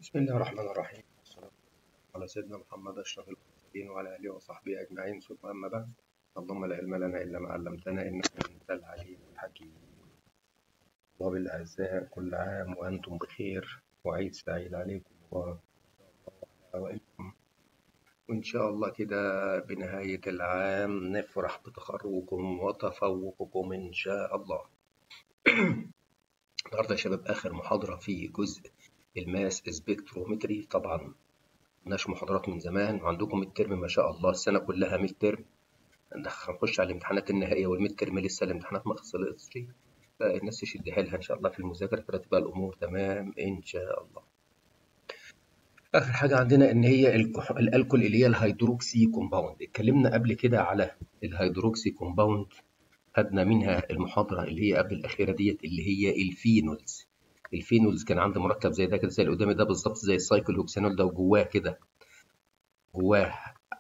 بسم الله الرحمن الرحيم والصلاة والسلام على سيدنا محمد أشرف المرسلين وعلى آله وصحبه أجمعين ثم أما بعد اللهم لا علم لنا إلا ما علمتنا إنك أنت العليم الحكيم وبالأعزاء كل عام وأنتم بخير وعيد سعيد عليكم وإلكم وإن شاء الله كده بنهاية العام نفرح بتخرجكم وتفوقكم إن شاء الله النهارده يا شباب آخر محاضرة في جزء الماس سبكترومتري طبعا ملناش محاضرات من زمان وعندكم الترم ما شاء الله السنة كلها ميد ترم هنخش على الامتحانات النهائية والميد ترم لسه الامتحانات ما خلصتش فالناس تشد حيلها إن شاء الله في المذاكرة كده تبقى الأمور تمام إن شاء الله. آخر حاجة عندنا إن هي الكح... الألكول اللي هي الهيدروكسي كومباوند اتكلمنا قبل كده على الهيدروكسي كومباوند خدنا منها المحاضرة اللي هي قبل الأخيرة ديت اللي هي الفينولز الفينولز كان عندي مركب زي ده كده زي اللي قدامي ده بالظبط زي السايكل هوكسانول ده وجواه كده جواه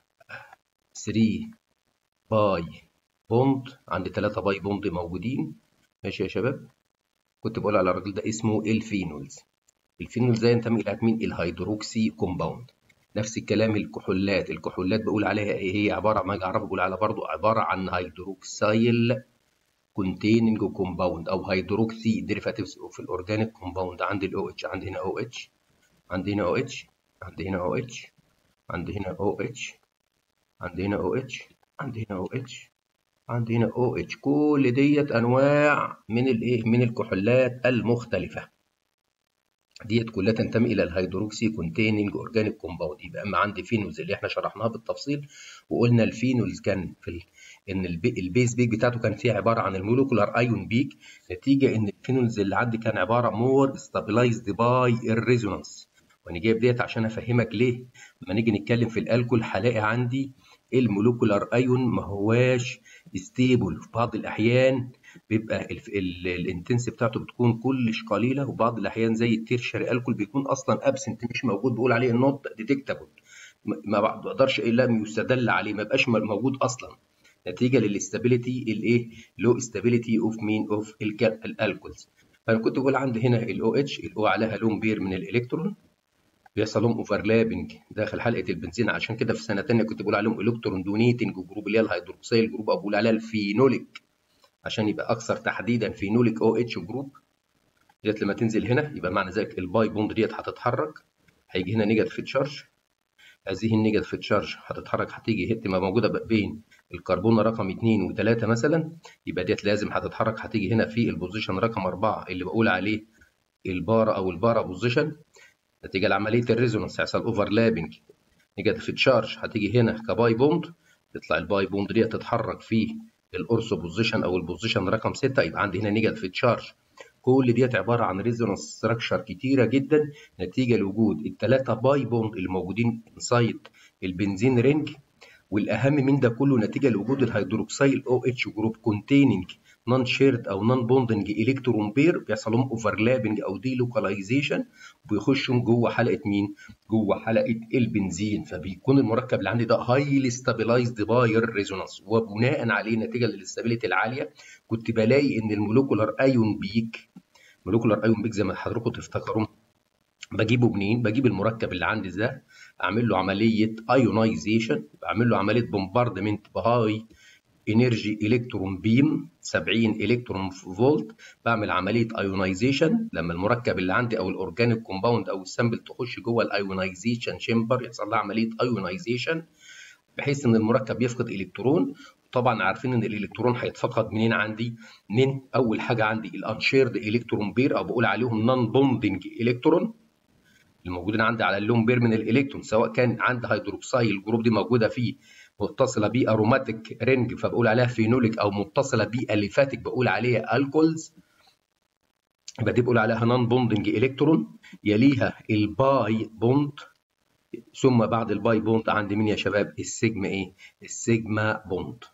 3 باي بوند عندي 3 باي بوند موجودين ماشي يا شباب كنت بقول على الراجل ده اسمه الفينولز الفينولز ده ينتمي الى مين الهيدروكسي كومباوند نفس الكلام الكحولات الكحولات بقول عليها ايه هي عباره عن ما اجي اعرفها بقول على برضو عباره عن هيدروكسيل containing compound او هيدروكسي ديريفاتيفز في الاورجانيك كومباوند عندي الاو اتش عندي هنا او اتش عندي هنا او اتش عندي هنا او اتش عندي هنا او اتش عندي هنا او اتش عندي هنا او اتش عندي هنا او اتش كل ديت انواع من الايه من الكحولات المختلفه ديت كلها تنتمي الى الهيدروكسي كونتيننج اورجانيك كومباوند يبقى اما عندي فينولز اللي احنا شرحناها بالتفصيل وقلنا الفينولز كان في ال... ان البيز بيك بتاعته كان فيها عباره عن المولكولار ايون بيك نتيجه ان الفينولز اللي عندي كان عباره مور ستابلايزد باي الريزونانس وانا جايب ديت عشان افهمك ليه لما نيجي نتكلم في الالكول هلاقي عندي المولكولار ايون ما هواش ستيبل في بعض الاحيان بيبقى الانتنس بتاعته بتكون كلش قليله وبعض الاحيان زي التيرشري الكول بيكون اصلا ابسنت مش موجود بقول عليه نوت ديتكتابل ما بقدرش الا يستدل عليه ما بقاش موجود اصلا نتيجه للاستابيليتي الايه لو استابيليتي اوف مين اوف الالكولز فانا كنت بقول عندي هنا الاو اتش الاو عليها لون بير من الالكترون بيحصل لهم اوفرلابنج داخل حلقه البنزين عشان كده في سنه ثانيه كنت بقول عليهم الكترون دونيتنج جروب اللي هي الهيدروكسيل جروب او بقول عليها الفينوليك عشان يبقى اكثر تحديدا فينوليك او اتش جروب ديت لما تنزل هنا يبقى معنى ذلك الباي بوند ديت هتتحرك هيجي هنا نيجاتيف تشارج هذه النيجاتيف تشارج هتتحرك هتيجي تبقى موجوده بين الكربون رقم 2 و3 مثلا يبقى ديت لازم هتتحرك هتيجي هنا في البوزيشن رقم 4 اللي بقول عليه البارا او البارا بوزيشن نتيجه لعمليه الريزونانس هيحصل اوفرلابنج نيجاتيف تشارج هتيجي هنا كباي بوند تطلع الباي بوند دي تتحرك في الاورثو بوزيشن او البوزيشن رقم 6 يبقى عندي هنا نيجاتيف تشارج كل ديت عباره عن ريزونانس ستراكشر كتيره جدا نتيجه لوجود الثلاثه باي بوند اللي موجودين انسايد البنزين رينج والاهم من ده كله نتيجه لوجود الهيدروكسيل او اتش جروب كونتيننج نون شيرد او نون بوندنج الكترون بير بيحصل لهم اوفرلابنج او دي لوكاليزيشن وبيخشوا جوه حلقه مين؟ جوه حلقه البنزين فبيكون المركب اللي عندي ده هايلي ستابلايزد باي الريزونانس وبناء عليه نتيجه للاستابيليتي العاليه كنت بلاقي ان المولكولار ايون بيك مولكولار ايون بيك زي ما حضراتكم تفتكروا بجيبه منين؟ بجيب المركب اللي عندي ده اعمل له عمليه ايونايزيشن بعمل له عمليه بومباردمنت بهاي انرجي الكترون بيم 70 الكترون فولت بعمل عمليه ايونايزيشن لما المركب اللي عندي او الاورجانيك كومباوند او السامبل تخش جوه الايونايزيشن شامبر يحصل لها عمليه ايونايزيشن بحيث ان المركب يفقد الكترون طبعا عارفين ان الالكترون هيتفقد منين عندي من اول حاجه عندي الانشيرد الكترون بير او بقول عليهم نون بوندنج الكترون الموجودين عندي على اللون بير من الالكترون سواء كان عندي هيدروكسيل الجروب دي موجوده فيه متصله باروماتيك رينج فبقول عليها فينوليك او متصله باليفاتيك بقول عليها الكولز يبقى دي بقول عليها نون بوندنج الكترون يليها الباي بوند ثم بعد الباي بوند عندي مين يا شباب السيجما ايه السيجما بوند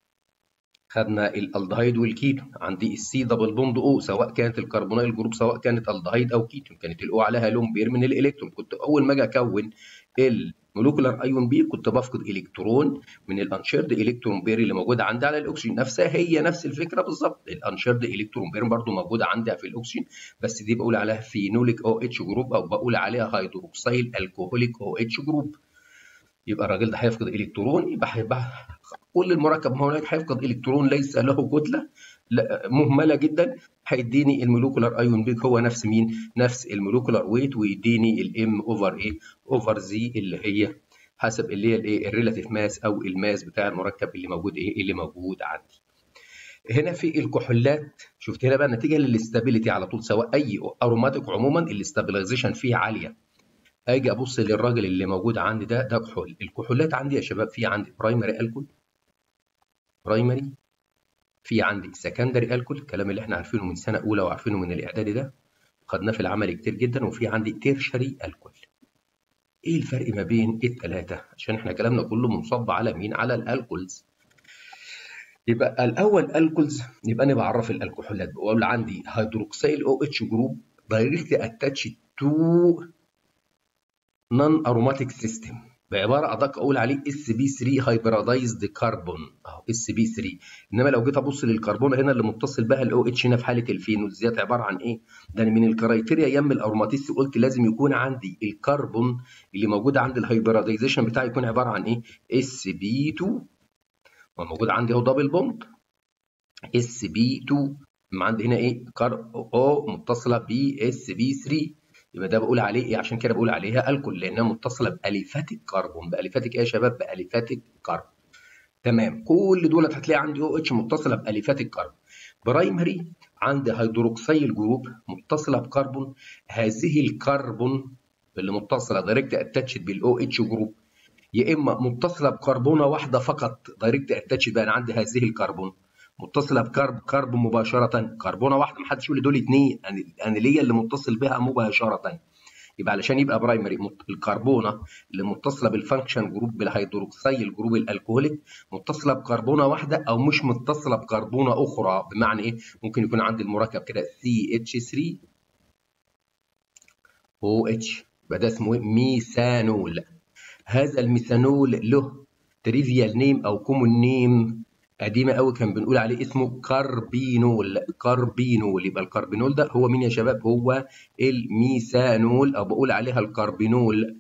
خدنا الالدهيد والكيتون عندي السي دبل بوند او سواء كانت الكربونيل جروب سواء كانت الدهيد او كيتون كانت الاو عليها لون بير من الالكترون كنت اول ما اجي اكون ال مولكولار ايون بي كنت بفقد الكترون من الانشيرد الكترون بير اللي موجوده عندي على الاكسجين نفسها هي نفس الفكره بالظبط الانشيرد الكترون بير برضو موجوده عندي في الاكسجين بس دي بقول عليها فينوليك او اتش جروب او بقول عليها هيدروكسيل الكوهوليك او اتش جروب يبقى الراجل ده هيفقد الكترون يبقى هيبقى كل المركب هناك هيفقد الكترون ليس له كتله مهمله جدا هيديني المولوكولار ايون بيك هو نفس مين؟ نفس المولوكولار ويت ويديني الام اوفر ايه؟ اوفر زي اللي هي حسب اللي هي الايه؟ الريلاتيف ماس او الماس بتاع المركب اللي موجود ايه؟ اللي موجود عندي. هنا في الكحولات شفت هنا بقى نتيجه للاستابيليتي على طول سواء اي اروماتيك عموما الاستابيلايزيشن فيه عاليه. اجي ابص للراجل اللي موجود عندي ده ده كحول، الكحولات عندي يا شباب في عندي برايمري الكول برايمري في عندي سكندري الكول الكلام اللي احنا عارفينه من سنه اولى وعارفينه من الاعدادي ده خدناه في العمل كتير جدا وفي عندي تيرشري الكول ايه الفرق ما بين الثلاثه عشان احنا كلامنا كله منصب على مين على الالكولز يبقى الاول الكولز يبقى انا بعرف الكحولات بقول عندي هيدروكسيل او اتش جروب دايركتلي اتاتش تو نون اروماتيك سيستم بعباره ادق اقول عليه اس بي 3 هايبرادايزد كربون اهو اس بي 3 انما لو جيت ابص للكربون هنا اللي متصل بها الاو اتش هنا في حاله الفينولز ديت عباره عن ايه؟ ده من الكرايتيريا يم الاروماتيس قلت لازم يكون عندي الكربون اللي موجود عند الهايبرادايزيشن بتاعي يكون عباره عن ايه؟ اس بي 2 وموجود عندي اهو دبل بوند اس بي 2 عندي هنا ايه؟ كار او متصله ب اس بي 3 يبقى ده بقول عليه ايه عشان كده بقول عليها الكول لانها متصله باليفات الكربون باليفات ايه يا شباب باليفات الكربون تمام كل دول هتلاقي عندي او اتش متصله باليفات الكربون برايمري عندي هيدروكسيل جروب متصله بكربون هذه الكربون اللي متصله دايركت اتاتشد بالاو اتش جروب يا اما متصله بكربونه واحده فقط دايركت اتاتشد بقى انا عندي هذه الكربون متصله بكرب كرب مباشره كربونه واحده محدش يقول لي دول اثنين انا ليا اللي متصل بها مباشره يبقى علشان يبقى برايمري الكربونه اللي متصله بالفانكشن جروب بالهيدروكسيل جروب الالكوهوليك متصله بكربونه واحده او مش متصله بكربونه اخرى بمعنى ايه ممكن يكون عندي المركب كده سي اتش 3 او اتش يبقى ده اسمه ايه ميثانول هذا الميثانول له تريفيال نيم او كومون نيم قديمه قوي كان بنقول عليه اسمه كاربينول كاربينول يبقى الكاربينول ده هو مين يا شباب هو الميثانول او بقول عليها الكاربينول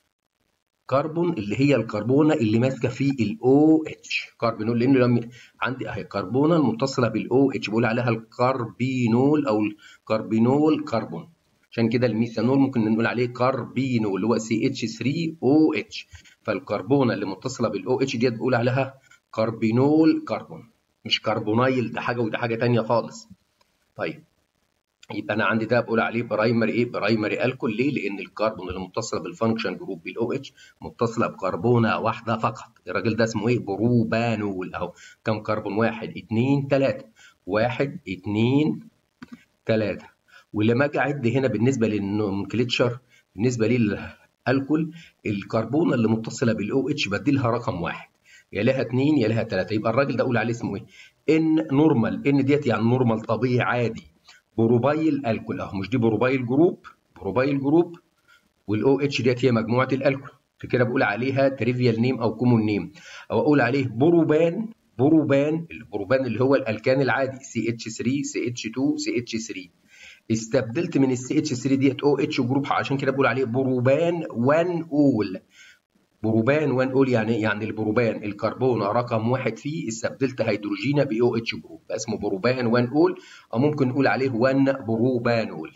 كربون اللي هي الكربونه اللي ماسكه في الاو اتش كاربينول لان لما عندي اهي كربونه المتصله بالاو اتش بقول عليها الكاربينول او الكاربينول كربون عشان كده الميثانول ممكن نقول عليه كاربينول اللي هو سي اتش 3 او اتش فالكربونه اللي متصله بالاو اتش ديت بقول عليها كاربينول كربون مش كربونايل ده حاجه وده حاجه ثانيه خالص طيب يبقى انا عندي ده بقول عليه برايمري ايه برايمري الكول ليه لان الكربون اللي متصله بالفانكشن جروب بالاو اتش متصله بكربونه واحده فقط الراجل ده اسمه ايه بروبانول اهو كم كربون واحد اثنين ثلاثه واحد اثنين ثلاثه ولما اجي اعد هنا بالنسبه للنومنكلتشر بالنسبه للالكول الكربونه اللي متصله بالاو اتش بدي لها رقم واحد يا لها اثنين يا لها ثلاثه يبقى الراجل ده اقول عليه اسمه ايه؟ ان نورمال ان ديت يعني نورمال طبيعي عادي بروبايل الكول اهو مش دي بروبايل جروب بروبايل جروب والاو اتش ديت هي مجموعه الالكول فكده بقول عليها تريفيال نيم او كومون نيم او اقول عليه بروبان بروبان البروبان اللي هو الالكان العادي سي اتش 3 سي اتش 2 سي اتش 3 استبدلت من السي اتش 3 ديت او اتش جروب عشان كده بقول عليه بروبان 1 اول بروبان 1 اول يعني يعني البروبان الكربونه رقم واحد فيه استبدلت هيدروجينا ب او اتش جروب اسمه بروبان 1 اول او ممكن نقول عليه 1 بروبانول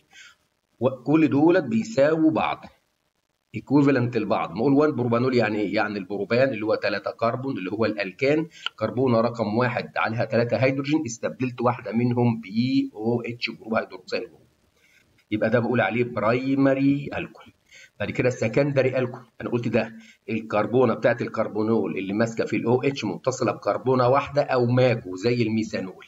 كل دولت بيساووا بعض ايكوفالنت لبعض نقول 1 بروبانول يعني ايه؟ يعني البروبان اللي هو 3 كربون اللي هو الالكان كربونه رقم واحد عليها 3 هيدروجين استبدلت واحده منهم ب او اتش جروب هيدروكسيل جروب يبقى ده بقول عليه برايمري الكول بعد كده السكندري الكول انا قلت ده الكربونه بتاعت الكربونول اللي ماسكه في الاو اتش متصله بكربونه واحده او ماجو زي الميثانول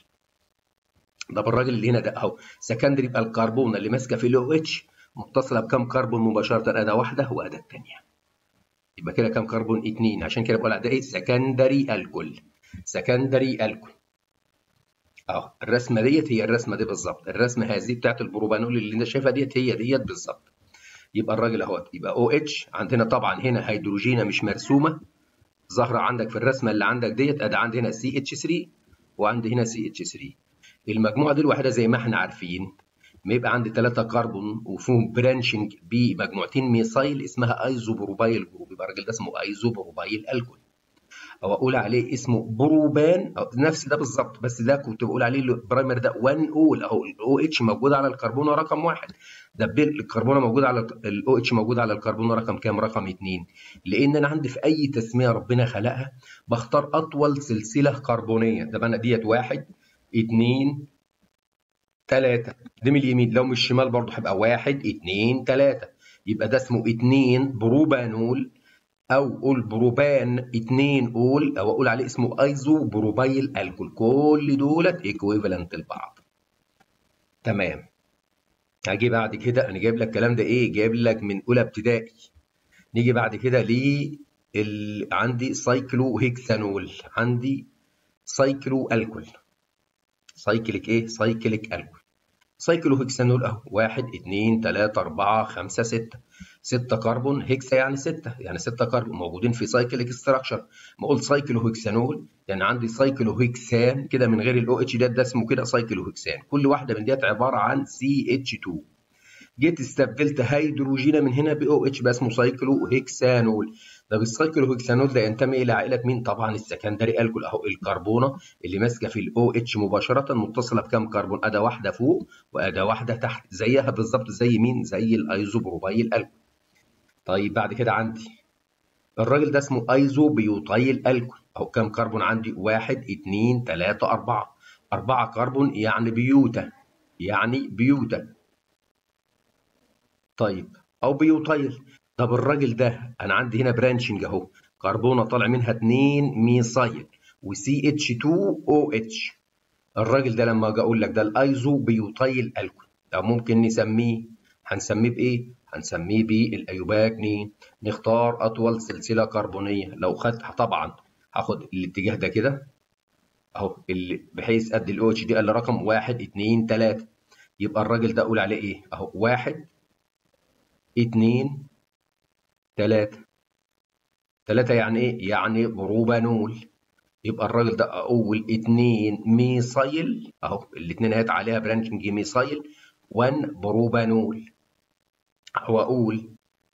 ده بالراجل اللي هنا ده اهو سكندري يبقى الكربونه اللي ماسكه في الاو اتش متصله بكم كربون مباشره اداه واحده واداه الثانيه يبقى كده كم كربون اثنين عشان كده بقول ده ايه سكندري الكول سكندري الكول اه الرسمه ديت هي الرسمه دي بالظبط الرسمه هذه بتاعت البروبانول اللي انت شايفها ديت هي ديت بالظبط يبقى الراجل اهوت يبقى او اتش عندنا طبعا هنا هيدروجينه مش مرسومه ظاهره عندك في الرسمه اللي عندك ديت ادي عندي هنا سي اتش 3 وعندي هنا سي اتش 3 المجموعه دي الوحيده زي ما احنا عارفين ما يبقى عندي ثلاثه كربون وفيهم برانشنج بمجموعتين ميثايل اسمها ايزوبروبايل جروب يبقى الراجل ده اسمه ايزوبروبايل الكول او اقول عليه اسمه بروبان أو نفس ده بالظبط بس ده كنت بقول عليه البرايمر ده 1 اول اهو الاو اتش موجود على الكربونه رقم واحد ده الكربونه موجود على الاو اتش موجود على الكربونه رقم كام؟ رقم اثنين لان انا عندي في اي تسميه ربنا خلقها بختار اطول سلسله كربونيه ده انا ديت واحد اثنين ثلاثة دي من اليمين لو من الشمال برضه هيبقى واحد اثنين ثلاثة يبقى ده اسمه اثنين بروبانول او قول بروبان 2 قول او اقول عليه اسمه ايزو بروبايل الكول كل دولت ايكويفالنت لبعض تمام هاجي بعد كده انا جايب لك الكلام ده ايه جايب لك من اولى ابتدائي نيجي بعد كده ل ال... عندي سايكلو هيكسانول عندي سايكلو الكول سايكليك ايه سايكليك الكول سايكلو هيكسانول اهو 1 2 3 4 5 6 6 كربون هيكسا يعني 6 يعني 6 كربون موجودين في سايكليك ستراكشر ما قلت سايكلو هيكسانول يعني عندي سايكلو هيكسان كده من غير الاو اتش ده ده اسمه كده سايكلو هيكسان كل واحده من ديت عباره عن سي اتش 2 جيت استبدلت هيدروجين من هنا باو اتش بقى اسمه سايكلو هيكسانول طب السايكلو هيكسانول ده ينتمي الى عائله مين؟ طبعا السكندري الكول اهو الكربونه اللي ماسكه في الاو اتش مباشره متصله بكام كربون؟ اداه واحده فوق واداه واحده تحت زيها بالظبط زي مين؟ زي الايزوبروبايل الكول. طيب بعد كده عندي الراجل ده اسمه ايزو بيوتايل الكول اهو كام كربون عندي؟ واحد اثنين ثلاثه اربعه. اربعه كربون يعني بيوتا يعني بيوتا. طيب او بيوتايل طب الراجل ده انا عندي هنا برانشنج اهو كربونه طالع منها 2 ميثايل وسي اتش 2 او اتش الراجل ده لما اجي اقول لك ده الايزو بيوتايل الكول طب ممكن نسميه هنسميه بايه؟ هنسميه بالايوباكنين نختار اطول سلسله كربونيه لو خدت طبعا هاخد الاتجاه ده كده اهو اللي بحيث قد الاو اتش دي قال رقم 1 2 3 يبقى الراجل ده اقول عليه ايه؟ اهو 1 2 3 3 يعني ايه؟ يعني بروبانول يبقى الراجل ده اول 2 ميثايل اهو الاثنين اهيت عليها برانشنج ميثايل 1 بروبانول او اقول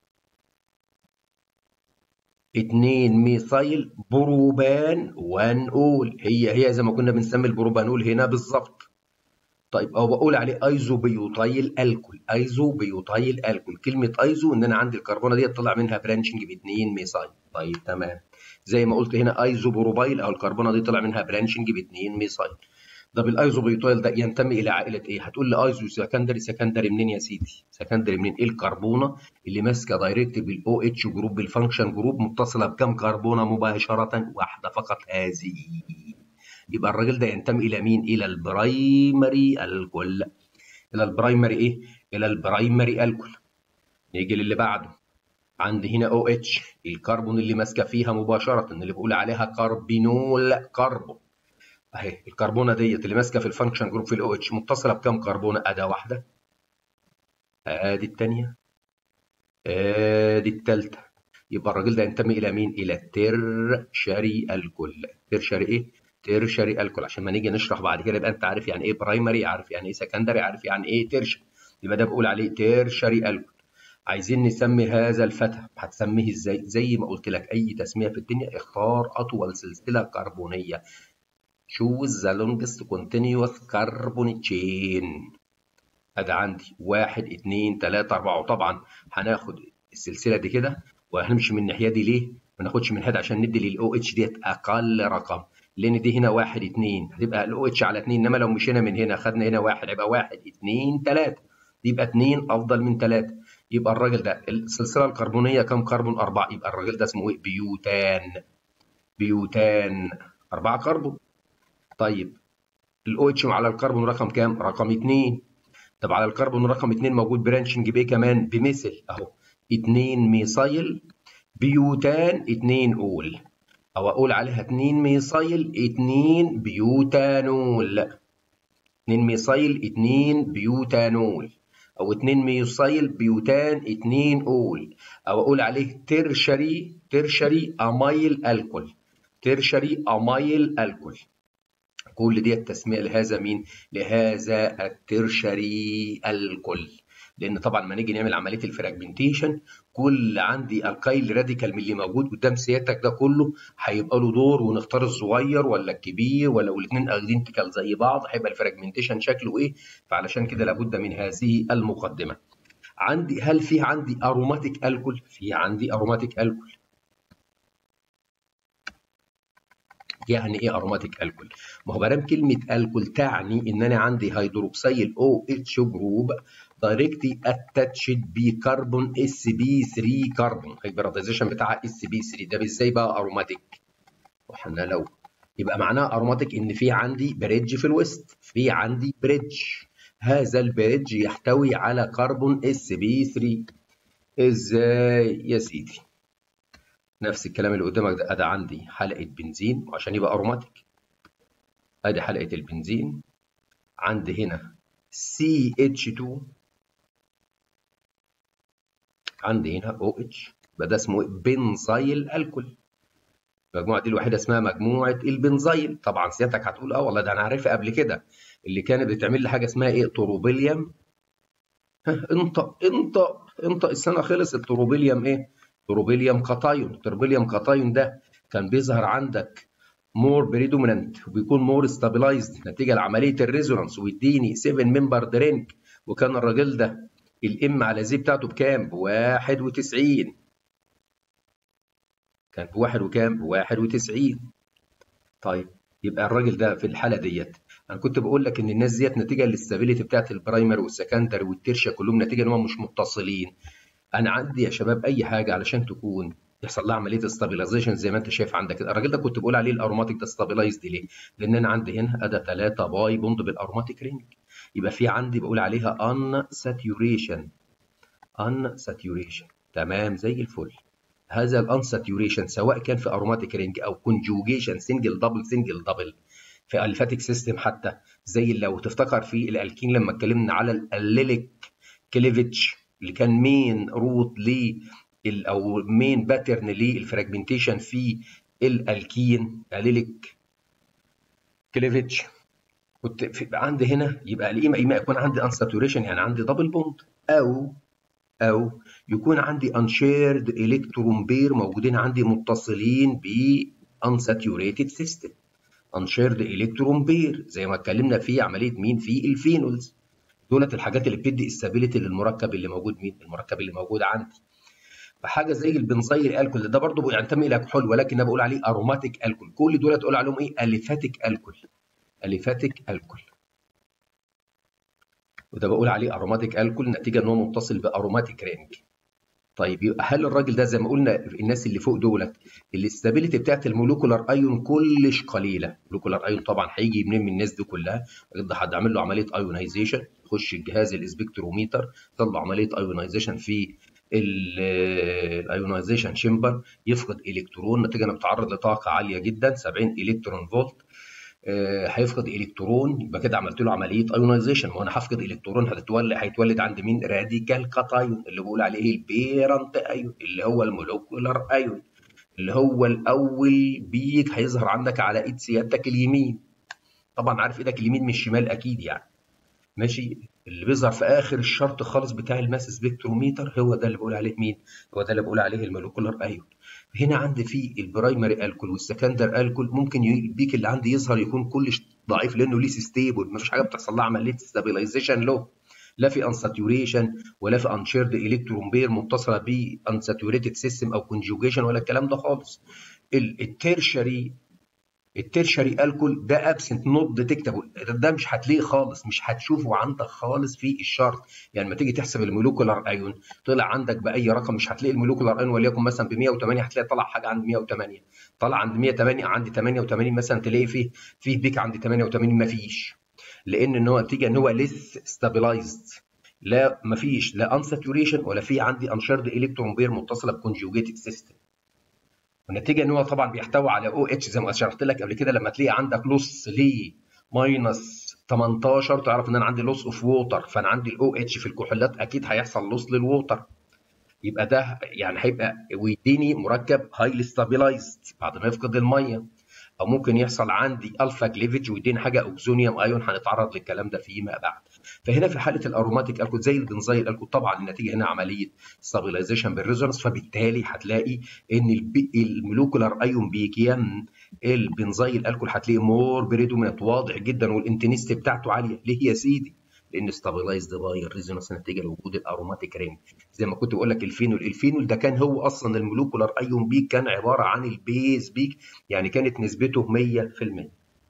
2 ميثايل بروبان 1 اول هي هي زي ما كنا بنسمي البروبانول هنا بالظبط طيب او بقول عليه ايزو بيوتايل الكول ايزو بيوتايل الكول كلمه ايزو ان انا عندي الكربونه دي طلع منها برانشنج ب 2 ميثايل طيب تمام زي ما قلت هنا ايزو بروبايل او الكربونه دي طلع منها برانشنج ب 2 ميثايل طب الايزو بيوتايل ده ينتمي الى عائله ايه هتقول لي ايزو سكندري سكندري منين يا سيدي سكندري منين ايه الكربونه اللي ماسكه دايركت بالاو اتش جروب بالفانكشن جروب متصله بكام كربونه مباشره واحده فقط هذه يبقى الراجل ده ينتمي الى مين؟ الى البرايمري الكول. الى البرايمري ايه؟ الى البرايمري الكول. نيجي للي بعده. عندي هنا او اتش الكربون اللي ماسكه فيها مباشره اللي بقول عليها كربينول كربون. اهي الكربونه ديت اللي ماسكه في الفانكشن جروب في الاو اتش متصله بكام كربونه؟ اداه واحده. ادي الثانيه. ادي الثالثه. يبقى الراجل ده ينتمي الى مين؟ الى الترشري الكول. ترشري ايه؟ تيرشري الكول عشان ما نيجي نشرح بعد كده يبقى انت عارف يعني ايه برايمري عارف يعني ايه سكندري عارف يعني ايه تيرشري يبقى ده بقول عليه تيرشري الكول عايزين نسمي هذا الفتى هتسميه ازاي زي ما قلت لك اي تسميه في الدنيا اختار اطول سلسله كربونيه choose the longest continuous carbon chain ادي عندي واحد اتنين تلاته اربعه وطبعا هناخد السلسله دي كده وهنمشي من الناحيه دي ليه؟ ما ناخدش من هنا عشان ندي للاو اتش ديت اقل رقم لان دي هنا واحد اتنين هتبقى الاو اتش على اتنين انما لو مشينا من هنا خدنا هنا واحد هيبقى واحد اتنين تلاته يبقى اتنين افضل من تلاته يبقى الراجل ده السلسله الكربونيه كام كربون اربعه يبقى الراجل ده اسمه ايه بيوتان بيوتان اربعه كربون طيب الاو اتش على الكربون رقم كام؟ رقم اتنين طب على الكربون رقم اتنين موجود برانشنج بايه كمان؟ بمثل اهو اتنين ميثايل بيوتان اتنين اول او اقول عليها 2 ميثايل 2 بيوتانول 2 ميثايل 2 بيوتانول او 2 ميوسايل بيوتان 2 اول او اقول عليه ترشري ترشري امايل الكول ترشري امايل الكول كل دي التسميه لهذا مين لهذا الترشري الكل لان طبعا ما نيجي نعمل عمليه الفراجمنتيشن كل عندي الكايل راديكال من اللي موجود قدام سيادتك ده كله هيبقى له دور ونختار الصغير ولا الكبير ولا الاثنين ايدنتيكال زي بعض هيبقى الفراجمنتيشن شكله ايه فعلشان كده لابد من هذه المقدمه عندي هل في عندي اروماتيك الكول في عندي اروماتيك الكول يعني ايه اروماتيك الكول ما هو ما كلمه الكول تعني ان انا عندي هيدروكسيل او اتش جروب دايركتلي اتاتشد بكربون اس بي 3 كربون الهيبريدايزيشن بتاعها اس بي 3 ده ازاي بقى اروماتيك واحنا لو يبقى معناها اروماتيك ان في عندي بريدج في الوسط في عندي بريدج هذا البريدج يحتوي على كربون اس بي 3 ازاي يا سيدي نفس الكلام اللي قدامك ده ده عندي حلقه بنزين وعشان يبقى اروماتيك ادي حلقه البنزين عندي هنا CH2 عندي هنا OH يبقى ده اسمه بنزايل الكول المجموعه دي الوحيده اسمها مجموعه البنزايل طبعا سيادتك هتقول اه والله ده انا عارفها قبل كده اللي كانت بتعمل لي حاجه اسمها ايه تروبيليوم انطق انطق انطق السنه خلص التروبيليوم ايه تروبيليوم كاتايون التروبيليوم كاتايون ده كان بيظهر عندك مور بريدومينانت وبيكون مور ستابلايزد نتيجه لعمليه الريزونانس ويديني 7 ممبر درينك وكان الراجل ده الام على زي بتاعته بكام؟ ب 91 كان بواحد وكام؟ بواحد وتسعين طيب يبقى الراجل ده في الحالة ديت أنا كنت بقول لك إن الناس ديت نتيجة للاستابيليتي بتاعت البرايمري والسكندري والترشا كلهم نتيجة إن هم مش متصلين أنا عندي يا شباب أي حاجة علشان تكون يحصل لها عمليه استابيلايزيشن زي ما انت شايف عندك الراجل ده كنت بقول عليه الاروماتيك ده ستابيلايزد ليه؟ لان انا عندي هنا ادى 3 باي بوند بالاروماتيك رينج يبقى في عندي بقول عليها ان ساتيوريشن ان ساتيوريشن تمام زي الفل هذا الان ساتيوريشن سواء كان في اروماتيك رينج او كونجوجيشن سنجل دبل سنجل دبل في الفاتيك سيستم حتى زي لو تفتكر في الالكين لما اتكلمنا على الاليليك كليفيتش اللي كان مين روت ل او مين باترن للفراجمنتيشن في الالكين اليليك كليفيتش كنت في عندي هنا يبقى الايما اما يكون عندي انساتوريشن يعني عندي دبل بوند او او يكون عندي انشيرد الكترون بير موجودين عندي متصلين ب unsaturated system انشيرد الكترون بير زي ما اتكلمنا في عمليه مين في الفينولز دولت الحاجات اللي بتدي استابيليتي للمركب اللي موجود مين المركب اللي موجود عندي فحاجه زي البنزيل الكول ده برضه بينتمي الى كحول ولكن انا بقول عليه اروماتيك الكول كل دول تقول عليهم ايه اليفاتيك الكول اليفاتيك الكول وده بقول عليه اروماتيك الكول نتيجه ان هو متصل باروماتيك رينج طيب يبقى هل الراجل ده زي ما قلنا الناس اللي فوق دولت الاستابيليتي بتاعت المولوكولار ايون كلش قليله المولوكولار ايون طبعا هيجي منين من الناس دي كلها ده حد عامل له عمليه ايونايزيشن يخش الجهاز الاسبكتروميتر يطلع عمليه ايونايزيشن في الايونايزيشن شيمبر يفقد الكترون نتيجه انه بيتعرض لطاقه عاليه جدا 70 الكترون فولت هيفقد الكترون يبقى كده عملت له عمليه ايونايزيشن ما انا هفقد الكترون هتتولد هيتولد عند مين راديكال كاتايون اللي بقول عليه البيرنت ايون اللي هو المولوكولار ايون اللي هو الاول بيك هيظهر عندك على ايد سيادتك اليمين طبعا عارف ايدك اليمين من الشمال اكيد يعني ماشي اللي بيظهر في اخر الشرط خالص بتاع الماس سبكتروميتر هو ده اللي بقول عليه مين هو ده اللي بقول عليه المولوكولار ايون هنا عندي في البرايمري الكول والسكندر الكول ممكن البيك اللي عندي يظهر يكون كلش ضعيف لانه ليه ستيبل مفيش حاجه بتحصل لها عمليه ستابيلايزيشن له لا في انساتوريشن ولا في انشيرد الكترون بير متصله ب انساتوريتد سيستم او كونجوجيشن ولا الكلام ده خالص التيرشري التيرشري الكول ده ابسنت نوت ديتكتابل ده مش هتلاقيه خالص مش هتشوفه عندك خالص في الشرط يعني لما تيجي تحسب المولوكولار ايون طلع عندك باي رقم مش هتلاقي المولوكولار ايون وليكن مثلا ب 108 هتلاقي طلع حاجه عند 108 طلع عند 108 عند 88 مثلا تلاقي فيه فيه بيك عند 88 ما فيش لان ان هو نتيجه ان هو ليس ستابلايزد لا ما فيش لا انساتوريشن ولا في عندي انشيرد الكترون بير متصله بكونجوجيتد سيستم والنتيجه ان هو طبعا بيحتوي على او اتش زي ما شرحت لك قبل كده لما تلاقي عندك لص ل ماينس 18 تعرف ان انا عندي لوس اوف ووتر فانا عندي الاو اتش في الكحولات اكيد هيحصل لوس للووتر يبقى ده يعني هيبقى ويديني مركب هايلي ستابلايزد بعد ما يفقد الميه او ممكن يحصل عندي الفا كليفج ويديني حاجه اوكسونيوم ايون هنتعرض للكلام ده فيما بعد فهنا في حاله الاروماتيك الكول زي البنزيل الكول طبعا النتيجه هنا عمليه ستابلايزيشن بالريزونانس فبالتالي هتلاقي ان المولوكولار ايون بيكيان البنزيل الكول هتلاقي مور بريدومينت واضح جدا والانتنستي بتاعته عاليه ليه يا سيدي؟ لان ستابلايزد باي الريزونانس نتيجه لوجود الاروماتيك رينج زي ما كنت بقول لك الفينول الفينول ده كان هو اصلا المولوكولار ايون بيك كان عباره عن البيز بيك يعني كانت نسبته 100%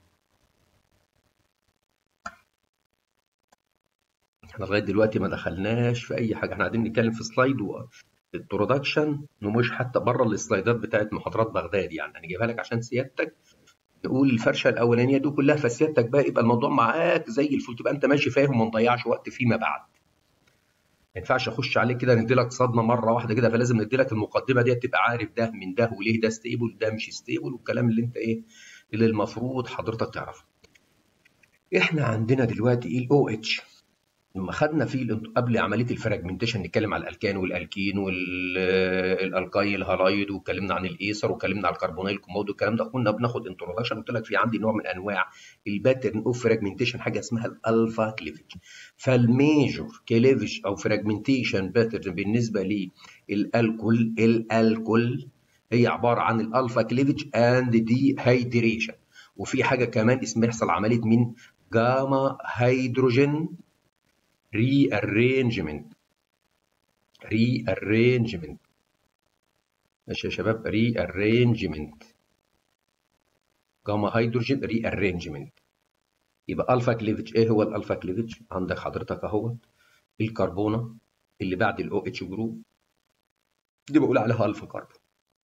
احنا لغايه دلوقتي ما دخلناش في اي حاجه احنا قاعدين نتكلم في سلايد البرودكشن ومش حتى بره السلايدات بتاعت محاضرات بغداد يعني انا جايبها لك عشان سيادتك نقول الفرشه الاولانيه دي كلها فسيادتك بقى يبقى الموضوع معاك زي الفل تبقى انت ماشي فاهم وما نضيعش وقت فيما بعد ما ينفعش اخش عليك كده ندي لك صدمه مره واحده كده فلازم ندي لك المقدمه دي تبقى عارف ده من ده وليه ده ستيبل ده مش ستيبل والكلام اللي انت ايه اللي المفروض حضرتك تعرفه احنا عندنا دلوقتي ايه الاو اتش لما خدنا في قبل عمليه الفراجمنتيشن نتكلم على الالكان والالكين والالكايل هالايد واتكلمنا عن الايثر واتكلمنا على الكربونيل كومود والكلام ده كنا بناخد انتروداكشن قلت لك في عندي نوع من انواع الباترن اوف فراجمنتيشن حاجه اسمها الالفا كليفج فالميجور كليفج او فراجمنتيشن باترن بالنسبه للالكول الالكول هي عباره عن الالفا كليفج اند دي هيدريشن وفي حاجه كمان اسمها يحصل عمليه من جاما هيدروجين rearrangement rearrangement ماشي يا شباب rearrangement جاما هيدروجين rearrangement يبقى الفا كليفج ايه هو الالفا كليفج عندك حضرتك اهوت الكربونه اللي بعد الاو اتش جروب دي بقول عليها الفا كربون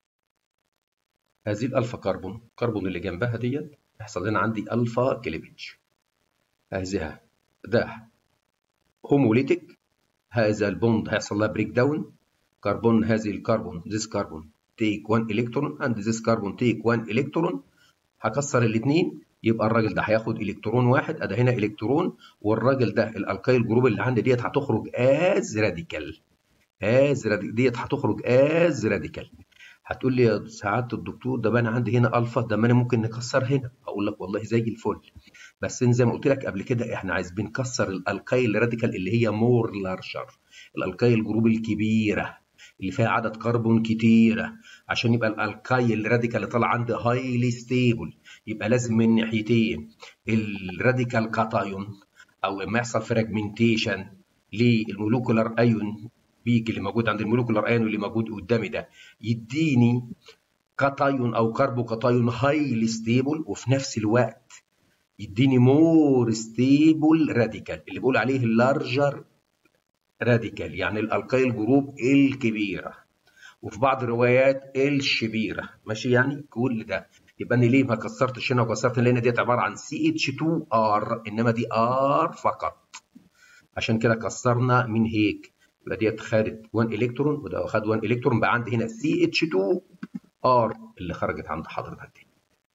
هذه الالفا كربون الكربون اللي جنبها ديت يحصل لنا عندي الفا كليفج هذه ده هوموليتيك هذا البوند هيحصل لها بريك داون كربون هذه الكربون this carbon take one electron and this carbon take one electron هكسر الاثنين يبقى الراجل ده هياخد الكترون واحد ادي هنا الكترون والراجل ده الالكايل جروب اللي عندي ديت هتخرج از راديكال از ديت هتخرج از راديكال هتقول لي يا سعاده الدكتور ده انا عندي هنا الفا ده ما انا ممكن نكسر هنا اقول لك والله زي الفل بس زي ما قلت لك قبل كده احنا عايز بنكسر الالكايل راديكال اللي هي مور لارشر الالكايل جروب الكبيره اللي فيها عدد كربون كتيره عشان يبقى الالكايل راديكال اللي طالع عندي هايلي ستيبل يبقى لازم من ناحيتين الراديكال كاتايون او لما يحصل فراجمنتيشن للمولوكولار ايون بيك اللي موجود عند المولوكولار ايون اللي موجود قدامي ده يديني كاتايون او كاربو كاتايون هايلي ستيبل وفي نفس الوقت يديني مور ستيبل راديكال اللي بقول عليه اللارجر راديكال يعني الالكايل جروب الكبيره وفي بعض الروايات الشبيره ماشي يعني كل ده يبقى انا ليه ما كسرتش هنا وكسرت هنا ديت عباره عن سي اتش 2 ار انما دي ار فقط عشان كده كسرنا من هيك يبقى ديت خدت 1 الكترون وده خد 1 الكترون بقى عندي هنا سي اتش 2 ار اللي خرجت عند حضرتك دي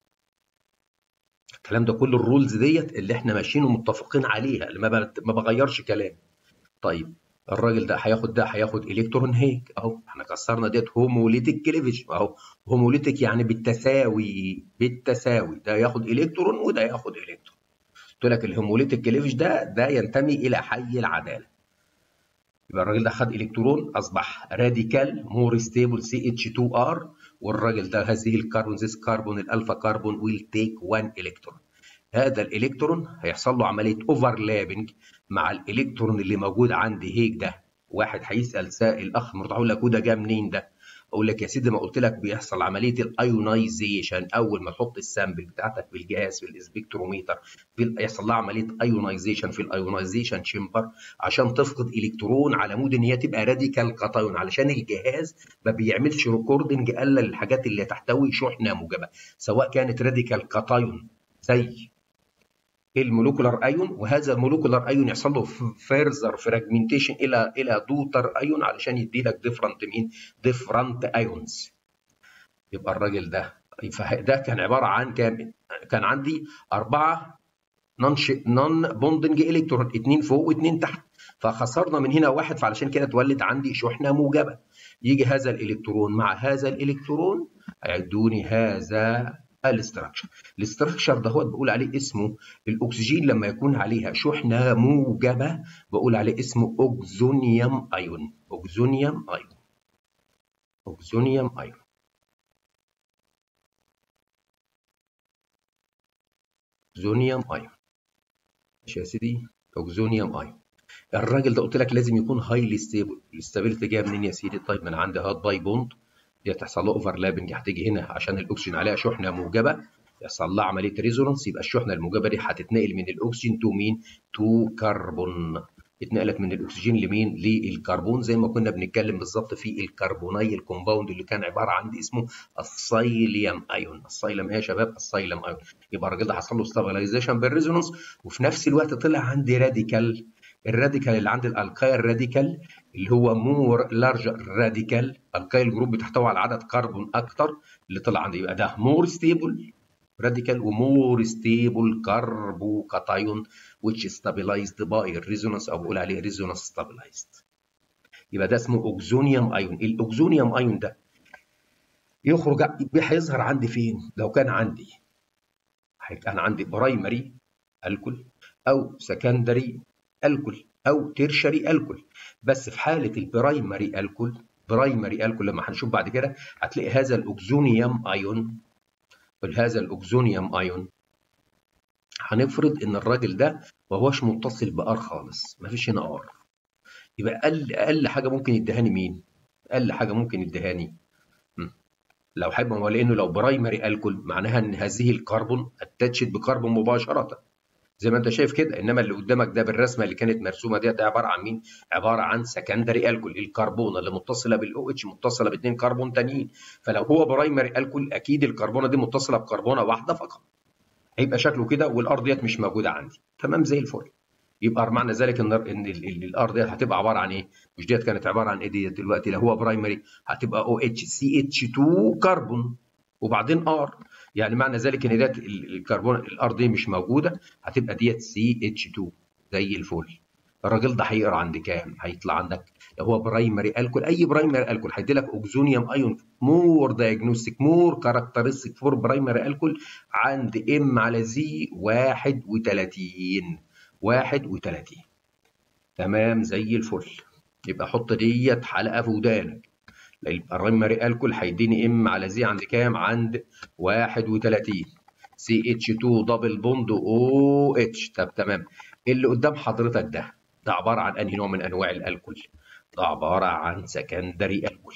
الكلام ده كل الرولز ديت اللي احنا ماشيين ومتفقين عليها اللي ما ما بغيرش كلام طيب الراجل ده هياخد ده هياخد الكترون هيك اهو احنا كسرنا ديت هوموليتيك كليفج اهو هوموليتيك يعني بالتساوي بالتساوي ده ياخد الكترون وده ياخد الكترون قلت لك الهوموليتيك كليفج ده ده ينتمي الى حي العداله يبقى الراجل ده خد الكترون اصبح راديكال مور ستيبل سي اتش 2 ار والراجل ده هذه الكربون ذيس كربون الالفا كربون ويل تيك 1 الكترون هذا الالكترون هيحصل له عمليه اوفرلابنج مع الالكترون اللي موجود عندي هيك ده واحد هيسال سائل اخ مرتاح يقول لك وده جه منين ده اقول لك يا سيدي ما قلت لك بيحصل عمليه الايونايزيشن اول ما تحط السامبل بتاعتك في الجهاز في الاسبكتروميتر يحصل لها عمليه ايونايزيشن في الايونايزيشن تشامبر عشان تفقد الكترون على مود ان هي تبقى راديكال كاتايون علشان الجهاز ما بيعملش ريكوردنج الا للحاجات اللي تحتوي شحنه موجبه سواء كانت راديكال كاتايون زي المولوكولار ايون وهذا المولوكولار ايون يحصل له فيرزر فراجمنتيشن الى الى دوتر ايون علشان يدي لك ديفرنت مين ديفرنت ايونز يبقى الراجل ده ده كان عباره عن كام كان عندي أربعة نون نون بوندنج الكترون اتنين فوق واتنين تحت فخسرنا من هنا واحد فعلشان كده اتولد عندي شحنه موجبه يجي هذا الالكترون مع هذا الالكترون هيدوني هذا الاستراكشر الاستراكشر ده هو بقول عليه اسمه الاكسجين لما يكون عليها شحنه موجبه بقول عليه اسمه اوكزونيوم ايون اوكزونيوم ايون اوكزونيوم ايون اوكزونيوم ايون ماشي يا سيدي اوكزونيوم ايون الراجل ده قلت لك لازم يكون هايلي ستيبل الاستابيليتي جايه منين يا سيدي طيب من عندي هات باي بوند دي هتحصل له اوفرلابنج هتيجي هنا عشان الاكسجين عليها شحنه موجبه يحصل لها عمليه ريزونانس يبقى الشحنه الموجبه دي هتتنقل من الاكسجين تو مين تو كربون اتنقلت من الاكسجين لمين للكربون زي ما كنا بنتكلم بالظبط في الكربونايل كومباوند اللي كان عباره عن اسمه السايليوم ايون السايلم ايه يا شباب السايلم ايون يبقى الراجل ده حصل له ستابلايزيشن بالريزونانس وفي نفس الوقت طلع عندي راديكال الراديكال اللي عند الالكايل راديكال اللي هو مور لارج راديكال الكايل جروب بتحتوي على عدد كربون اكتر اللي طلع عندي يبقى ده مور ستيبل radical ومور ستيبل كاربوكاتايون which is stabilized by resonance او بقول عليه resonance stabilized يبقى ده اسمه اوكزونيوم ايون الاوكزونيوم ايون ده يخرج هيظهر عندي فين لو كان عندي كان عندي برايمري الكول او سكندري الكول او تيرشري الكول بس في حاله البرايمري الكول برايمري الكول لما هنشوف بعد كده هتلاقي هذا الاوكزونيوم ايون هذا الاوكزونيوم ايون هنفرض ان الراجل ده ما هوش متصل بار خالص ما فيش هنا ار يبقى اقل اقل حاجه ممكن يديهاني مين اقل حاجه ممكن يديهاني لو حابب هو لانه لو برايمري الكول معناها ان هذه الكربون اتاتشت بكربون مباشره زي ما انت شايف كده انما اللي قدامك ده بالرسمه اللي كانت مرسومه ديت عباره عن مين؟ عباره عن سكندري الكول الكربونه اللي متصله بالاو اتش متصله باثنين كربون تانيين فلو هو برايمري الكول اكيد الكربونه دي متصله بكربونه واحده فقط هيبقى شكله كده والار ديت مش موجوده عندي تمام زي الفل يبقى معنى ذلك ان ان الار ديت هتبقى عباره عن ايه؟ مش ديت كانت عباره عن ايه ديت دلوقتي لو هو برايمري هتبقى او اتش سي اتش 2 كربون وبعدين ار يعني معنى ذلك ان ديت الكربون الار دي مش موجوده هتبقى ديت سي اتش 2 زي الفل الراجل ده هيقرا عند كام؟ هيطلع عندك لو هو برايمري الكول اي برايمري الكول هيدي لك اوكزونيوم ايون مور دايجنوستيك مور كاركترستيك فور برايمري الكول عند ام على زي 31 31 تمام زي الفل يبقى حط ديت حلقه في ودانك البرايمري الكول هيديني ام على زي عند كام؟ عند 31 سي اتش 2 دبل بوند او اتش طب تمام اللي قدام حضرتك ده ده عباره عن انهي نوع من انواع الالكول؟ ده عباره عن سكندري الكول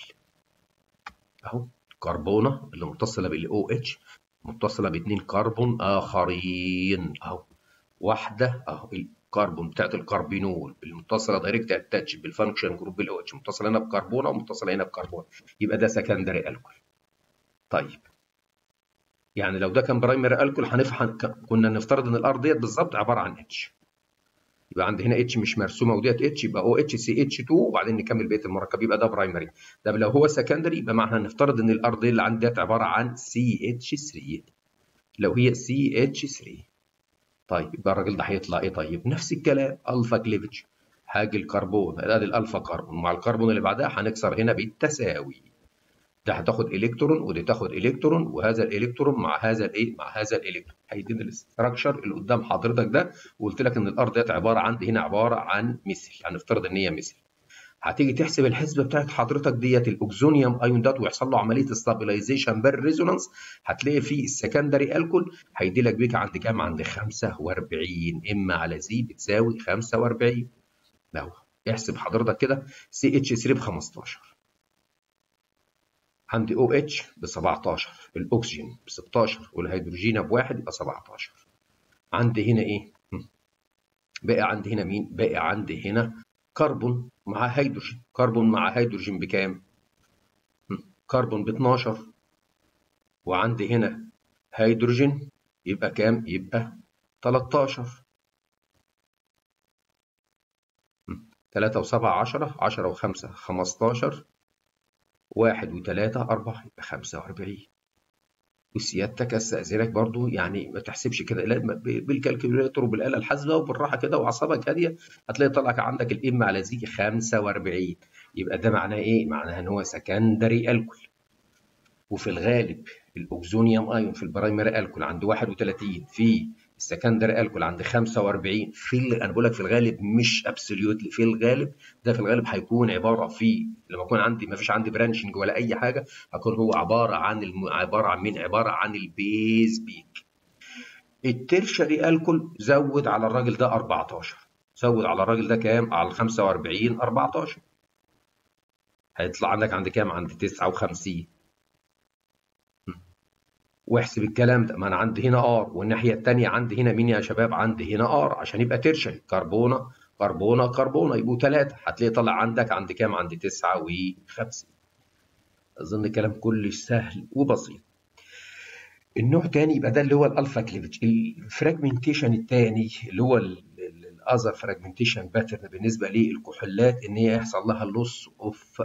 اهو كربونه اللي متصله بالاو اتش متصله باثنين كربون اخرين اهو واحده اهو الكربون بتاعت الكربينول المتصله دايركت اتاتش بالفانكشن جروب بالاو اتش متصله هنا بكربونه ومتصله هنا بكربون يبقى ده سكندري الكول طيب يعني لو ده كان برايمري الكول هنفهم كنا نفترض ان الار ديت بالظبط عباره عن اتش يبقى عندي هنا اتش مش مرسومه وديت اتش يبقى او اتش سي اتش 2 وبعدين نكمل بقيه المركب يبقى ده برايمري ده لو هو سكندري يبقى معنى نفترض ان الار دي اللي عندي ديت عباره عن سي اتش 3 لو هي سي اتش 3 طيب يبقى الراجل ده هيطلع ايه طيب نفس الكلام الفا كليفج هاجي الكربون ادي الالفا كربون مع الكربون اللي بعدها هنكسر هنا بالتساوي ده هتاخد الكترون ودي تاخد الكترون وهذا الالكترون مع هذا الايه مع هذا الالكترون هيديني الاستراكشر اللي قدام حضرتك ده وقلت لك ان الار ديت عباره عن هنا عباره عن مثل هنفترض ان هي مثل هتيجي تحسب الحسبه بتاعت حضرتك ديت الاوكزونيوم ايون دوت ويحصل له عمليه استابلايزيشن بالريزونانس هتلاقي في السكندري الكول هيدي لك بيك عند كام عند 45 ام على زي بتساوي 45 اهو احسب حضرتك كده سي اتش 3 ب 15 عندي او اتش ب 17 الاكسجين ب 16 والهيدروجين بواحد يبقى 17 عندي هنا ايه؟ باقي عندي هنا مين؟ باقي عندي هنا كربون مع هيدروجين كربون مع هيدروجين بكام؟ كربون ب 12 وعندي هنا هيدروجين يبقى كام؟ يبقى 13 3 و7 10 10 و5 15 واحد وثلاثة أربعة يبقى خمسة وأربعين وسيادتك استاذنك برضو يعني ما تحسبش كده لا بالكالكوليتر وبالاله الحاسبه وبالراحه كده واعصابك هاديه هتلاقي طلع عندك الام على زي 45 يبقى ده معناه ايه؟ معناه ان هو سكندري الكول وفي الغالب الاوكزونيوم ايون في البرايمري الكول عند 31 في السكندري الكول عند 45 في انا بقول لك في الغالب مش ابسوليوتلي في الغالب ده في الغالب هيكون عباره في لما يكون عندي ما فيش عندي برانشنج ولا اي حاجه هيكون هو عباره عن الم... عباره عن مين عباره عن البيز بيك الترشري الكول زود على الراجل ده 14 زود على الراجل ده كام على ال 45 14 هيطلع عندك عند كام عند 59 واحسب الكلام ده ما انا عندي هنا ار والناحيه الثانيه عندي هنا مين يا شباب عندي هنا ار عشان يبقى ترشري كربونه كربونه كربونه يبقوا ثلاثه هتلاقي طلع عندك عند كام عند 59 اظن الكلام كله سهل وبسيط النوع تاني يبقى ده اللي هو الالفا كليفج الفراجمنتيشن الثاني اللي هو الاذر فراجمنتيشن باترن بالنسبه للكحولات ان هي يحصل لها لوس اوف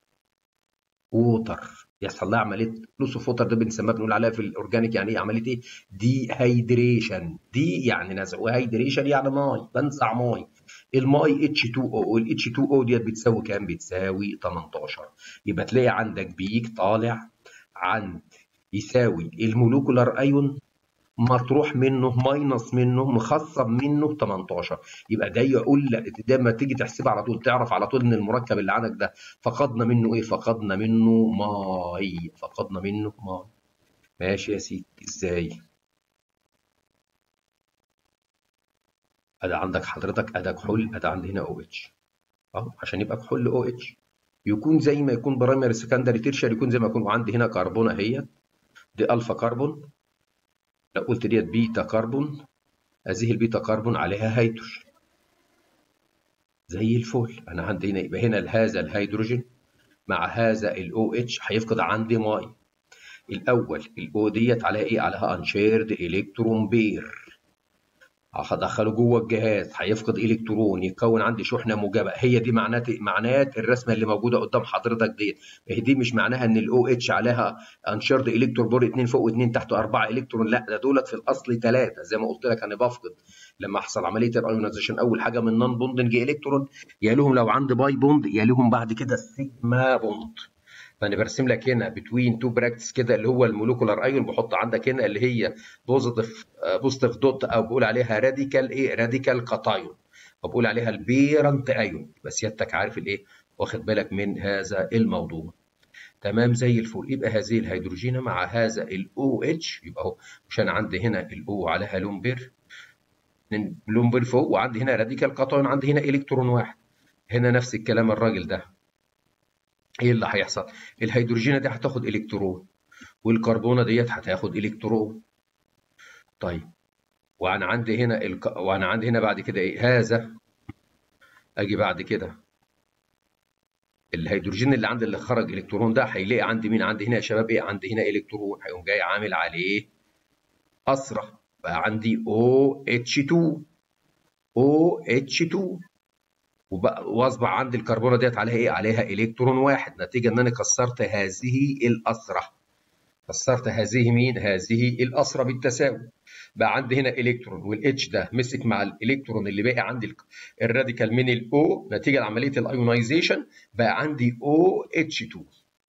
ووتر يحصل لها عمليه لوس اوف ووتر ده بنسميها بنقول عليها في الاورجانيك يعني ايه عمليه ايه؟ دي هيدريشن دي يعني نزع وهيدريشن يعني ماي بنزع ماي الماي اتش 2 او والاتش 2 او ديت بتساوي كام؟ بتساوي 18 يبقى تلاقي عندك بيك طالع عند يساوي المولوكولار ايون مطروح منه ماينص منه مخصم منه 18 يبقى ده يقول ده ما تيجي تحسبها على طول تعرف على طول ان المركب اللي عندك ده فقدنا منه ايه فقدنا منه ماي فقدنا منه ماي ماشي يا سيدي ازاي ادي عندك حضرتك ادي كحول ادي عندي هنا او اتش اهو عشان يبقى كحول او اتش يكون زي ما يكون برايمري سكندري تيرشر يكون زي ما يكون عندي هنا كربونه اهي دي الفا كربون لو قلت ديت بيتا كربون هذه البيتا كربون عليها هيدروجين زي الفل انا عندي هنا يبقى هنا هذا الهيدروجين مع هذا الاو اتش هيفقد عندي ماي الاول الاو ديت عليها ايه عليها انشيرد الكترون بير هدخله جوه الجهاز هيفقد الكترون يكون عندي شحنه موجبه هي دي معنات معنات الرسمه اللي موجوده قدام حضرتك ديت هي دي مش معناها ان الاو اتش عليها انشرد الكترون بور 2 فوق و2 تحت 4 الكترون لا ده دولت في الاصل ثلاثه زي ما قلت لك انا بفقد لما احصل عمليه الايونيزيشن اول حاجه من نون بوندنج الكترون يا لهم لو عندي باي بوند يا لهم بعد كده السيجما بوند فانا برسم لك هنا بتوين تو براكتس كده اللي هو المولوكولار ايون بحط عندك هنا اللي هي بوزيتيف بوزيتيف دوت او بقول عليها راديكال ايه راديكال كاتايون وبقول عليها البيرنت ايون بس سيادتك عارف الايه واخد بالك من هذا الموضوع تمام زي الفل يبقى هذه الهيدروجين مع هذا الاو اتش يبقى اهو مش انا عندي هنا الاو عليها لومبير لومبير فوق وعندي هنا راديكال كاتايون عندي هنا الكترون واحد هنا نفس الكلام الراجل ده ايه اللي هيحصل؟ الهيدروجينه دي هتاخد الكترون والكربونه ديت هتاخد الكترون. طيب وانا عندي هنا الك... وانا عندي هنا بعد كده ايه؟ هذا اجي بعد كده الهيدروجين اللي عندي اللي خرج الكترون ده هيلاقي عندي مين؟ عندي هنا يا شباب ايه؟ عندي هنا الكترون هيقوم جاي عامل عليه اسره بقى عندي OH2 OH2 واصبح عندي الكربونه ديت عليها ايه؟ عليها الكترون واحد نتيجه ان انا كسرت هذه الاسره. كسرت هذه مين؟ هذه الاسره بالتساوي. بقى عندي هنا الكترون والاتش ده مسك مع الالكترون اللي باقي عندي الراديكال من الاو نتيجه لعمليه الايونايزيشن بقى عندي او اتش 2.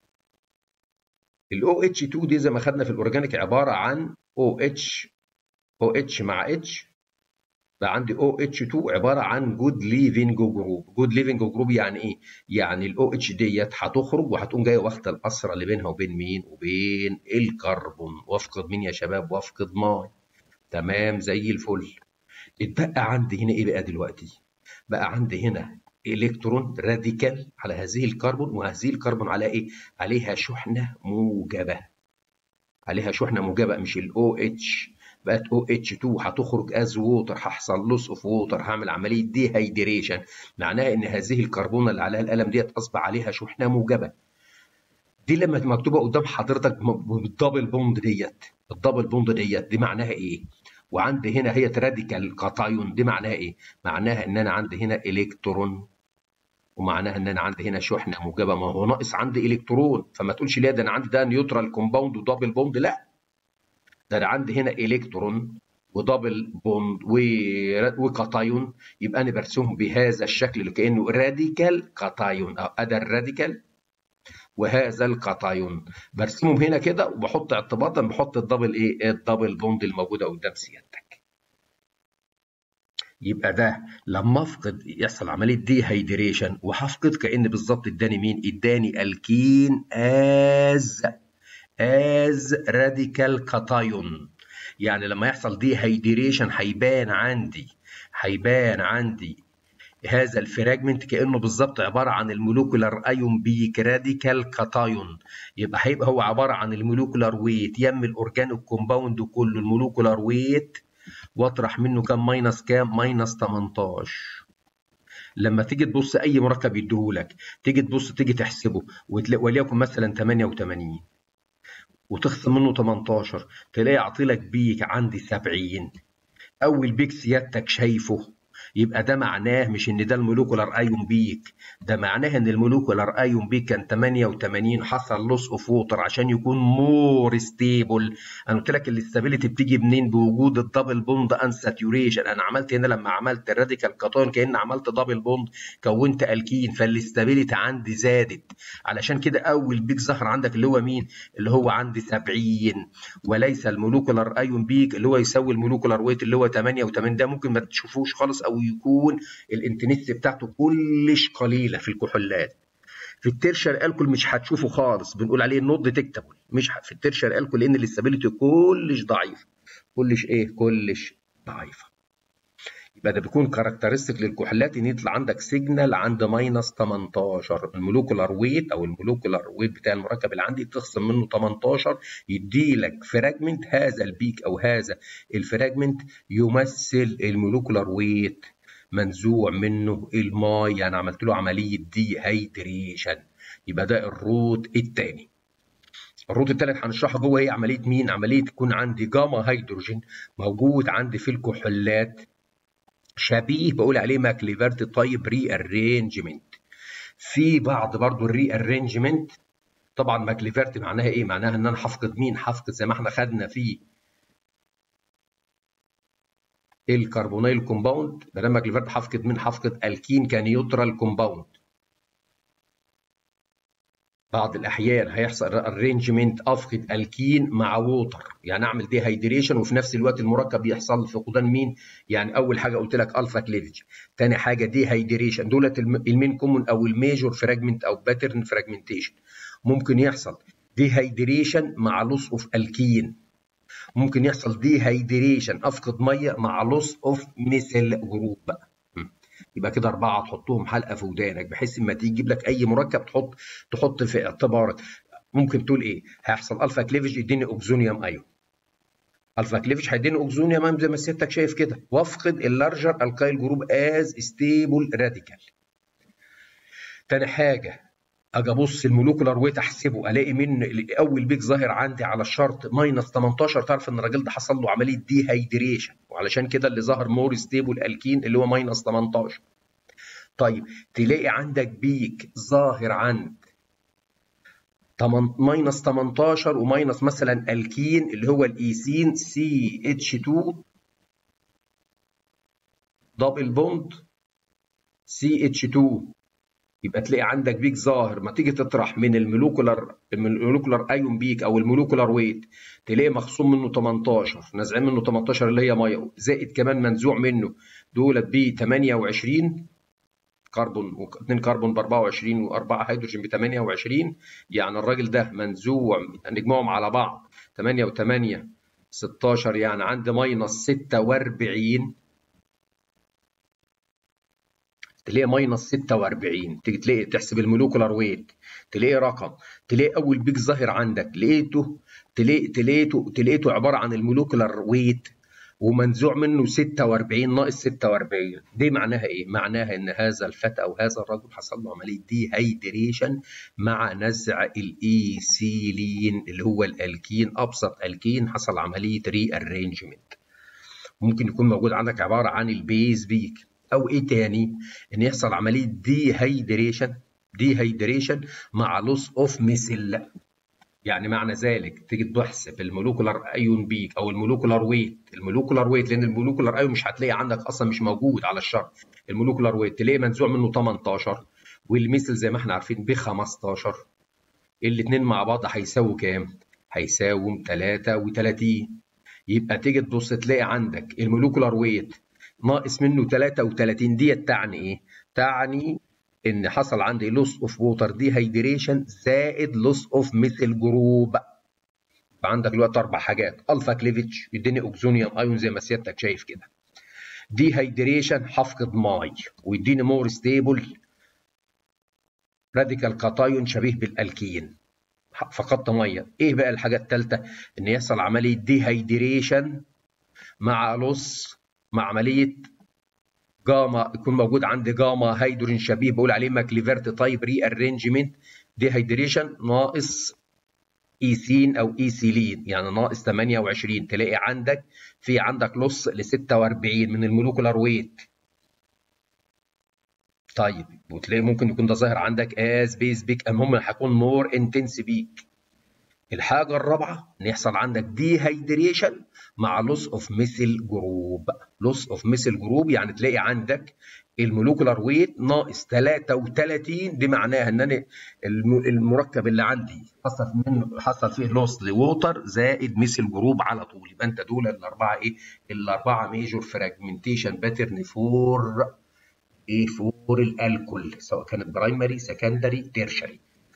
الاو اتش 2 دي زي ما خدنا في الاورجانيك عباره عن او اتش او اتش مع اتش بقى عندي او اتش 2 عباره عن جود ليفنج جروب جود ليفنج جروب يعني ايه يعني الاو اتش ديت هتخرج وهتقوم جايه واخده الاسره اللي بينها وبين مين وبين الكربون وافقد مين يا شباب وافقد ماي تمام زي الفل اتبقى عندي هنا ايه بقى دلوقتي بقى عندي هنا الكترون راديكال على هذه الكربون وهذه الكربون على ايه عليها شحنه موجبه عليها شحنه موجبه مش الاو اتش بقت او اتش 2 هتخرج از ووتر هيحصل لوس اوف ووتر هعمل عمليه دي هيدريشن معناها ان هذه الكربونه اللي عليها القلم ديت اصبح عليها شحنه موجبه دي لما مكتوبه قدام حضرتك بالدبل بوند ديت الدبل بوند ديت دي معناها ايه وعندي هنا هي راديكال كاتايون دي معناها ايه معناها ان انا عندي هنا الكترون ومعناها ان انا عندي هنا شحنه موجبه ما هو ناقص عندي الكترون فما تقولش ليه ده انا عندي ده نيوترال كومباوند ودبل بوند لا ده انا عندي هنا الكترون ودبل بوند وكاتايون يبقى انا برسمهم بهذا الشكل اللي كانه راديكال كاتايون او ادى الراديكال وهذا الكاتايون برسمهم هنا كده وبحط اعتباطا بحط الدبل ايه الدبل بوند الموجوده قدام سيادتك يبقى ده لما افقد يحصل عمليه دي هيدريشن وهفقد كان بالظبط اداني مين اداني الكين از از راديكال كاتايون يعني لما يحصل دي هيدريشن هيبان عندي هيبان عندي هذا الفراجمنت كانه بالظبط عباره عن المولوكولار ايون بيك راديكال كاتايون يبقى هيبقى هو عباره عن المولوكولار ويت يم الاورجانيك كومباوند كله المولوكولار ويت واطرح منه كام ماينس كام ماينس 18 لما تيجي تبص اي مركب يديهولك تيجي تبص تيجي تحسبه وليكن مثلا 88 وتخصم منه 18 تلاقي عطيلك بيك عندي 70 اول بيك سيادتك شايفه يبقى ده معناه مش ان ده المولوكولار ايون بيك ده معناه ان المولوكولار ايون بيك كان 88 حصل لوس اوف ووتر عشان يكون مور ستيبل انا قلت لك الاستابيليتي بتيجي منين بوجود الدبل بوند ان ساتوريشن انا عملت هنا لما عملت الراديكال كاتون كان عملت دبل بوند كونت الكين فالاستابيليتي عندي زادت علشان كده اول بيك ظهر عندك اللي هو مين اللي هو عندي 70 وليس المولوكولار ايون بيك اللي هو يساوي المولوكولار ويت اللي هو 88 ده ممكن ما تشوفوش خالص او يكون الانتنس بتاعته كلش قليله في الكحولات في الترشر الكول مش هتشوفه خالص بنقول عليه نوت ديتكتابل مش في الترشر الكول لان الاستابيليتي كلش ضعيف كلش ايه كلش ضعيفه يبقى ده بيكون كاركترستيك للكحولات ان يطلع عندك سيجنال عند ماينس 18 المولوكولار ويت او المولوكولار ويت بتاع المركب اللي عندي تخصم منه 18 يدي لك فراجمنت هذا البيك او هذا الفراجمنت يمثل المولوكولار ويت منزوع منه الماي يعني عملت له عمليه دي هيدريشن يبقى ده الروت الثاني الروت الثالث هنشرحه جوه هي عمليه مين؟ عمليه يكون عندي جاما هيدروجين موجود عندي في الكحولات شبيه بقول عليه ماكليفرت طيب ري ارينجمنت في بعض برضو الري ارينجمنت طبعا ماكليفرت معناها ايه معناها ان انا هفقد مين هفقد زي ما احنا خدنا في الكربونيل كومباوند بدل ماكليفرت هفقد مين هفقد الكين كنيوترال كومباوند بعض الاحيان هيحصل ارينجمنت افقد الكين مع ووتر يعني اعمل دي هيدريشن وفي نفس الوقت المركب يحصل فقدان مين يعني اول حاجه قلت لك الفا كليفج ثاني حاجه دي هيدريشن دولت المين كومون او الميجور فراجمنت او باترن فراجمنتيشن ممكن يحصل دي هيدريشن مع لوس اوف الكين ممكن يحصل دي هيدريشن افقد ميه مع لوس اوف ميثيل جروب بقى يبقى كده اربعه تحطهم حلقه في ودانك بحيث اما تيجي تجيب لك اي مركب تحط تحط في اعتبارك ممكن تقول ايه هيحصل الفا كليفج يديني اوكزونيوم ايون الفا كليفج هيديني اوكزونيوم ايون زي ما سيادتك شايف كده وافقد اللارجر الكايل جروب از ستيبل راديكال تاني حاجه اجي ابص المولوكولار ويت احسبه الاقي من اول بيك ظاهر عندي على الشرط ماينس 18 تعرف ان الراجل ده حصل له عمليه دي هيدريشن وعلشان كده اللي ظهر مور ستيبل الكين اللي هو ماينس 18 طيب تلاقي عندك بيك ظاهر عند ماينس 18 وماينس مثلا الكين اللي هو الايسين سي اتش 2 دبل بوند سي اتش 2 يبقى تلاقي عندك بيك ظاهر ما تيجي تطرح من المولوكولار المولوكولار ايون بيك او المولوكولار ويت تلاقي مخصوم منه 18 نازعين منه 18 اللي هي ميه زائد كمان منزوع منه دولت ب 28 كربون و2 كربون ب 24 و4 هيدروجين ب 28 يعني الراجل ده منزوع نجمعهم على بعض 8 و8 16 يعني عندي ماينس 46 تلاقي ماينس 46 تيجي تلاقي تحسب المولوكولار ويت تلاقي رقم تلاقي اول بيك ظاهر عندك لقيته تلاقي تلاقيته تلاقيته عباره عن المولوكولار ويت ومنزوع منه 46 ناقص 46 دي معناها ايه؟ معناها ان هذا الفتى او هذا الرجل حصل له عمليه دي هيدريشن مع نزع الايثيلين اللي هو الالكين ابسط الكين حصل عمليه ري ارينجمنت ممكن يكون موجود عندك عباره عن البيز بيك او ايه تاني ان يحصل عمليه دي هيدريشن دي هيدريشن مع لوس اوف ميثيل يعني معنى ذلك تيجي تحسب المولوكولار ايون بيك او المولوكولار ويت المولوكولار ويت لان المولوكولار ايون مش هتلاقي عندك اصلا مش موجود على الشرط المولوكولار ويت تلاقي منزوع منه 18 والمثل زي ما احنا عارفين ب 15 الاثنين مع بعض هيساووا كام؟ هيساووا 33 يبقى تيجي تبص تلاقي عندك المولوكولار ويت ناقص منه 33 ديت تعني ايه؟ تعني ان حصل عندي لوس اوف ووتر دي هيدريشن زائد لوس اوف مثل جروب فعندك دلوقتي اربع حاجات الفا كليفيتش يديني اوكسونيوم ايون زي ما سيادتك شايف كده دي هيدريشن هفقد ماي ويديني مور ستيبل راديكال كاتايون شبيه بالالكين فقدت ميه ايه بقى الحاجه الثالثه ان يحصل عمليه دي هيدريشن مع لص مع عمليه جاما يكون موجود عندي جاما هيدروجين شبيه بقول عليه ماكليفرت تايب ري ارينجمنت دي هيدريشن ناقص ايثين او ايثيلين يعني ناقص 28 تلاقي عندك في عندك لص ل 46 من المولوكولار ويت طيب وتلاقي ممكن يكون ده ظاهر عندك از بيز بيك المهم هيكون مور انتنس بيك الحاجه الرابعه ان يحصل عندك دي هيدريشن مع لوس اوف ميثيل جروب لوس اوف ميثيل جروب يعني تلاقي عندك المولوكولار ويت ناقص 33 دي معناها ان انا المركب اللي عندي حصل منه حصل فيه لوس لووتر زائد ميثيل جروب على طول يبقى انت دول الاربعه ايه؟ الاربعه ميجور فراجمنتيشن باترن فور ايه فور الالكول سواء كانت برايمري سكندري تيرشري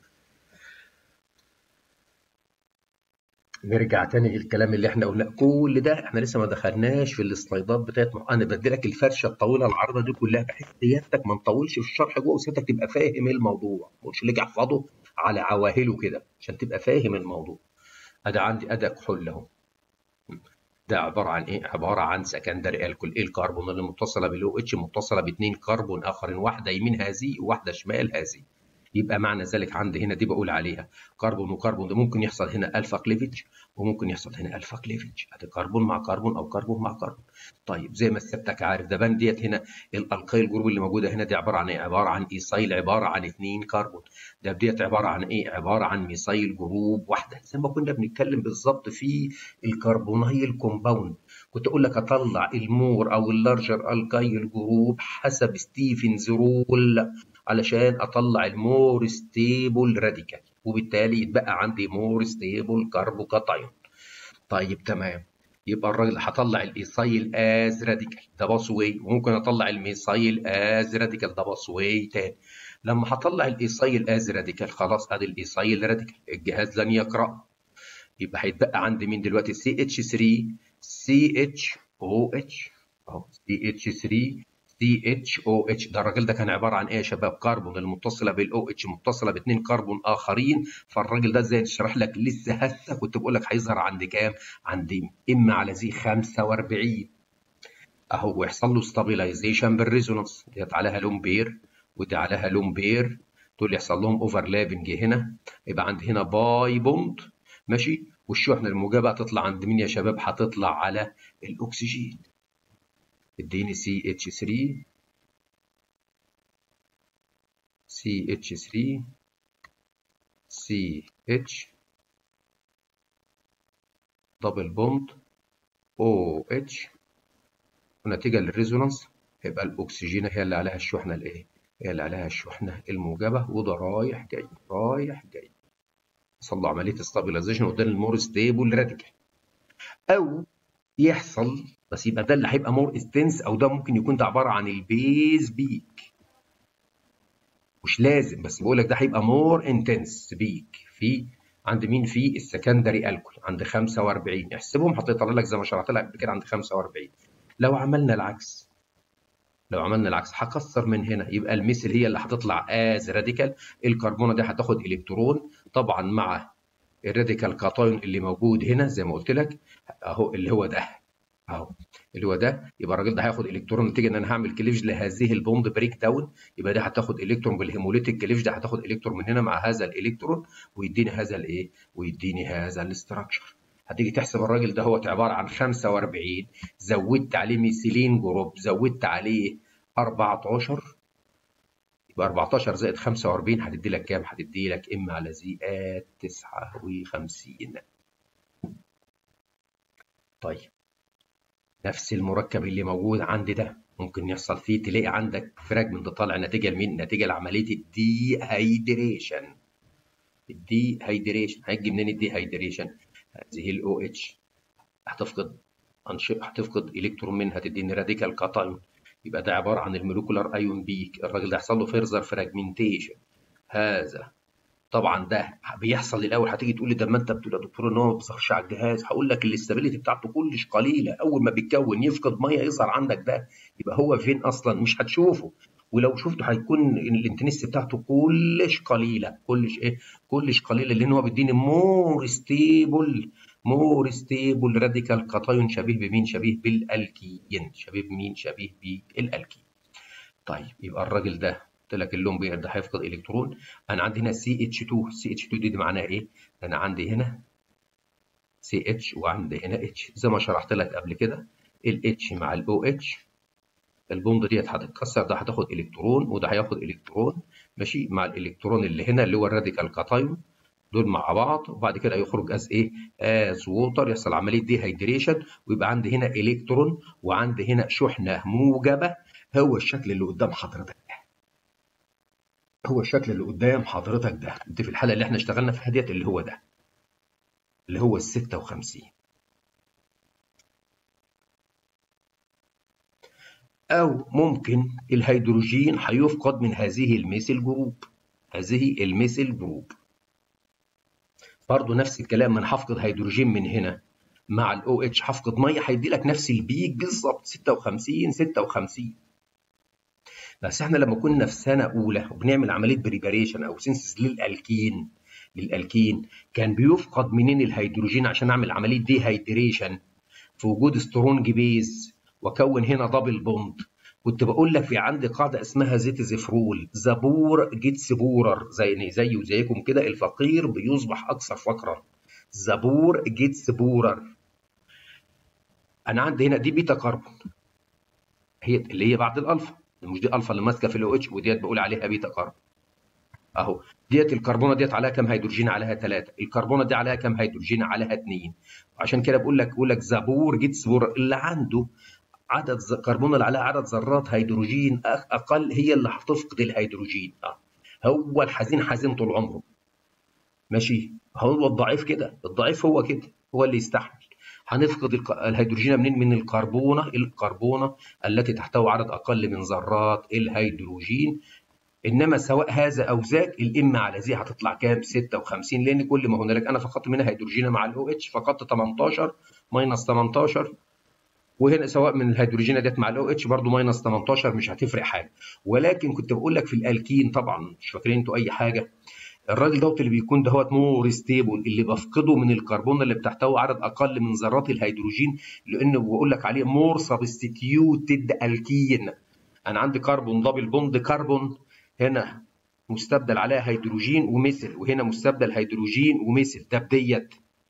نرجع تاني للكلام اللي احنا قلناه كل ده احنا لسه ما دخلناش في السلايدات بتاعت انا بدي لك الفرشه الطويله العريضه دي كلها بحيث سيادتك ما نطولش في الشرح جوه وسيادتك تبقى فاهم الموضوع مش ليك احفظه على عواهله كده عشان تبقى فاهم الموضوع ادي عندي ادي كحول اهو ده عباره عن ايه؟ عباره عن سكندري الكول ايه الكربون اللي متصله بالاو اتش متصله باثنين كربون اخرين واحده يمين هذه وواحده شمال هذه يبقى معنى ذلك عندي هنا دي بقول عليها كربون وكربون ده ممكن يحصل هنا الفا كليفج وممكن يحصل هنا الفا كليفج ادي كربون مع كربون او كربون مع كربون طيب زي ما سيادتك عارف ده بان ديت هنا الالقاي جروب اللي موجوده هنا دي عباره عن ايه عباره عن ايسايل عباره عن اثنين كربون ده ديت عباره عن ايه عباره عن ميسايل جروب واحده زي ما كنا بنتكلم بالظبط في الكربونايل كومباوند كنت اقول لك اطلع المور او اللارجر الكايل جروب حسب ستيفنز رول علشان اطلع المور ستيبل راديكال وبالتالي يتبقى عندي مور ستيبل كاربوكاتايون طيب تمام يبقى الراجل هطلع الايثايل از راديكال ده باس واي وممكن اطلع الميثايل از راديكال ده باس واي تاني لما هطلع الايثايل از راديكال خلاص ادي الايثايل راديكال الجهاز لن يقرا يبقى هيتبقى عندي مين دلوقتي سي اتش 3 سي اتش او اتش اهو سي اتش 3 سي اتش او اتش ده الراجل ده كان عباره عن ايه يا شباب كربون المتصله بالاو اتش متصله باثنين كربون اخرين فالراجل ده ازاي تشرح لك لسه هسه كنت بقول لك هيظهر عند كام عند ام على زي 45 اهو ويحصل له ستابيلايزيشن بالريزونانس ديت عليها لون بير ودي عليها لون بير دول يحصل لهم اوفرلابنج هنا يبقى عندي هنا باي بوند ماشي والشحنه الموجبه هتطلع عند مين يا شباب هتطلع على الاكسجين اديني سي اتش 3 سي اتش 3 سي اتش دبل بوند او اتش ونتيجه للريزونانس هيبقى الاكسجين هي اللي عليها الشحنه الايه هي اللي عليها الشحنه الموجبه وده رايح جاي رايح جاي حصل له عمليه استابيلايزيشن قدام المور ستيبل راديكال او يحصل بس يبقى ده اللي هيبقى مور استنس او ده ممكن يكون ده عباره عن البيز بيك مش لازم بس بقول لك ده هيبقى مور انتنس بيك في عند مين في السكندري الكول عند 45 احسبهم هتطلع لك زي ما شرحت لك قبل كده عند 45 لو عملنا العكس لو عملنا العكس هكسر من هنا يبقى المثل هي اللي هتطلع از راديكال الكربونه دي هتاخد الكترون طبعا مع الراديكال كاتايون اللي موجود هنا زي ما قلت لك اهو اللي هو ده اهو اللي هو ده يبقى الراجل ده هياخد الكترون نتيجه ان انا هعمل كليفج لهذه البوند بريك داون يبقى ده هتاخد الكترون بالهيموليتيك كليفج ده هتاخد الكترون من هنا مع هذا الالكترون ويديني هذا الايه ويديني هذا الاستراكشر هتيجي تحسب الراجل ده هو عباره عن 45 زودت عليه ميثيلين جروب زودت عليه 14 يبقى 14 زائد 45 هتدي لك كام؟ هتدي لك ام على زي ات 59 طيب نفس المركب اللي موجود عندي ده ممكن يحصل فيه تلاقي عندك فراجمنت طالع نتيجه لمين؟ نتيجه لعمليه الدي هيدريشن الدي هيدريشن هيجي منين الدي هيدريشن؟ هذه الاو اتش هتفقد هتفقد الكترون منها تديني راديكال كاتايون يبقى ده عباره عن المولكولار ايون بيك الراجل ده هيحصل له فيرزر فراجمنتيشن هذا طبعا ده بيحصل الاول هتيجي تقول لي ده ما انت بتقول يا دكتور ان هو ما بيظهرش على الجهاز هقول لك الاستابيليتي بتاعته كلش قليله اول ما بيتكون يفقد ميه يظهر عندك ده يبقى هو فين اصلا مش هتشوفه ولو شفته هيكون الانتنس بتاعته كلش قليله كلش ايه كلش قليله لان هو بيديني مور ستيبل مور ستيبل راديكال كاتايون شبيه بمين شبيه بالالكين شبيه بمين شبيه بالالكين طيب يبقى الراجل ده قلت لك اللون بير ده هيفقد الكترون انا عندي هنا سي اتش 2 سي اتش 2 دي, دي معناها ايه انا عندي هنا سي اتش وعندي هنا اتش زي ما شرحت لك قبل كده الاتش مع الاو اتش البوند ديت هتتكسر ده هتاخد الكترون وده هياخد الكترون ماشي مع الالكترون اللي هنا اللي هو الراديكال كاتايون دول مع بعض وبعد كده يخرج از ايه از ووتر يحصل عمليه دي هيدريشن ويبقى عندي هنا الكترون وعندي هنا شحنه موجبه هو الشكل اللي قدام حضرتك ده هو الشكل اللي قدام حضرتك ده دي في الحاله اللي احنا اشتغلنا فيها ديت اللي هو ده اللي هو ال 56 أو ممكن الهيدروجين هيفقد من هذه الميثيل جروب هذه الميثيل جروب برضه نفس الكلام من هفقد هيدروجين من هنا مع الاو اتش هفقد ميه هيدي لك نفس البيك بالظبط 56 56 بس احنا لما كنا في سنه اولى وبنعمل عمليه بريباريشن او سينسس للالكين للالكين كان بيفقد منين الهيدروجين عشان اعمل عمليه دي هيدريشن في وجود سترونج بيز واكون هنا دبل بوند كنت بقول لك في عندي قاعده اسمها زيت زفرول زبور جيتس بورر زي زي وزيكم كده الفقير بيصبح اكثر فقرا زبور جيتس بورر انا عندي هنا دي بيتا كربون هي اللي هي بعد الالفا مش دي الفا اللي ماسكه في الاو اتش وديت بقول عليها بيتا كربون اهو ديت الكربونه ديت عليها كام هيدروجين عليها 3 الكربونه دي عليها كام هيدروجين عليها 2 عشان كده بقول لك بقول لك زبور جيتس بورر اللي عنده عدد كربون اللي عليها عدد ذرات هيدروجين اقل هي اللي هتفقد الهيدروجين اه هو الحزين حزين طول عمره ماشي هو الضعيف كده الضعيف هو كده هو اللي يستحمل هنفقد الهيدروجين منين من الكربونه الكربونه التي تحتوي عدد اقل من ذرات الهيدروجين انما سواء هذا او ذاك الام على زي هتطلع كام 56 لان كل ما هنالك انا فقدت منها هيدروجين مع الاو اتش فقدت 18 ماينس 18 وهنا سواء من الهيدروجين ديت مع الاو اتش برضه ماينس 18 مش هتفرق حاجه ولكن كنت بقول لك في الالكين طبعا مش فاكرين انتوا اي حاجه الراجل دوت اللي بيكون دهوت مور ستيبل اللي بفقده من الكربون اللي بتحتوي عدد اقل من ذرات الهيدروجين لانه بقول لك عليه مور سبستيتيوتد الكين انا عندي كربون دبل بوند كربون هنا مستبدل عليها هيدروجين ومثل وهنا مستبدل هيدروجين ومثل ده بديت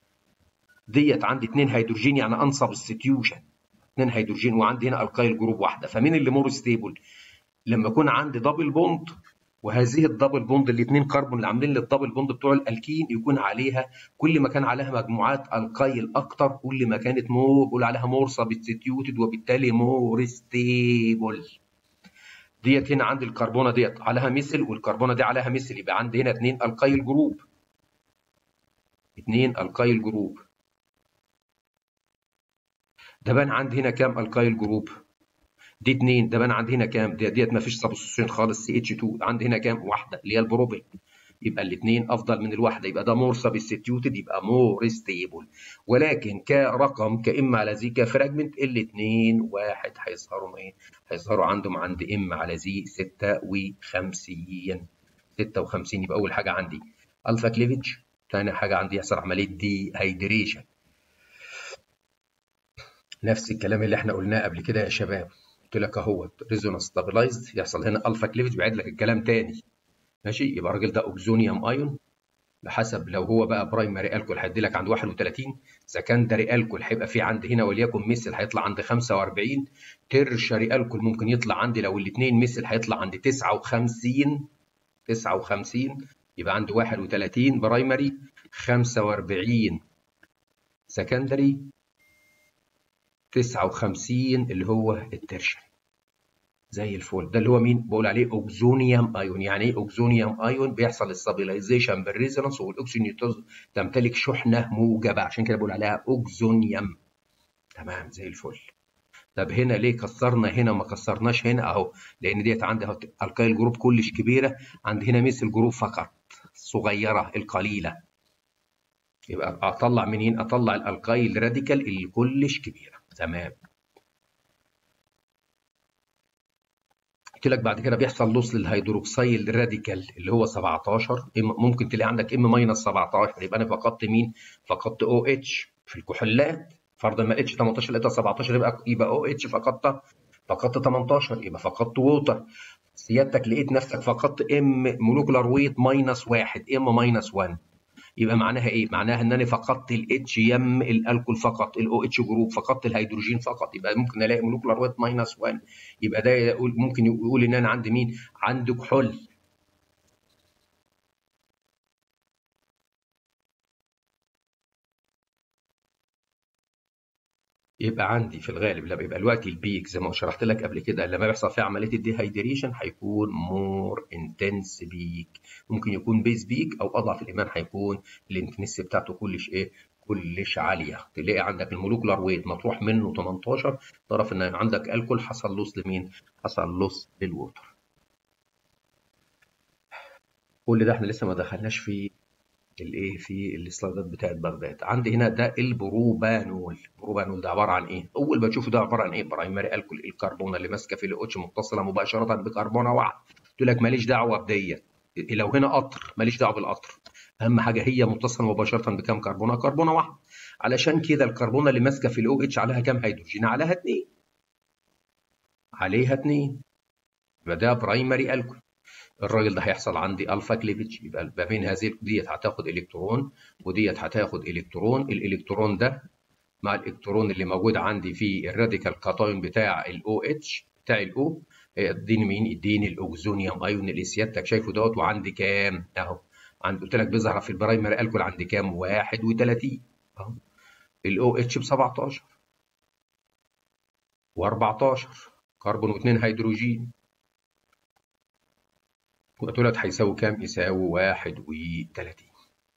ديت عندي اثنين هيدروجين يعني ان سبستيوشن اثنين هيدروجين وعندي هنا الكايل جروب واحده فمين اللي مور ستيبل لما يكون عندي دبل بوند وهذه الدبل بوند الاثنين كربون اللي عاملين لي الدبل بوند بتوع الالكين يكون عليها كل ما كان عليها مجموعات الكايل اكتر كل ما كانت مور بقول عليها مور سبستيوتد وبالتالي مور ستيبل ديت هنا عندي الكربونه ديت عليها مثل والكربونه دي عليها مثل يبقى عندي هنا اثنين الكايل جروب اثنين الكايل جروب ده بان عندي هنا كام الكايل جروب دي 2 ده بان عندي هنا كام دي ديت ما فيش سبستيوشن خالص سي اتش 2 عندي هنا كام واحده اللي هي البروبين يبقى الاثنين افضل من الواحده يبقى ده مور سبستيوتد يبقى مور ستيبل ولكن كرقم كام على زي كفراجمنت الاثنين واحد هيظهروا ايه هيظهروا عندهم عند ام على زي 56 56 يبقى اول حاجه عندي الفا كليفج ثاني حاجه عندي يحصل عمليه دي هيدريشن نفس الكلام اللي احنا قلناه قبل كده يا شباب قلت لك اهو ريزونانس ستابلايزد يحصل هنا الفا كليفج بيعيد لك الكلام تاني ماشي يبقى الراجل ده اوكزونيوم ايون بحسب لو هو بقى برايمري الكول هيدي لك عند 31 سكندري الكول هيبقى في عند هنا وليكن مثل هيطلع عند 45 ترشري الكول ممكن يطلع عندي لو الاثنين مثل هيطلع عند 59 59 يبقى عند 31 برايمري 45 سكندري 59 اللي هو الترشري زي الفل ده اللي هو مين بقول عليه اوكزونيوم ايون يعني ايه اوكزونيوم ايون بيحصل الستابيلايزيشن بالريزونانس والاكسجين تمتلك شحنه موجبه عشان كده بقول عليها اوكزونيوم تمام زي الفل طب هنا ليه كسرنا هنا ما كسرناش هنا اهو لان ديت عندي الكايل جروب كلش كبيره عند هنا مثل جروب فقط صغيره القليله يبقى اطلع منين اطلع الالكايل راديكال اللي كلش كبيره تمام قلت لك بعد كده بيحصل لوس للهيدروكسيل راديكال اللي هو 17 ممكن تلاقي عندك ام ماينس 17 يبقى انا فقدت مين؟ فقدت او اتش في الكحولات فرضا ما اتش 18 لقيتها 17 يبقى يبقى او اتش فقدت فقدت 18 يبقى فقدت ووتر سيادتك لقيت نفسك فقدت ام مولوكولار ويت ماينس 1 ام ماينس 1 يبقى معناها ايه؟ معناها ان انا فقدت الاتش يم الالكول فقط الاو اتش جروب فقدت الهيدروجين فقط يبقى ممكن الاقي مولكولار ويت ماينس 1 يبقى ده يقول ممكن يقول ان انا عندي مين؟ عندي كحول يبقى عندي في الغالب لما يبقى الوقت البيك زي ما شرحت لك قبل كده لما بيحصل فيه عمليه الديهايدريشن هيكون مور انتنس بيك ممكن يكون بيز بيك او اضعف الايمان هيكون الانتنس بتاعته كلش ايه كلش عاليه تلاقي عندك المولوكولار ويت مطروح منه 18 تعرف ان عندك الكول حصل لوس لمين حصل لوس للووتر كل ده احنا لسه ما دخلناش في الايه في السلايدات بتاعت بغداد عندي هنا ده البروبانول البروبانول ده عباره عن ايه اول ما تشوفه ده عباره عن ايه برايمري الكول الكربونه اللي ماسكه في الاتش متصله مباشره بكربونه واحد قلت لك ماليش دعوه بديت لو هنا قطر ماليش دعوه بالقطر اهم حاجه هي متصله مباشره بكام كربونه كربونه واحد علشان كده الكربونه اللي ماسكه في الاو اتش عليها كام هيدروجين عليها اثنين عليها اثنين يبقى ده برايمري الكول الراجل ده هيحصل عندي الفا كليفج يبقى ما بين هذه ديت هتاخد الكترون وديت هتاخد الكترون الالكترون ده مع الالكترون اللي موجود عندي في الراديكال كاتايون بتاع الاو اتش بتاع الاو اديني مين اديني الاوكزونيوم ايون اللي سيادتك شايفه دوت وعندي كام اهو عند قلت لك بيظهر في البرايمري الكول عندي كام 31 اهو الاو اتش ب 17 و14 كربون واثنين هيدروجين ودولت هيساوي كام؟ يساوي واحد وتلاتين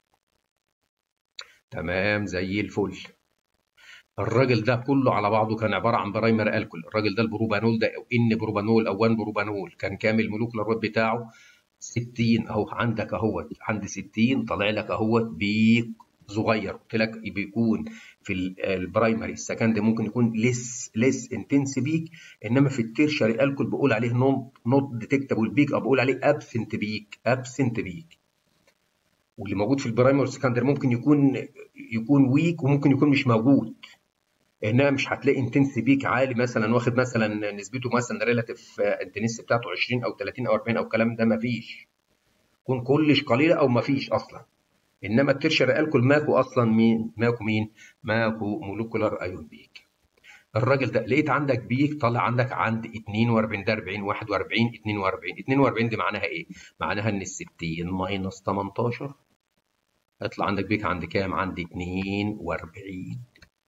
تمام زي الفل الراجل ده كله على بعضه كان عباره عن برايمر الكول الراجل ده البروبانول ده او ان بروبانول او 1 بروبانول كان كامل المولوكولار ويت بتاعه 60 اهو عندك اهوت عند 60 طالع لك اهوت بيك صغير قلت لك بيكون في البرايمري السكند ممكن يكون ليس ليس انتنس بيك انما في التيرشري الكول بقول عليه نوت نوت ديتكتابل بيك او بقول عليه ابسنت بيك ابسنت بيك واللي موجود في البرايمري والسكندري ممكن يكون يكون ويك وممكن يكون مش موجود انما مش هتلاقي انتنس بيك عالي مثلا واخد مثلا نسبته مثلا ريلاتيف انتنس بتاعته 20 او 30 او 40 او الكلام ده مفيش يكون كلش قليله او مفيش اصلا انما الترشري الكول ماكو اصلا مين ماكو مين ماكو مولكولار ايون بيك الراجل ده لقيت عندك بيك طلع عندك عند 42 ده 40 41 42 42 دي معناها ايه معناها ان ال 60 ماينس 18 هيطلع عندك بيك عند كام عند 42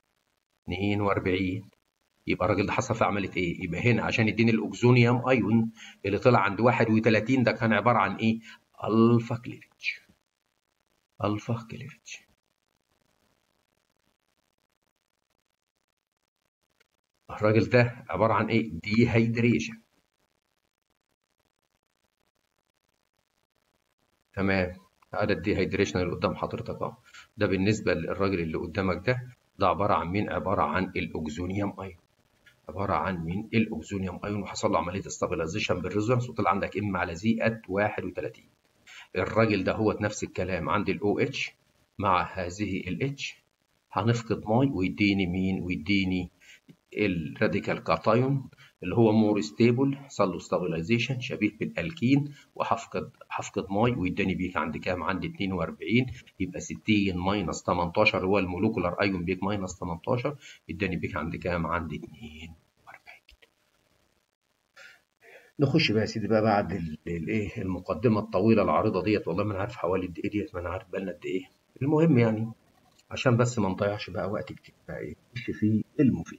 42 يبقى الراجل ده حصل في عمليه ايه يبقى هنا عشان يديني الاوكزونيوم ايون اللي طلع عند 31 ده كان عباره عن ايه الفا كليفج الفا كليفج الراجل ده عباره عن ايه دي هيدريشن تمام هذا الدي هيدريشن اللي قدام حضرتك اهو ده بالنسبه للراجل اللي قدامك ده ده عباره عن مين عباره عن الاوكزونيوم ايون عباره عن مين الاوكزونيوم ايون وحصل له عمليه استابيلايزيشن بالريزونانس وطلع عندك ام على زي ات 31 الراجل ده هو نفس الكلام عندي الاو اتش مع هذه الاتش هنفقد ماي ويديني مين ويديني الراديكال كاتايون اللي هو مور ستيبل حصل له ستابلايزيشن شبيه بالالكين وهفقد هفقد ماي ويداني بيك عند كام؟ عند 42 يبقى 60 ماينس 18 هو المولوكولار ايون بيك ماينس 18 يداني بيك عند كام؟ عند 42 نخش بقى يا سيدي بقى بعد الايه المقدمه الطويله العريضه ديت والله ما انا عارف حوالي قد ايه ديت ما انا عارف بقالنا قد ايه المهم يعني عشان بس ما نضيعش بقى وقت كتير بقى ايه نخش في المفيد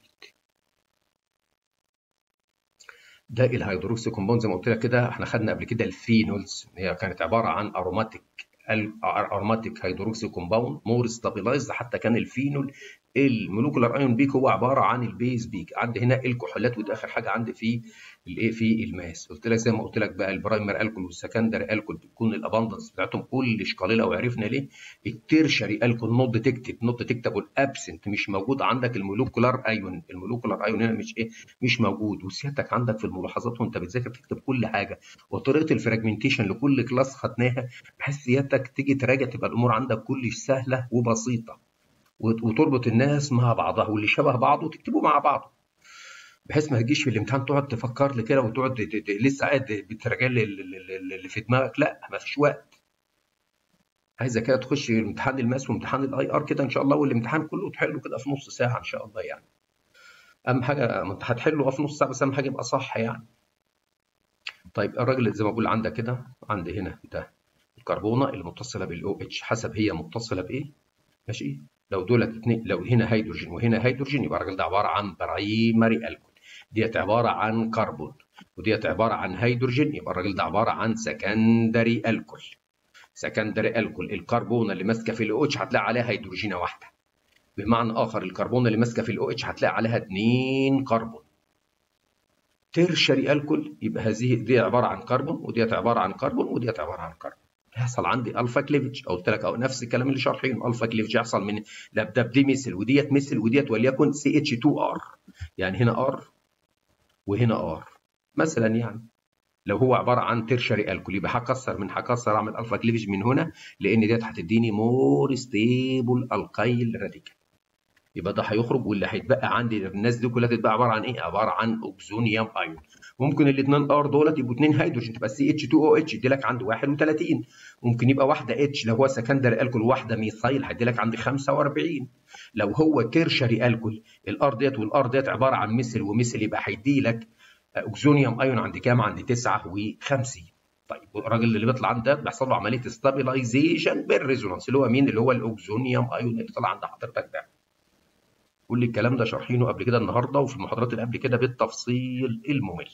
ده الهيدروكسي كومباوند زي ما قلت لك كده احنا خدنا قبل كده الفينولز هي كانت عباره عن اروماتيك اروماتيك هيدروكسي كومباوند مور ستابلايزد حتى كان الفينول المولوكولار ايون بيك هو عباره عن البيز بيك عندي هنا الكحولات ودي اخر حاجه عندي في الايه في الماس قلت لك زي ما قلت لك بقى البرايمر الكول والسكندري الكول بتكون الاباندنس بتاعتهم كلش قليله وعرفنا ليه التيرشري الكول نوت ديتكتد نوت ديتكتابل ابسنت مش موجود عندك المولوكولار ايون المولوكولار ايون هنا مش ايه مش موجود وسيادتك عندك في الملاحظات وانت بتذاكر تكتب كل حاجه وطريقه الفراجمنتيشن لكل كلاس خدناها بحيث سيادتك تيجي تراجع تبقى الامور عندك كلش سهله وبسيطه وتربط الناس مع بعضها واللي شبه بعضه تكتبه مع بعضه بحيث ما تجيش في الامتحان تقعد تفكر لي كده وتقعد لسه قاعد بتراجع لي اللي في دماغك لا ما فيش وقت عايزه كده تخش امتحان الماس وامتحان الاي ار كده ان شاء الله والامتحان كله تحله كده في نص ساعه ان شاء الله يعني اهم حاجه انت هتحله في نص ساعه بس اهم حاجه يبقى صح يعني طيب الراجل زي ما بقول عندك كده عندي هنا ده الكربونه اللي متصله بالاو اتش حسب هي متصله بايه ماشي لو دولت اتنين لو هنا هيدروجين وهنا هيدروجين يبقى الراجل ده عباره عن برايمري الكول ديت عباره عن كربون وديت عباره عن هيدروجين يبقى الراجل ده عباره عن سكندري الكول سكندري الكول الكربونه اللي ماسكه في الاو اتش هتلاقي عليها هيدروجينه واحده بمعنى اخر الكربونه اللي ماسكه في الاو اتش هتلاقي عليها اثنين كربون تيرشري الكول يبقى هذه دي عباره عن كربون وديت عباره عن كربون وديت عباره عن كربون هيحصل عندي الفا كليفج قلت لك او نفس الكلام اللي شارحينه الفا كليفج يحصل من ده دي مثل وديت مثل وديت وليكن سي اتش 2 ار يعني هنا ار وهنا ار مثلا يعني لو هو عباره عن تيرشري الكول يبقى هكسر من هكسر اعمل الفا كليفج من هنا لان ديت هتديني مور ستيبل القايل راديكال يبقى ده هيخرج واللي هيتبقى عندي الناس دي كلها تتبقى عباره عن ايه؟ عباره عن اوكسونيوم ايون ممكن الاثنين ار دولت يبقوا اثنين هيدروجين تبقى سي اتش 2 او اتش يدي لك عند 31 ممكن يبقى واحده اتش لو هو سكندري الكول واحده ميثايل هيدي لك عند 45 لو هو تيرشري الكول الار ديت والار ديت عباره عن مثل ومثل يبقى هيدي لك اوكسونيوم ايون عند كام؟ عند 59 طيب الراجل اللي بيطلع عند ده بيحصل له عمليه ستابلايزيشن بالريزونانس اللي هو مين؟ اللي هو الاوكسونيوم ايون اللي طلع عند حضرتك ده كل الكلام ده شارحينه قبل كده النهارده وفي المحاضرات اللي قبل كده بالتفصيل الممل.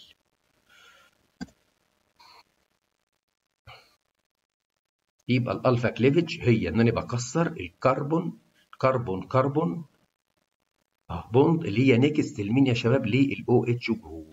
يبقى الالفا كليفج هي ان انا بكسر الكربون كربون كربون اه بوند اللي هي نيكست لمين يا شباب للاو اتش جروب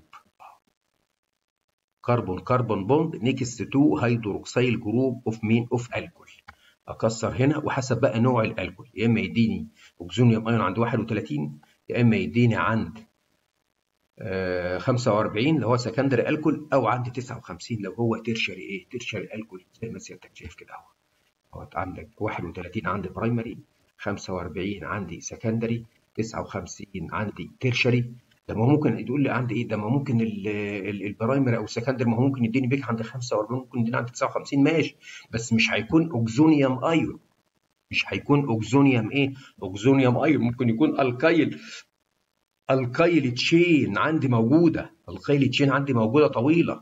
كربون كربون بوند نيكست تو هيدروكسيل جروب اوف مين اوف الكول اكسر هنا وحسب بقى نوع الالكول يا اما يديني اوكسونيوم ايون عند 31 يا اما يديني عند آه 45 اللي هو سكندري الكول او عند 59 لو هو تيرشري ايه تيرشري الكول زي ما سيادتك شايف كده اهو اهو عندك 31 عندي برايمري 45 عندي سكندري 59 عندي تيرشري ده ما ممكن تقول لي عندي ايه ده ما ممكن البرايمري او السكندري ما هو ممكن يديني بيك عند 45 ممكن يديني عند 59 ماشي بس مش هيكون اوكزونيوم ايون مش هيكون اوكزونيوم ايه اوكزونيوم ايون ممكن يكون الكايل الكايل تشين عندي موجوده الكايل تشين عندي موجوده طويله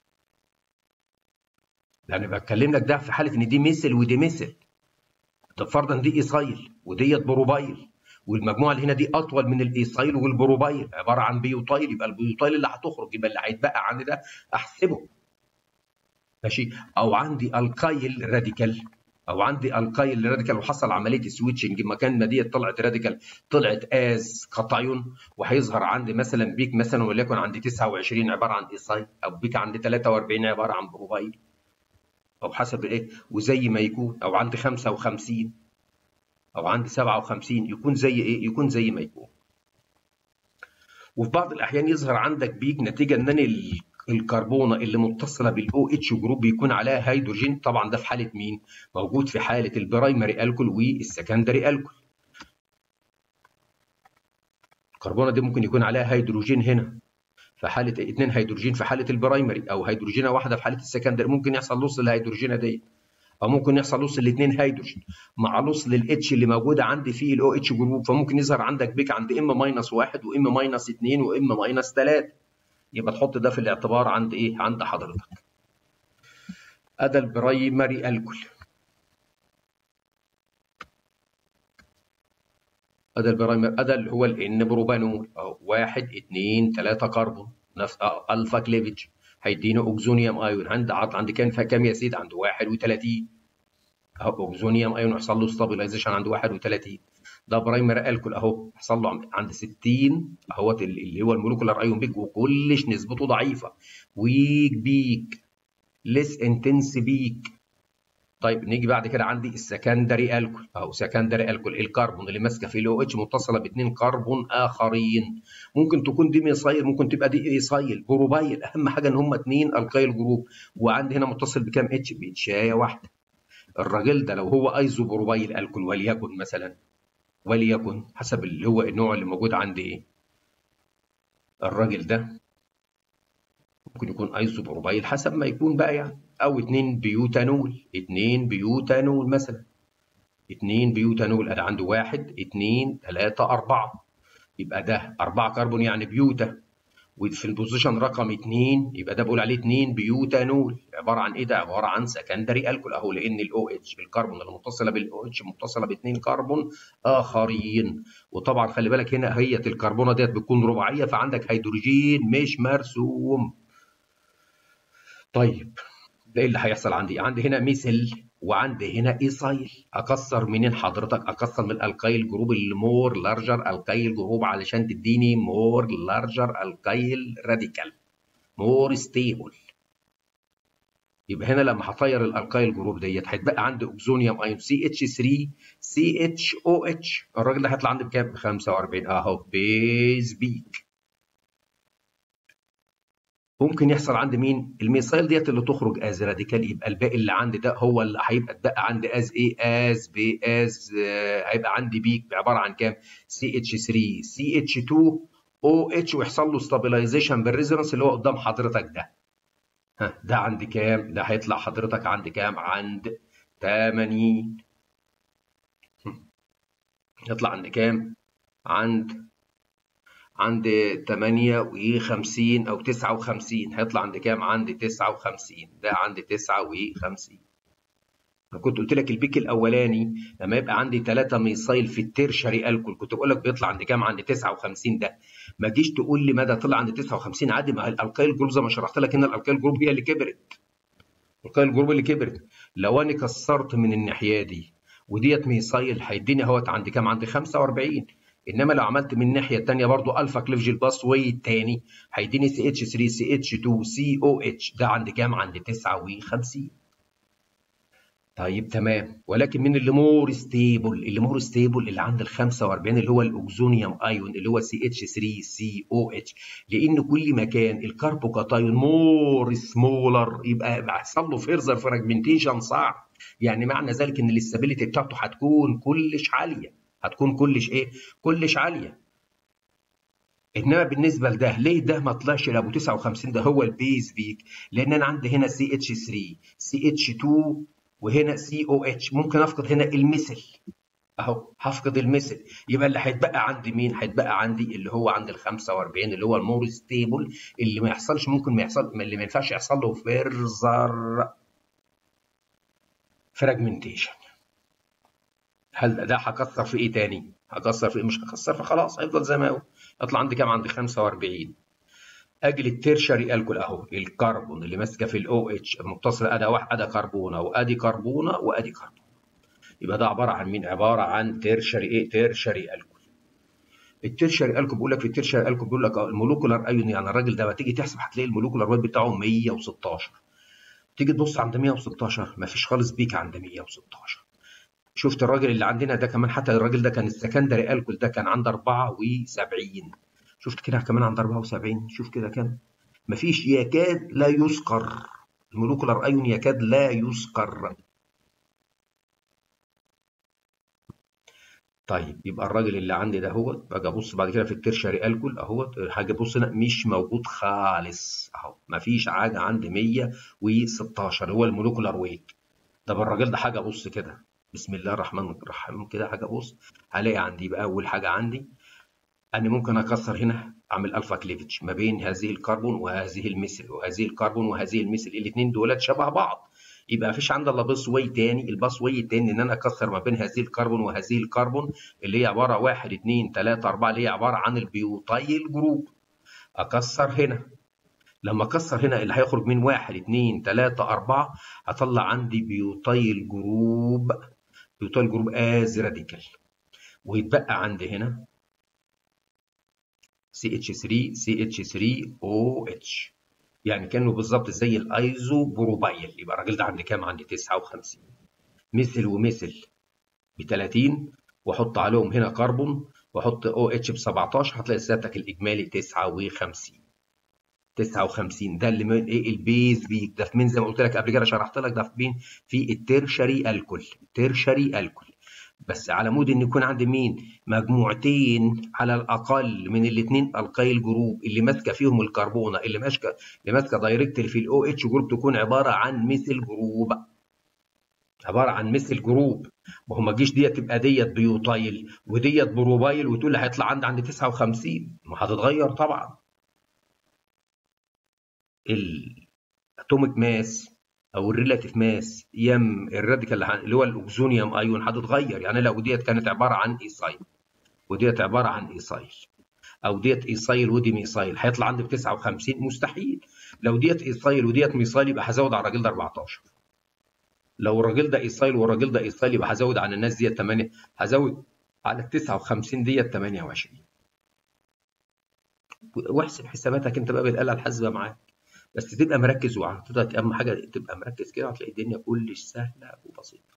يعني بتكلم لك ده في حاله ان دي مثل ودي مثل طب فرضا دي ايسايل وديت بروبايل والمجموعه اللي هنا دي اطول من الايسايل والبروبايل عباره عن بيوتايل يبقى البيوتايل اللي هتخرج يبقى اللي هيتبقى عندي ده احسبه ماشي او عندي الكايل راديكال او عندي الكايل راديكال وحصل عمليه سويتشنج مكان ما ديت طلعت راديكال طلعت از كاتايون وهيظهر عندي مثلا بيك مثلا وليكن عندي 29 عباره عن ايسايل او بيك عندي 43 عباره عن بروبايل او حسب ايه وزي ما يكون او عندي 55 او عندي 57 يكون زي ايه يكون زي ما يكون وفي بعض الاحيان يظهر عندك بيك نتيجه ان انا الكربونه اللي متصله بالاو اتش جروب بيكون عليها هيدروجين طبعا ده في حاله مين موجود في حاله البرايمري الكول والسكندري الكول الكربونه دي ممكن يكون عليها هيدروجين هنا في حاله اثنين هيدروجين في حاله البرايمري او هيدروجينه واحده في حاله السكندري ممكن يحصل لص للهيدروجينه دي او ممكن يحصل لص الاثنين هيدروجين مع لص للاتش اللي موجوده عندي في الاو اتش جروب فممكن يظهر عندك بيك عند ام ماينس 1 وام ماينس 2 وام ماينس 3 يبقى تحط ده في الاعتبار عند ايه عند حضرتك ادى البرايمري الكول ادى البرايمري ادى اللي هو الان بروبانول اهو 1 2 3 كربون نفس الفا كليفج هيدينا اوكزونيوم ايون عند عند كام كام يا سيدي عند 31 اهو اوكزونيوم ايون يحصل له ستابلايزيشن عند 31 ده برايمري الكول اهو حصل له عند 60 اهوت اللي هو المولكولار ايون بيك وكلش نسبته ضعيفه ويك بيك ليس انتنس بيك طيب نيجي بعد كده عندي السكندري الكول او سكندري الكول الكربون اللي ماسكه في الاو اتش متصله باثنين كربون اخرين ممكن تكون دي ميثايل ممكن تبقى دي ايثايل جروبايل اهم حاجه ان هم اثنين الكايل جروب وعندي هنا متصل بكام اتش باتشايه واحده الراجل ده لو هو ايزو بروبايل الكول وليكن مثلا وليكن حسب اللي هو النوع اللي موجود عندي ايه الراجل ده ممكن يكون ايزوبروبايل حسب ما يكون بقى يعني او 2 بيوتانول 2 بيوتانول مثلا 2 بيوتانول انا عنده 1 2 3 4 يبقى ده 4 كربون يعني بيوتا وفي البوزيشن رقم 2 يبقى ده بقول عليه 2 بيوتانول عباره عن ايه ده؟ عباره عن سكندري الكول اهو لان الاو اتش الكربون اللي متصله بالاو اتش متصله باثنين كربون اخرين وطبعا خلي بالك هنا هي الكربونه ديت بتكون رباعيه فعندك هيدروجين مش مرسوم طيب ده ايه اللي هيحصل عندي؟ عندي هنا ميثل وعندي هنا ايثايل اكسر منين حضرتك؟ اكسر من الالكايل جروب المور لارجر الكايل جروب علشان تديني مور لارجر الكايل راديكال مور ستيبل يبقى هنا لما هطير الالكايل جروب ديت هيتبقى عندي اوكزونيوم ايون سي اتش 3 سي اتش او اتش الراجل ده هيطلع عندي بكام؟ ب 45 اهو بيز بيك ممكن يحصل عند مين؟ الميثايل ديت اللي تخرج از راديكال يبقى الباقي اللي عندي ده هو اللي هيبقى اتبقى عندي از ايه؟ از بي از آه هيبقى عندي بيك عباره عن كام؟ سي اتش 3 سي اتش 2 او اتش ويحصل له ستابلايزيشن بالريزونانس اللي هو قدام حضرتك ده. ها ده عند كام؟ ده هيطلع حضرتك عند كام؟ عند 80 يطلع عند كام؟ عند عند 58 او 59 هيطلع عند كام؟ عند 59 ده عند 59 انا كنت قلت لك البيك الاولاني لما يبقى عندي 3 ميثايل في الترشري الكول كنت بقول لك بيطلع عند كام؟ عند 59 ده ما تجيش تقول لي مدى طلع عند 59 عادي ما الالكايل جروب زي ما شرحت لك هنا الالكايل جروب هي اللي كبرت الالكايل جروب اللي كبرت لو انا كسرت من الناحيه دي وديت ميثايل هيديني اهوت عند كام؟ عند 45 انما لو عملت من الناحيه الثانيه برضو الفا كليفجل باس واي الثاني هيديني سي اتش 3 سي اتش 2 سي او اتش ده عند كام؟ عند 59 طيب تمام ولكن من اللي مور ستيبل اللي مور ستيبل اللي عند ال 45 اللي هو الاوكزونيوم ايون اللي هو سي اتش 3 سي او اتش لان كل ما كان الكربوكاتايون مور سمولر يبقى بيحصل له فيرزر فراجمنتيشن صعب يعني معنى ذلك ان الاستابيليتي بتاعته هتكون كلش عاليه هتكون كلش ايه؟ كلش عاليه. انما بالنسبه لده ليه ده ما طلعش لابو 59 ده هو البيز بيك؟ لان انا عندي هنا سي اتش 3 سي اتش 2 وهنا سي او اتش ممكن افقد هنا المثل اهو هفقد المثل يبقى اللي هيتبقى عندي مين؟ هيتبقى عندي اللي هو عند ال 45 اللي هو المور ستيبل اللي ما يحصلش ممكن ما يحصل اللي ما ينفعش يحصل له فيرزر فراجمنتيشن هل ده هكسر في ايه تاني؟ هكسر في ايه؟ مش هكسر فخلاص هيفضل زي ما هو يطلع عندي كام؟ عندي 45 اجل الترشري الكول اهو الكربون اللي ماسكه في الاو اتش المتصله ادي واحد ادي كربونه وادي كربونه وادي كربونه يبقى ده عباره عن مين؟ عباره عن ترشري ايه؟ ترشري الكول الترشري الكول بيقول لك في الترشري الكول بيقول لك المولوكولار ايون يعني الراجل ده تيجي تحسب هتلاقي المولوكولار ويت بتاعه 116 تيجي تبص عند 116 مفيش خالص بيك عند 116 شفت الراجل اللي عندنا ده كمان حتى الراجل ده كان السكندري الكول ده كان عند 74 شفت كده كمان عند 74 شوف كده كام مفيش يكاد لا يذكر المولوكولار ايون يكاد لا يذكر طيب يبقى الراجل اللي عندي ده هو باجي ابص بعد كده في الترشري الكول اهو حاجه بص هنا مش موجود خالص اهو مفيش حاجه عندي 116 هو الموليكولار ويت طب الراجل ده حاجه بص كده بسم الله الرحمن الرحيم كده حاجه بص هلاقي عندي يبقى اول حاجه عندي أنا ممكن أكسر هنا أعمل ألفا كليفج ما بين هذه الكربون وهذه المثل وهذه الكربون وهذه المثل الاثنين دولت شبه بعض يبقى مفيش عندي الا باص واي تاني الباص واي التاني ان انا اكسر ما بين هذه الكربون وهذه الكربون اللي هي عباره 1 2 3 4 اللي هي عباره عن البيوتايل جروب اكسر هنا لما اكسر هنا اللي هيخرج من 1 2 3 4 هطلع عندي بيوتايل جروب بيوتايل جروب از راديكال ويتبقى عندي هنا CH3 CH3OH يعني كانه بالظبط زي الايزو بروبايل يبقى الراجل ده عندي كام؟ عندي 59 مثل ومثل ب 30 واحط عليهم هنا كربون واحط او اتش ب 17 هتلاقي سيادتك الاجمالي 59 59 ده اللي من ايه البيز بيك ده في مين زي ما قلت لك قبل كده شرحت لك ده في مين في الترشري الكل الترشري الكل بس على مود ان يكون عندي مين مجموعتين على الاقل من الاثنين القايل جروب اللي ماسكه فيهم الكربونه اللي ماسكه اللي ماسكه دايركتلي في الاو اتش جروب تكون عباره عن مثل جروب عباره عن مثل جروب ما هو ما تجيش ديت تبقى ديت بيوتايل وديت بروبايل وتقول لي هيطلع عندي عندي 59 ما هتتغير طبعا الاتوميك ماس او الريلاتيف ماس يم الراديكال اللي هو الاوكسونيوم ايون هتتغير يعني لو ديت كانت عباره عن ايسايل وديت عباره عن ايسايل او ديت ايسايل ودي ميسايل هيطلع عندي ب 59 مستحيل لو ديت ايسايل وديت ميسايل يبقى هزود على الراجل ده 14 لو الراجل ده ايسايل والراجل ده ايسايل يبقى هزود على الناس ديت 8 هزود على ال 59 ديت 28 واحسب حساباتك انت بقى بالاله الحاسبه معاك بس تبقى مركز وحضرتك اهم حاجه تبقى مركز كده هتلاقي الدنيا كلش سهله وبسيطه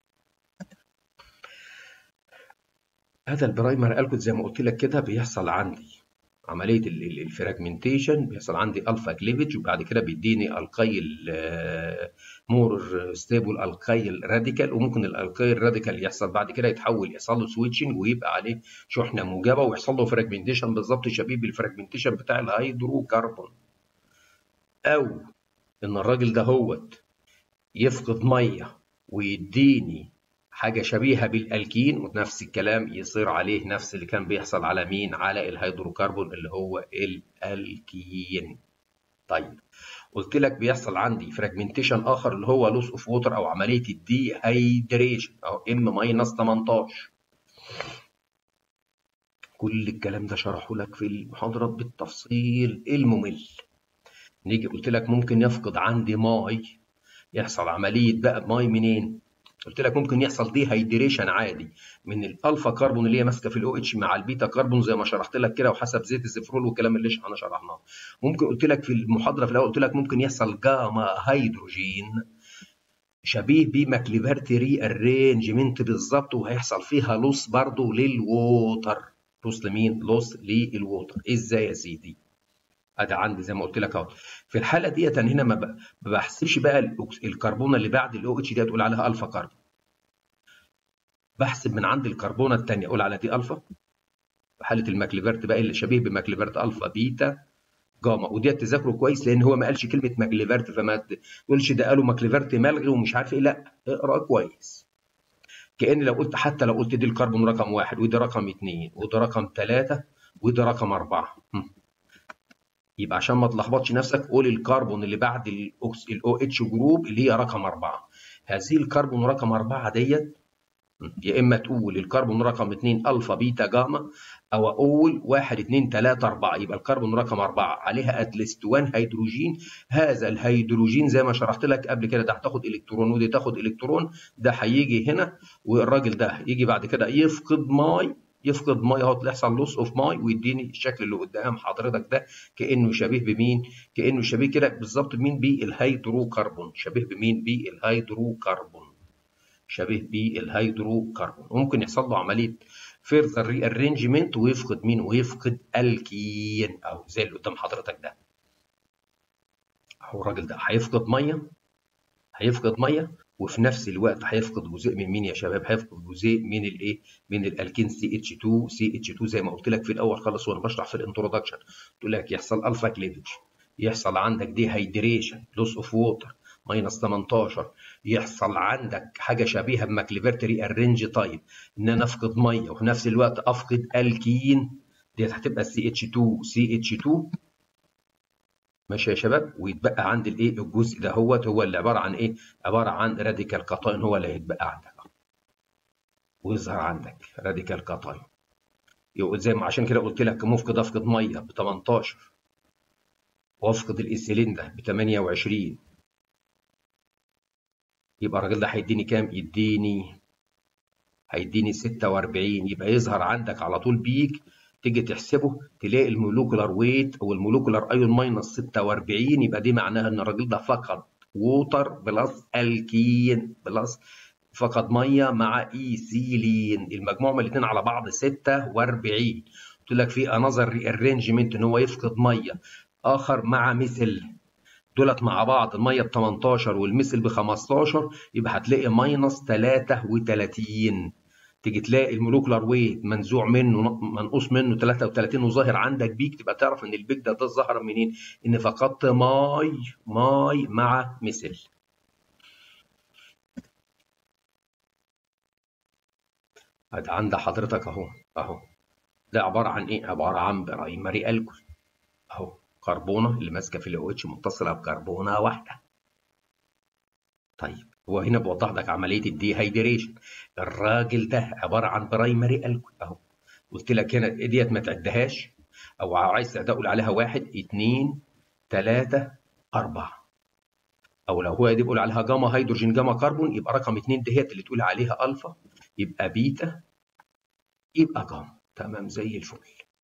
هذا البرايمر الكود زي ما قلت لك كده بيحصل عندي عمليه الفراجمنتيشن بيحصل عندي الفا كليفج وبعد كده بيديني القيل مور ستيبل القيل راديكال وممكن الالقيل راديكال يحصل بعد كده يتحول يحصل له سويتشنج ويبقى عليه شحنه موجبه ويحصل له فراجمنتيشن بالظبط شبيه بالفراجمنتيشن بتاع الهيدروكربون او ان الراجل ده هوت يفقد ميه ويديني حاجه شبيهه بالالكين ونفس الكلام يصير عليه نفس اللي كان بيحصل على مين على الهيدروكربون اللي هو الالكين طيب قلت لك بيحصل عندي فراجمنتيشن اخر اللي هو لوس اوف ووتر او عمليه الدي هيدريشن او ام ماينس 18 كل الكلام ده شرحه لك في المحاضرات بالتفصيل الممل نيجي قلت لك ممكن يفقد عندي ماي يحصل عمليه بقى ماي منين قلت لك ممكن يحصل دي هيدريشن عادي من الالفا كربون اللي هي ماسكه في الاو اتش مع البيتا كربون زي ما شرحت لك كده وحسب زيت الزفرول والكلام اللي احنا شرحناه ممكن قلت لك في المحاضره في الاول قلت لك ممكن يحصل جاما هيدروجين شبيه بماكليفرتي ري ارينجمنت بالظبط وهيحصل فيها لوس برضه للووتر لوس لمين؟ لوس للووتر ازاي يا سيدي؟ ادي عندي زي ما قلت لك اهو في الحاله ديت انا هنا ما بحسبش بقى الكربونه اللي بعد الاو اتش دي تقول عليها الفا كربون بحسب من عند الكربونه الثانيه اقول على دي الفا في حاله الماكليفرت بقى اللي شبيه بماكليفرت الفا بيتا جاما وديت تذاكره كويس لان هو ما قالش كلمه ماكليفرت فما تقولش ده قالوا ماكليفرت ملغي ومش عارف ايه لا اقرا كويس كان لو قلت حتى لو قلت دي الكربون رقم واحد وده رقم اثنين وده رقم ثلاثه وده رقم اربعه يبقى عشان ما تلخبطش نفسك قول الكربون اللي بعد الاو اتش جروب اللي هي رقم أربعة هذه الكربون رقم أربعة ديت يا اما تقول الكربون رقم 2 الفا بيتا جاما او اقول 1 2 3 4 يبقى الكربون رقم 4 عليها اتليست 1 هيدروجين هذا الهيدروجين زي ما شرحت لك قبل كده ده هتاخد الكترون ودي تاخد الكترون ده هيجي هنا والراجل ده يجي بعد كده يفقد ماي يفقد ميه اهو يحصل لوس اوف ماي ويديني الشكل اللي قدام حضرتك ده كانه شبيه بمين؟ كانه شبيه كده بالظبط بمين؟ بالهيدروكربون شبيه بمين؟ بالهيدروكربون شبيه بالهيدروكربون وممكن يحصل له عمليه فيرذر ري ارينجمنت ويفقد مين؟ ويفقد الكين او زي اللي قدام حضرتك ده اهو الراجل ده هيفقد ميه هيفقد ميه وفي نفس الوقت هيفقد جزيء من مين يا شباب هيفقد جزيء من الايه من الالكين سي اتش 2 سي اتش 2 زي ما قلت لك في الاول خالص وانا بشرح في الانترودكشن قلت لك يحصل الفا كليفج يحصل عندك دي هيدريشن لوس اوف ووتر ماينس 18 يحصل عندك حاجه شبيهه بماكليفرتري الرينج تايب ان انا افقد ميه وفي نفس الوقت افقد الكين ديت هتبقى سي اتش 2 سي اتش 2 ماشي يا شباب ويتبقى عند الايه الجزء ده هو هو اللي عباره عن ايه عباره عن راديكال كاتاين هو اللي هيتبقى عندك ويظهر عندك راديكال كاتاين يقول زي ما عشان كده قلت لك مفقد افقد ميه ب 18 وافقد الايثيلين ده ب 28 يبقى الراجل ده هيديني كام يديني هيديني 46 يبقى يظهر عندك على طول بيك تيجي تحسبه تلاقي المولوكولار ويت او المولوكولار ايون ماينس 46 يبقى دي معناها ان الراجل ده فقد ووتر بلس الكين بلس فقد ميه مع ايثيلين المجموع من الاثنين على بعض 46 قلت لك في انذر ارينجمنت ان هو يفقد ميه اخر مع مثل دولت مع بعض الميه ب 18 والمثل ب 15 يبقى هتلاقي ماينس 33 تيجي تلاقي المولوكولار ويت منزوع منه منقوص منه 33 وظاهر عندك بيك تبقى تعرف ان البيك ده ده ظهر منين؟ ان فقدت ماي ماي مع مثل. ادي عند حضرتك اهو اهو ده عباره عن ايه؟ عباره عن برايمري الكول اهو كربونه اللي ماسكه في الاو اتش متصله بكربونه واحده. طيب هو هنا بوضح لك عمليه الدي هيدريشن الراجل ده عباره عن برايمري الكول اهو قلت لك هنا ديت ما تعدهاش او عايز تقول عليها واحد اثنين ثلاثة أربعة أو لو هو دي بيقول عليها جاما هيدروجين جاما كربون يبقى رقم اثنين ديت اللي تقول عليها ألفا يبقى بيتا يبقى جاما تمام زي الفل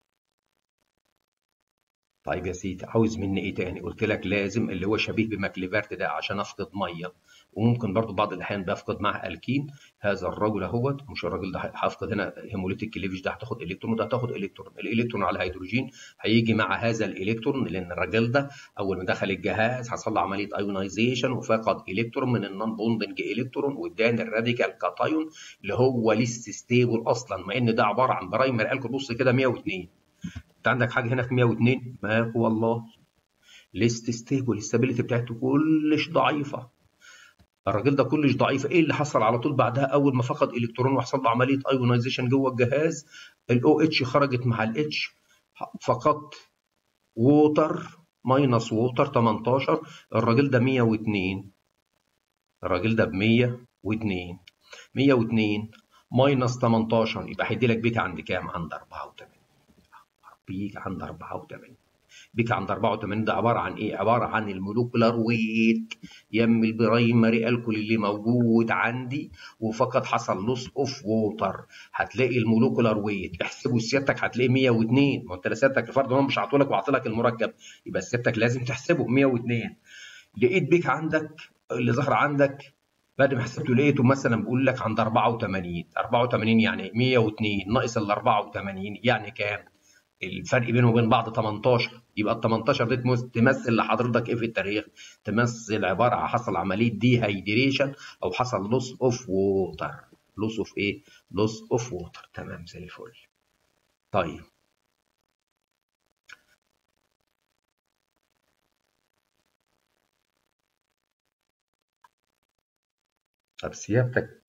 طيب يا سيدي عاوز مني ايه تاني قلت لك لازم اللي هو شبيه بماكليفرت ده عشان افقد ميه وممكن برضو بعض الاحيان بفقد معاه الكين هذا الرجل اهوت مش الراجل ده هفقد هنا هيموليتيك كليفج ده هتاخد الكترون وده هتاخد الكترون الالكترون على الهيدروجين هيجي مع هذا الالكترون لان الراجل ده اول ما دخل الجهاز حصل له عمليه ايونايزيشن وفقد الكترون من النون بوندنج الكترون واداني الراديكال كاتايون اللي هو لسه ستيبل اصلا مع ان ده عباره عن برايمر الكول بص كده 102 انت عندك حاجه هنا في 102 ما هو الله ليست ستيبل الستابيليتي بتاعته كلش ضعيفه الراجل ده كلش ضعيف ايه اللي حصل على طول بعدها اول ما فقد الكترون وحصل له عمليه ايونايزيشن جوه الجهاز الاو اتش خرجت مع الاتش فقدت ووتر ماينس ووتر 18 الراجل ده 102 الراجل ده ب 102 102 ماينس 18 يبقى هيدي لك بيك عند كام؟ عند 84 بيك عند 84 بيك عند 84 ده عباره عن ايه؟ عباره عن المولوكولار ويت يم البرايمري الكول اللي موجود عندي وفقط حصل لوس اوف ووتر هتلاقي المولوكولار ويت احسبه سيادتك هتلاقيه 102 ما انت سيادتك الفرد هو مش هعطولك وعطلك المركب يبقى سيادتك لازم تحسبه 102 لقيت بيك عندك اللي ظهر عندك بعد ما حسبته لقيته مثلا بقول لك عند 84 84 يعني 102 ناقص ال 84 يعني كام؟ الفرق بينه وبين بعض 18 يبقى ال 18 دي تمثل لحضرتك ايه في التاريخ؟ تمثل عباره عن حصل عمليه دي هيدريشن او حصل لوس اوف ووتر لوس اوف ايه؟ لوس اوف ووتر تمام زي الفل. طيب طب سيادتك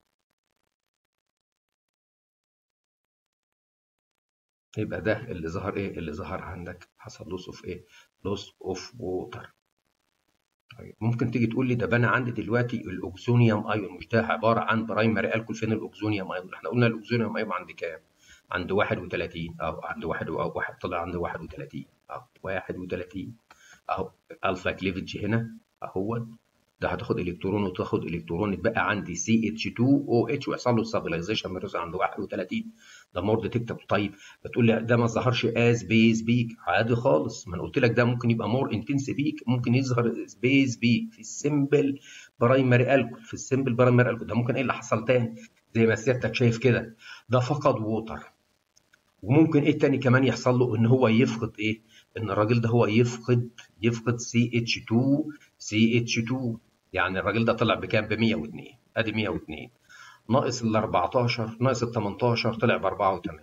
يبقى ده اللي ظهر ايه اللي ظهر عندك حصل لوس اوف ايه لوس اوف ووتر طيب ممكن تيجي تقول لي ده انا عندي دلوقتي الاوكسونيوم ايون مش ده عباره عن برايمري الكول فين الاوكسونيوم ايون احنا قلنا الاوكسونيوم ايون عند كام عند 31 اهو عند واحد او واحد طلع عند 31 اهو 31 اهو الفا كليفج هنا اهو ده هتاخد الكترون وتاخد الكترون يتبقى عندي سي اتش 2 او اتش ويحصل له ستابلايزيشن من عند 31 ده مور تكتب طيب بتقول لي ده ما ظهرش از بيز بيك عادي خالص ما انا قلت لك ده ممكن يبقى مور انتنس بيك ممكن يظهر بيز بيك في السمبل برايمري الكول في السمبل برايمري الكول ده ممكن ايه اللي حصل تاني زي ما سيادتك شايف كده ده فقد ووتر وممكن ايه تاني كمان يحصل له ان هو يفقد ايه ان الراجل ده هو يفقد يفقد سي اتش 2 سي اتش 2 يعني الراجل ده طلع بكام ب 102 ادي 102 ناقص ال 14 ناقص ال 18 طلع ب 84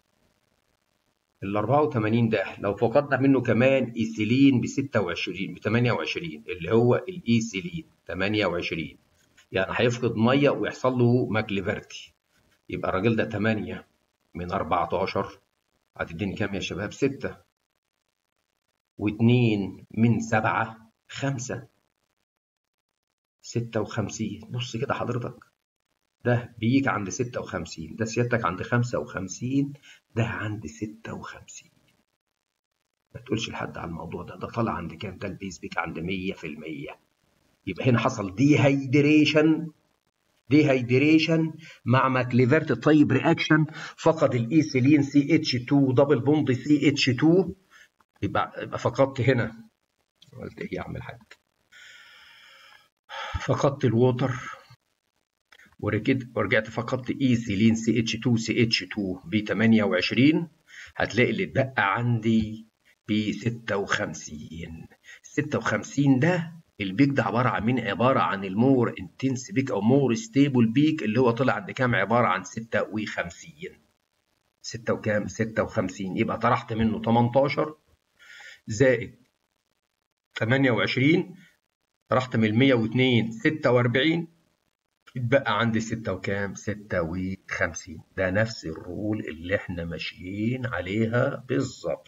ال 84 ده لو فقدنا منه كمان ايثيلين ب 26 ب 28 اللي هو الايثيلين 28 يعني هيفقد ميه ويحصل له ماكليفرتي يبقى الراجل ده 8 من 14 هتديني كام يا شباب 6 و2 من 7 5 56 بص كده حضرتك ده بيجي عند 56 ده سيادتك عند 55 ده عند 56 ما تقولش لحد على الموضوع ده ده طالع عند كام ده البيس بيك عند 100% يبقى هنا حصل دي هيدريشن دي هيدريشن مع ماكليفرت طيب رياكشن فقد الايثيلين سي اتش 2 دبل بوند سي اتش 2 يبقى يبقى فقدت هنا قلت ايه يا عم الحاج فقدت الووتر ورجعت فقدت ايثيلين سي اتش 2 سي اتش 2 ب 28 هتلاقي اللي اتبقى عندي ب 56 56 ده البيك ده عباره عن مين عباره عن المور انتنس بيك او مور ستيبل بيك اللي هو طلع عند كام عباره عن 56 6 وكام 56 يبقى طرحت منه 18 زائد 28 طرحت من ال 102 46 اتبقى عندي 6 وكام 56 ده نفس الرول اللي احنا ماشيين عليها بالظبط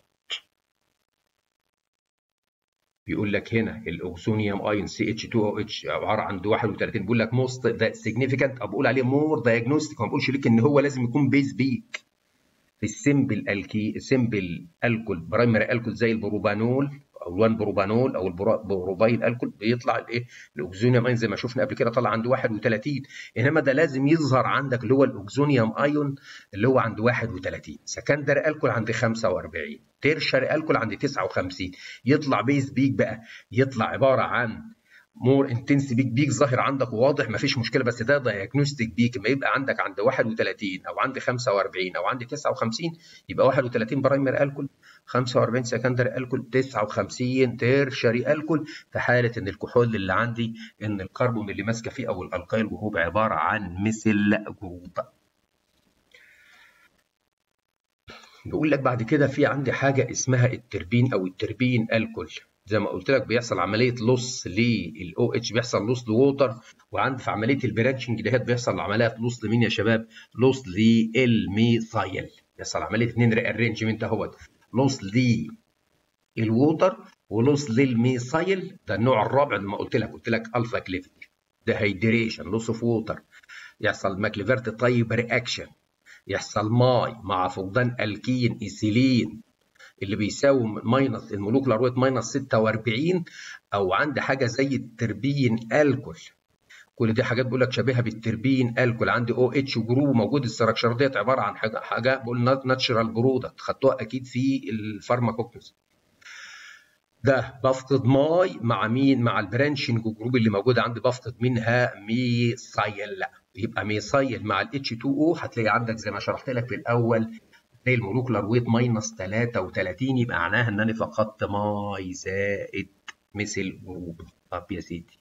بيقول لك هنا الاوكسونيوم اين سي اتش 2 او اتش عباره عن 31 بيقول لك موست ذا سيجنيفيكانت او بقول عليه مور دايجنوستيك ما بقولش ليك ان هو لازم يكون بيز بيك في السمبل الكي سمبل الكول برايمري الكول زي البروبانول او 1 بروبانول او البروبايل الكول بيطلع الايه الاوكسونيوم اين زي ما شفنا قبل كده طلع عند 31 انما ده لازم يظهر عندك اللي هو الاوكسونيوم ايون اللي هو عند 31 سكندري الكول عند 45 تيرشري الكول عند 59 يطلع بيز بيك بقى يطلع عباره عن مور انتنس بيك بيك ظاهر عندك وواضح مفيش مشكله بس ده دايجنوستيك بيك ما يبقى عندك عند 31 او عند 45 او عند 59 يبقى 31 برايمري الكول 45 سكندري الكول 59 تيرشري الكول في حاله ان الكحول اللي عندي ان الكربون اللي ماسكه فيه او الالقايل جروب عباره عن مثل جروب بيقول لك بعد كده في عندي حاجه اسمها التربين او التربين الكول زي ما قلت لك بيحصل عمليه لص للاو اتش بيحصل لص لووتر وعند في عمليه البرانشنج دهيت بيحصل عمليات لص لمين يا شباب؟ لص للميثايل بيحصل عمليه اثنين ري ارينجمنت اهوت لص للووتر ولص للميثايل ده النوع الرابع زي ما قلت لك قلت لك الفا كليفج ده هيدريشن لص اوف ووتر يحصل ماكليفرت طيب رياكشن يحصل ماي مع فقدان الكين ايثيلين اللي بيساوي ماينس المولوكولار ويت ماينس 46 او عندي حاجه زي التربين الكول كل دي حاجات بقول لك شبيهه بالتربين الكول عندي او اتش جروب موجود الستراكشر ديت عباره عن حاجه حاجه بقول ناتشرال برودكت خدتوها اكيد في الفارماكوكنس ده بفقد ماي مع مين مع البرانشنج جروب اللي موجوده عندي بفقد منها ميثايل يبقى ميثايل مع الاتش 2 او هتلاقي عندك زي ما شرحت لك في الاول تلاقي المولوكولار ويت ماينس 33 يبقى معناها ان انا فقدت ماي زائد مثل جروب طب يا سيدي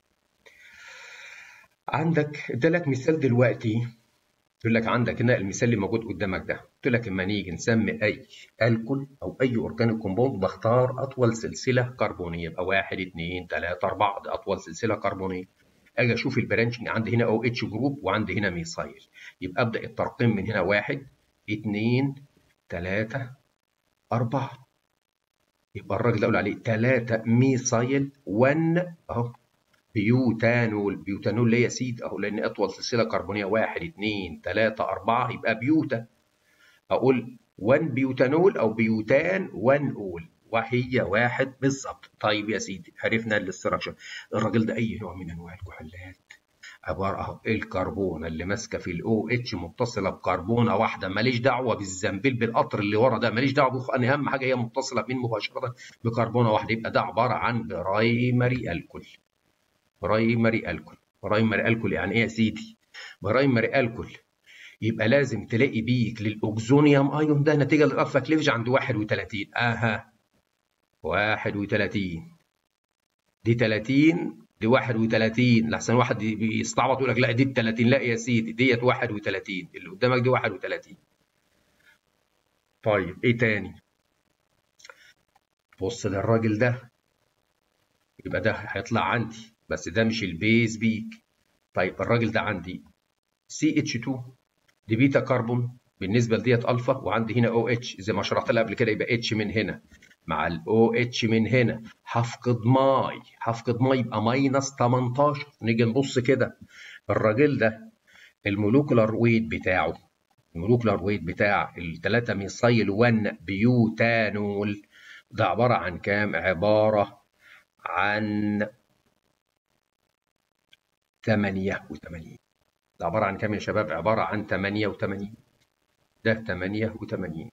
عندك ادالك مثال دلوقتي يقول لك عندك هنا المثال اللي موجود قدامك ده قلت لك لما نيجي نسمي اي الكول او اي اورجانيك كومباوند بختار اطول سلسله كربونيه يبقى 1 2 3 4 ده اطول سلسله كربونيه اجي اشوف البرانشنج عندي هنا او اتش جروب وعندي هنا ميثايل يبقى ابدا الترقيم من هنا 1 2 3 4 يبقى الراجل ده اقول عليه 3 ميثايل 1 اهو بيوتانول بيوتانول ليه يا سيد اهو لان اطول سلسله كربونيه 1 2 3 4 يبقى بيوتا اقول 1 بيوتانول او بيوتان 1 اول وهي واحد بالظبط طيب يا سيدي عرفنا الاستراكشر الراجل ده اي نوع من انواع الكحولات عباره اهو الكربونه اللي ماسكه في الاو اتش متصله بكربونه واحده ماليش دعوه بالزنبيل بالقطر اللي ورا ده ماليش دعوه بخ... انا اهم حاجه هي متصله بين مباشره بكربونه واحده يبقى ده عباره عن برايمري الكول برايمري الكول برايمري الكول يعني ايه يا سيدي برايمري الكول يبقى لازم تلاقي بيك للاوكسونيوم ايون ده نتيجه للالفا كليفج عند 31 اها 31 دي 30 دي 31 لحسن واحد بيستعبط يقول لك لا دي ال 30 لا يا سيدي ديت 31 اللي قدامك دي 31 طيب ايه تاني بص للراجل ده يبقى ده هيطلع عندي بس ده مش البيز بيك طيب الراجل ده عندي سي اتش 2 دي بيتا كربون بالنسبه لديت الفا وعندي هنا او اتش زي ما شرحت لها قبل كده يبقى اتش من هنا مع الاو اتش من هنا هفقد ماي هفقد ماي يبقى ماينس 18 نيجي نبص كده الراجل ده المولوكولار ويت بتاعه المولوكولار ويت بتاع الثلاثه ميثايل 1 بيوتانول ده عباره عن كام؟ عباره عن 88 ده عباره عن كام يا شباب؟ عباره عن 88 ده 88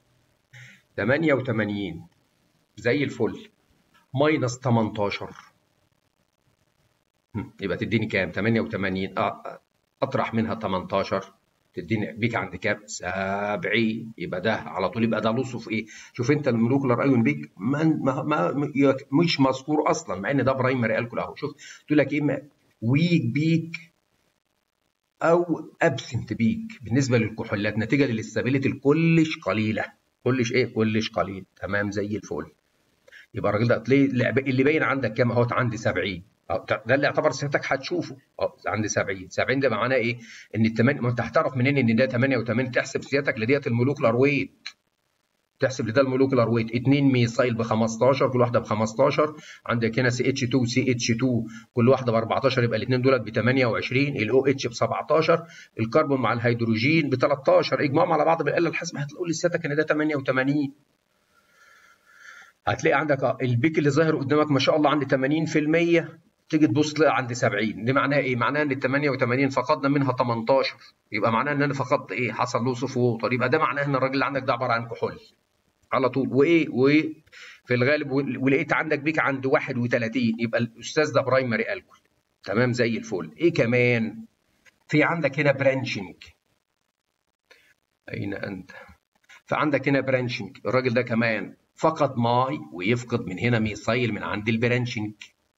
88 زي الفل ماينس 18 يبقى تديني كام 88 اطرح منها 18 تديني بيك عند كام 70 يبقى ده على طول يبقى ده لصه في ايه شوف انت المولوكولار ايون بيك ما, ما, ما مش مذكور اصلا مع ان ده برايمري الكول اهو شوف تقول لك ايه ويك بيك او ابسنت بيك بالنسبه للكحولات نتيجه للاستابيليتي الكلش قليله كلش ايه كلش قليل تمام زي الفل يبقى الراجل ده تلاقي اللي باين عندك كام اهوت عندي 70 ده اللي يعتبر سيادتك هتشوفه اه عندي 70 70 ده معناه ايه ان التمن... ما انت هتعرف منين ان ده 88 تحسب سيادتك لديت المولوكولار ويت تحسب لده المولوكولار ويت 2 ميثايل ب 15 كل واحده ب 15 عندك هنا سي اتش 2 سي اتش 2 كل واحده ب 14 يبقى الاثنين دولت ب 28 الاو اتش ب 17 الكربون مع الهيدروجين ب 13 اجمعهم على بعض بالاله الحاسبه هتقول لسيادتك ان ده 88 هتلاقي عندك البيك اللي ظاهر قدامك ما شاء الله عندي 80% تيجي تبص تلاقي عندي 70 دي معناها ايه؟ معناها ان ال 88 فقدنا منها 18 يبقى معناها ان انا فقدت ايه؟ حصل له صفر ووتر يبقى ده معناه ان الراجل اللي عندك ده عباره عن كحول على طول وايه؟ وفي الغالب ولقيت عندك بيك عند 31 يبقى الاستاذ ده برايمري الكول تمام زي الفل ايه كمان؟ في عندك هنا برانشنج اين انت؟ فعندك هنا برانشنج الراجل ده كمان فقد ماي ويفقد من هنا ميثايل من عند البرانشنج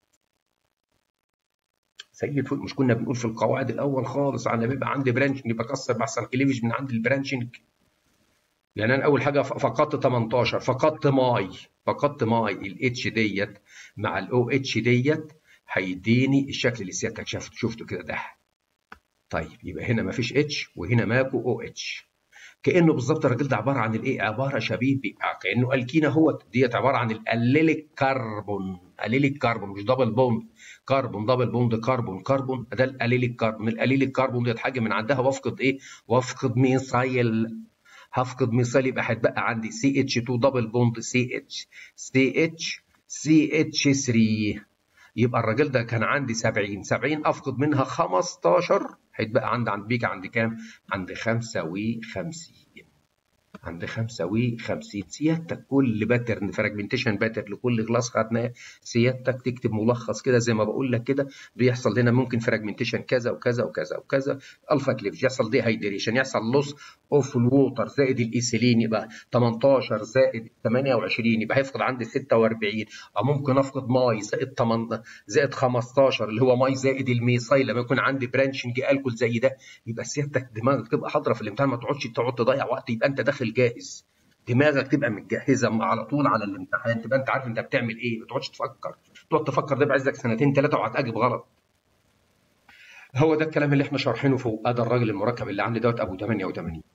زي الفل مش كنا بنقول في القواعد الاول خالص على بيبقى عندي برانشنج بكسر بحصل كليفج من عند البرانشنج لان انا اول حاجه فقدت 18 فقدت ماي فقدت ماي الاتش ديت مع الاو اتش ديت هيديني الشكل اللي سيادتك شفته شفته كده ده طيب يبقى هنا مفيش اتش وهنا ماكو او اتش كانه بالظبط الراجل ده عباره عن الايه عباره شبيه كانه الكينا هو ديت عباره عن الاليليك كربون اليليك كربون مش دبل بوند كربون دبل بوند كربون كربون ده الاليليك كربون الاليليك كربون ديت حاجه من عندها وافقد ايه وافقد ميثايل هفقد ميثايل يبقى هيتبقى عندي سي اتش 2 دبل بوند سي اتش سي اتش سي اتش 3 يبقى الراجل ده كان عندي 70 70 افقد منها 15 هيتبقى عندي عند بيك عند كام؟ عند 55 عند 55 سيادتك كل باترن فراجمنتيشن باترن لكل كلاس خدناه سيادتك تكتب ملخص كده زي ما بقول لك كده بيحصل لنا ممكن فراجمنتيشن كذا وكذا وكذا وكذا الفا كليفج يحصل دي هايدريشن يحصل لوس اوف الووتر زائد الايثيلين يبقى 18 زائد 28 يبقى هيفقد عندي 46 او ممكن افقد ماي زائد 8 زائد 15 اللي هو ماي زائد الميثايل لما يكون عندي برانشنج الكول زي ده يبقى سيادتك دماغك تبقى حاضره في الامتحان ما تقعدش تقعد تضيع وقت يبقى انت داخل جاهز دماغك تبقى متجهزه على طول على الامتحان تبقى انت عارف انت بتعمل ايه ما تقعدش تفكر تقعد تفكر ده بعزك سنتين ثلاثه وهتجيب غلط هو ده الكلام اللي احنا شارحينه فوق ادي الراجل المركب اللي عندي دوت ابو 88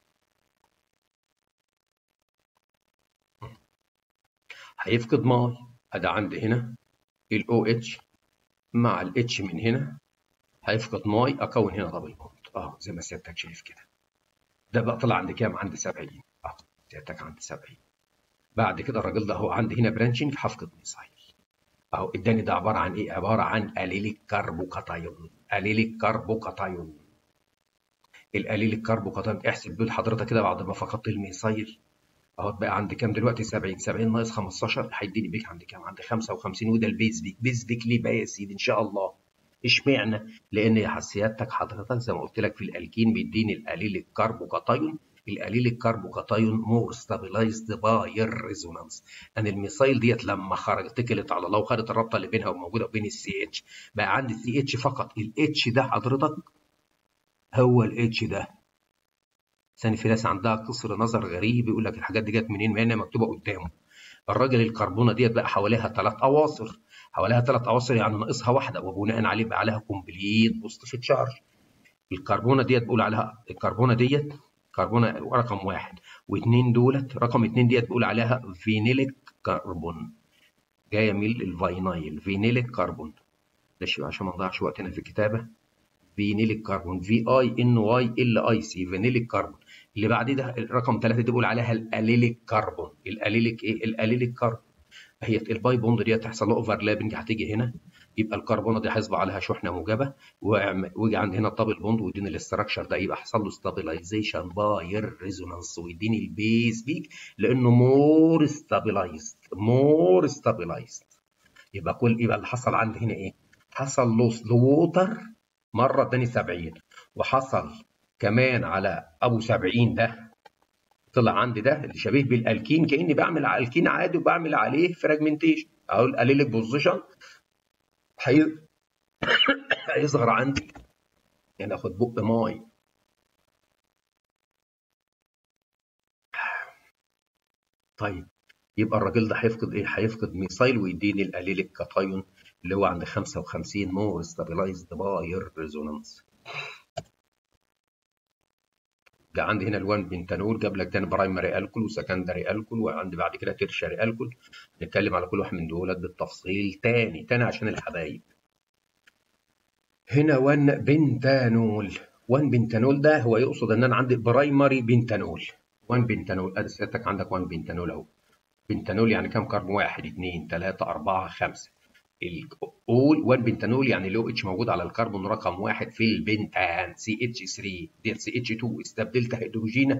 هيفقد ماي ادي عندي هنا الاو اتش مع الاتش من هنا هيفقد ماي اكون هنا دبل بوند اه زي ما سيادتك شايف كده ده بقى طلع عند كام؟ عند 70 اه سيادتك عند 70 بعد كده الراجل ده هو عندي هنا برانشنج هفقد ميثايل اهو اداني ده عباره عن ايه؟ عباره عن اليليك كربوكاتايون اليليك كربوكاتايون الاليليك كربوكاتايون احسب دول حضرتك كده بعد ما فقدت الميثايل اهو بقى عند كام دلوقتي 70 70 ناقص 15 هيديني بيك عند كام؟ عند 55 وده البيز بيك بيز بيك ليه بقى يا سيدي ان شاء الله اشمعنى؟ لان سيادتك حضرتك زي ما قلت لك في الالكين بيديني الاليل الكربوكاتايون الاليليك كاربوكاتايون مور ستابلايزد باي الريزونانس ان الميثايل ديت لما خرجت اتكلت على الله وخدت الرابطه اللي بينها وموجوده بين السي اتش بقى عندي السي اتش فقط الاتش ده حضرتك هو الاتش ده ثاني في ناس عندها قصر نظر غريب يقول لك الحاجات دي جت منين ما هي مكتوبه قدامه الراجل الكربونه ديت بقى حواليها ثلاث اواصر حواليها ثلاث اواصر يعني ناقصها واحده وبناء عليه بقى عليها كومبليت بوزيتيف تشارج الكربونه ديت بقول عليها الكربونه ديت كربونه رقم واحد واثنين دولت رقم اثنين ديت بقول عليها فينيليك كربون جايه من الفاينايل فينيليك كربون معلش عشان ما نضيعش وقتنا في الكتابه فينيليك كربون في اي ان واي ال اي سي فينيليك كربون اللي بعد ده الرقم ثلاثه دي بقول عليها الاليليك كربون الاليليك ايه الاليليك كربون هي الباي بوند دي هتحصل له اوفرلابنج هتيجي هنا يبقى الكربونه دي هيصبح عليها شحنه موجبه ويجي عند هنا الدبل بوند ويديني الاستراكشر ده يبقى حصل له ستابلايزيشن باي الريزونانس ويديني البيز بيك لانه مور ستابلايزد مور ستابلايزد يبقى كل يبقى اللي حصل عندي هنا ايه؟ حصل لوس لووتر مره اداني 70 وحصل كمان على ابو 70 ده طلع عندي ده اللي شبيه بالالكين كاني بعمل على الكين عادي وبعمل عليه فراجمنتيشن اقول اليليك بوزيشن هيصغر عندي يعني اخد بق ماي طيب يبقى الراجل ده هيفقد ايه؟ هيفقد ميثايل ويديني الاليليك كاتايون اللي هو عند 55 مور ستابلايزد باي ريزونانس ده عندي هنا ال1 بنتانول جاب لك تاني برايمري الكول وسكندري الكول وعندي بعد كده تيرشري الكول نتكلم على كل واحد من دولت بالتفصيل تاني تاني عشان الحبايب هنا 1 بنتانول 1 بنتانول ده هو يقصد ان انا عندي برايمري بنتانول 1 بنتانول ادي سيادتك عندك 1 بنتانول اهو بنتانول يعني كام كربون 1 2 3 4 5 الاول 1 بنتانول يعني لو اتش موجود على الكربون رقم واحد في البنتان سي اتش 3 ديت سي اتش 2 استبدلت هيدروجين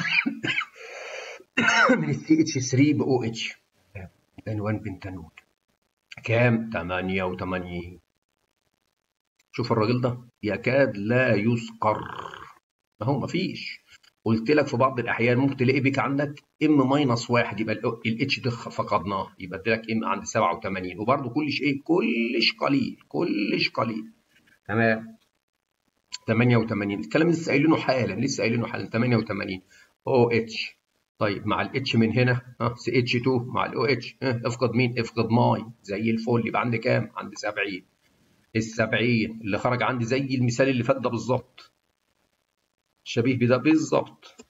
من السي اتش 3 ب او اتش يعني 1 بنتانول كام 88 شوف الراجل ده يكاد لا يذكر اهو مفيش قلت لك في بعض الاحيان ممكن تلاقي بيك عندك ام ماينس واحد يبقى الاتش ده فقدناه يبقى اديلك ام عند 87 وبرده كلش ايه كلش قليل كلش قليل تمام 88 الكلام لسه قايلينه حالا لسه قايلينه حالا 88 او اتش طيب مع الاتش من هنا ها سي اتش 2 مع الاو اتش افقد مين افقد ماي زي الفل يبقى عندي كام عندي 70 ال 70 اللي خرج عندي زي المثال اللي فات ده بالظبط شبيه بده بالظبط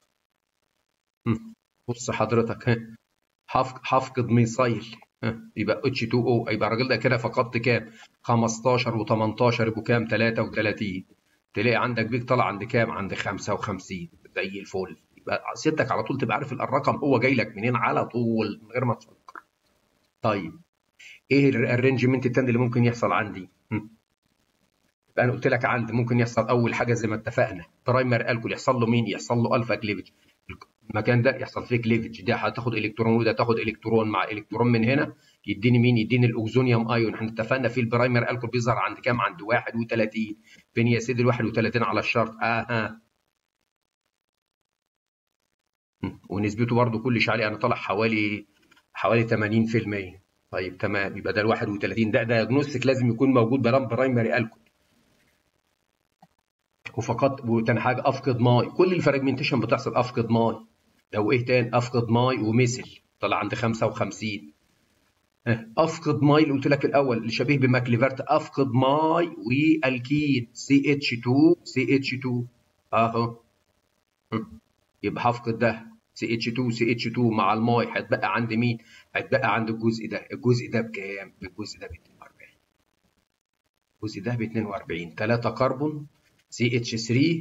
بص حضرتك هفقد ميثايل يبقى اتش 2 او يبقى الراجل ده كده فقدت كام 15 و18 يبقوا كام 33 تلاقي عندك بيك طلع عند كام عند 55 زي الفل يبقى سيادتك على طول تبقى عارف الرقم هو جاي لك منين على طول من غير ما تفكر طيب ايه الارينجمنت التاني اللي ممكن يحصل عندي يبقى انا قلت لك عندي ممكن يحصل اول حاجه زي ما اتفقنا برايمر الكول يحصل له مين يحصل له الفا كليفج المكان ده يحصل فيه كليفج ده هتاخد الكترون وده تاخد الكترون مع الكترون من هنا يديني مين يديني الاوكسونيوم ايون احنا اتفقنا في البرايمر الكول بيظهر عند كام عند 31 فين يا سيدي ال 31 على الشرط اها ونسبته برده كلش عالي انا طالع حوالي حوالي 80% طيب تمام يبقى ده ال 31 ده دايجنوستيك لازم يكون موجود برايمري الكول وفقدت وتاني حاجه افقد ماي كل الفراجمنتيشن بتحصل افقد ماي لو ايه تاني افقد ماي ومثل طلع عند 55 افقد ماي اللي قلت لك الاول اللي شبيه بماكليفرت افقد ماي والكين سي اتش 2 سي اتش 2 اهو يبقى هفقد ده سي اتش 2 سي اتش 2 مع الماي هتبقى عند مين؟ هتبقى عند الجزء ده الجزء ده بكام؟ الجزء ده ب 42 الجزء ده ب 42 3 كربون CH3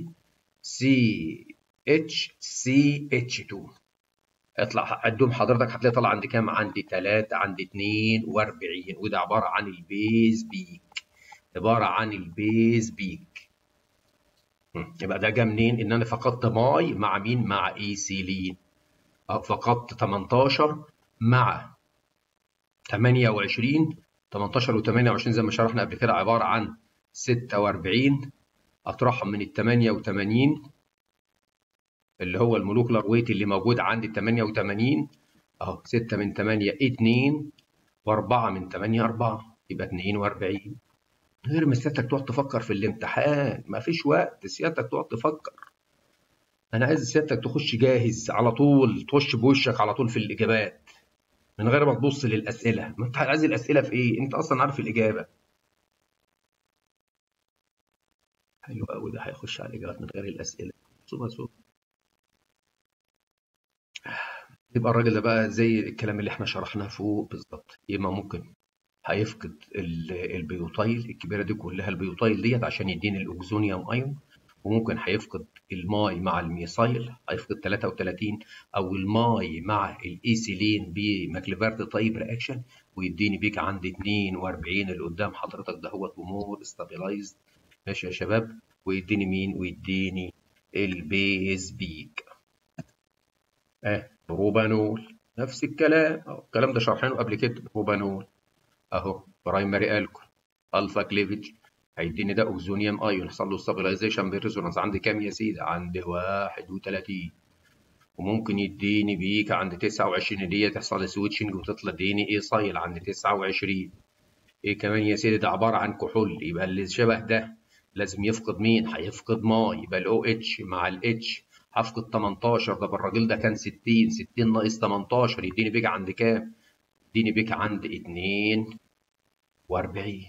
CHCH2 اطلع عدهم حضرتك هتلاقي طلع عندي كام؟ عندي 3 عندي 42 وده عباره عن البيز بيك عباره عن البيز بيك يبقى ده جه منين؟ ان انا فقدت ماي مع مين؟ مع ايثيلين فقدت 18 مع 28 18 و28 زي ما شرحنا قبل كده عباره عن 46 اطرحهم من ال 88 اللي هو المولوكولار ويت اللي موجود عندي 88 اهو 6 من 8 2 و4 من 8 4 يبقى 42 غير ما سيادتك تقعد تفكر في الامتحان ما فيش وقت سيادتك تقعد تفكر انا عايز سيادتك تخش جاهز على طول تخش بوشك على طول في الاجابات من غير ما تبص للاسئله ما انت عايز الاسئله في ايه انت اصلا عارف الاجابه حلو قوي ده هيخش على الاجابات من غير الاسئله صوبها صوب يبقى الراجل ده بقى زي الكلام اللي احنا شرحناه فوق بالظبط يبقى ممكن هيفقد البيوتايل الكبيره دي كلها البيوتايل ديت عشان يديني الاوكزونيوم ايون وممكن هيفقد الماي مع الميثايل هيفقد 33 او الماي مع الايثيلين بماكليفرت تايب رياكشن ويديني بيك عند 42 اللي قدام حضرتك ده هو مور ستابلايزد ماشي يا شباب ويديني مين ويديني البيز بيك اه روبانول نفس الكلام اهو الكلام ده شرحينه قبل كده روبانول اهو برايمري الكول الفا كليفج هيديني ده اوكزونيوم ايون يحصل له ستابلايزيشن بالريزونانس عند كام يا سيدي عند 31 وممكن يديني بيك عند 29 دي تحصل سويتشنج وتطلع ديني ايه صايل عند 29 ايه كمان يا سيدي ده عباره عن كحول يبقى اللي شبه ده لازم يفقد مين هيفقد ماي يبقى الاو اتش مع الاتش هفقد 18 ده الراجل ده كان 60 60 ناقص 18 يديني بيك عند كام يديني بيك عند 42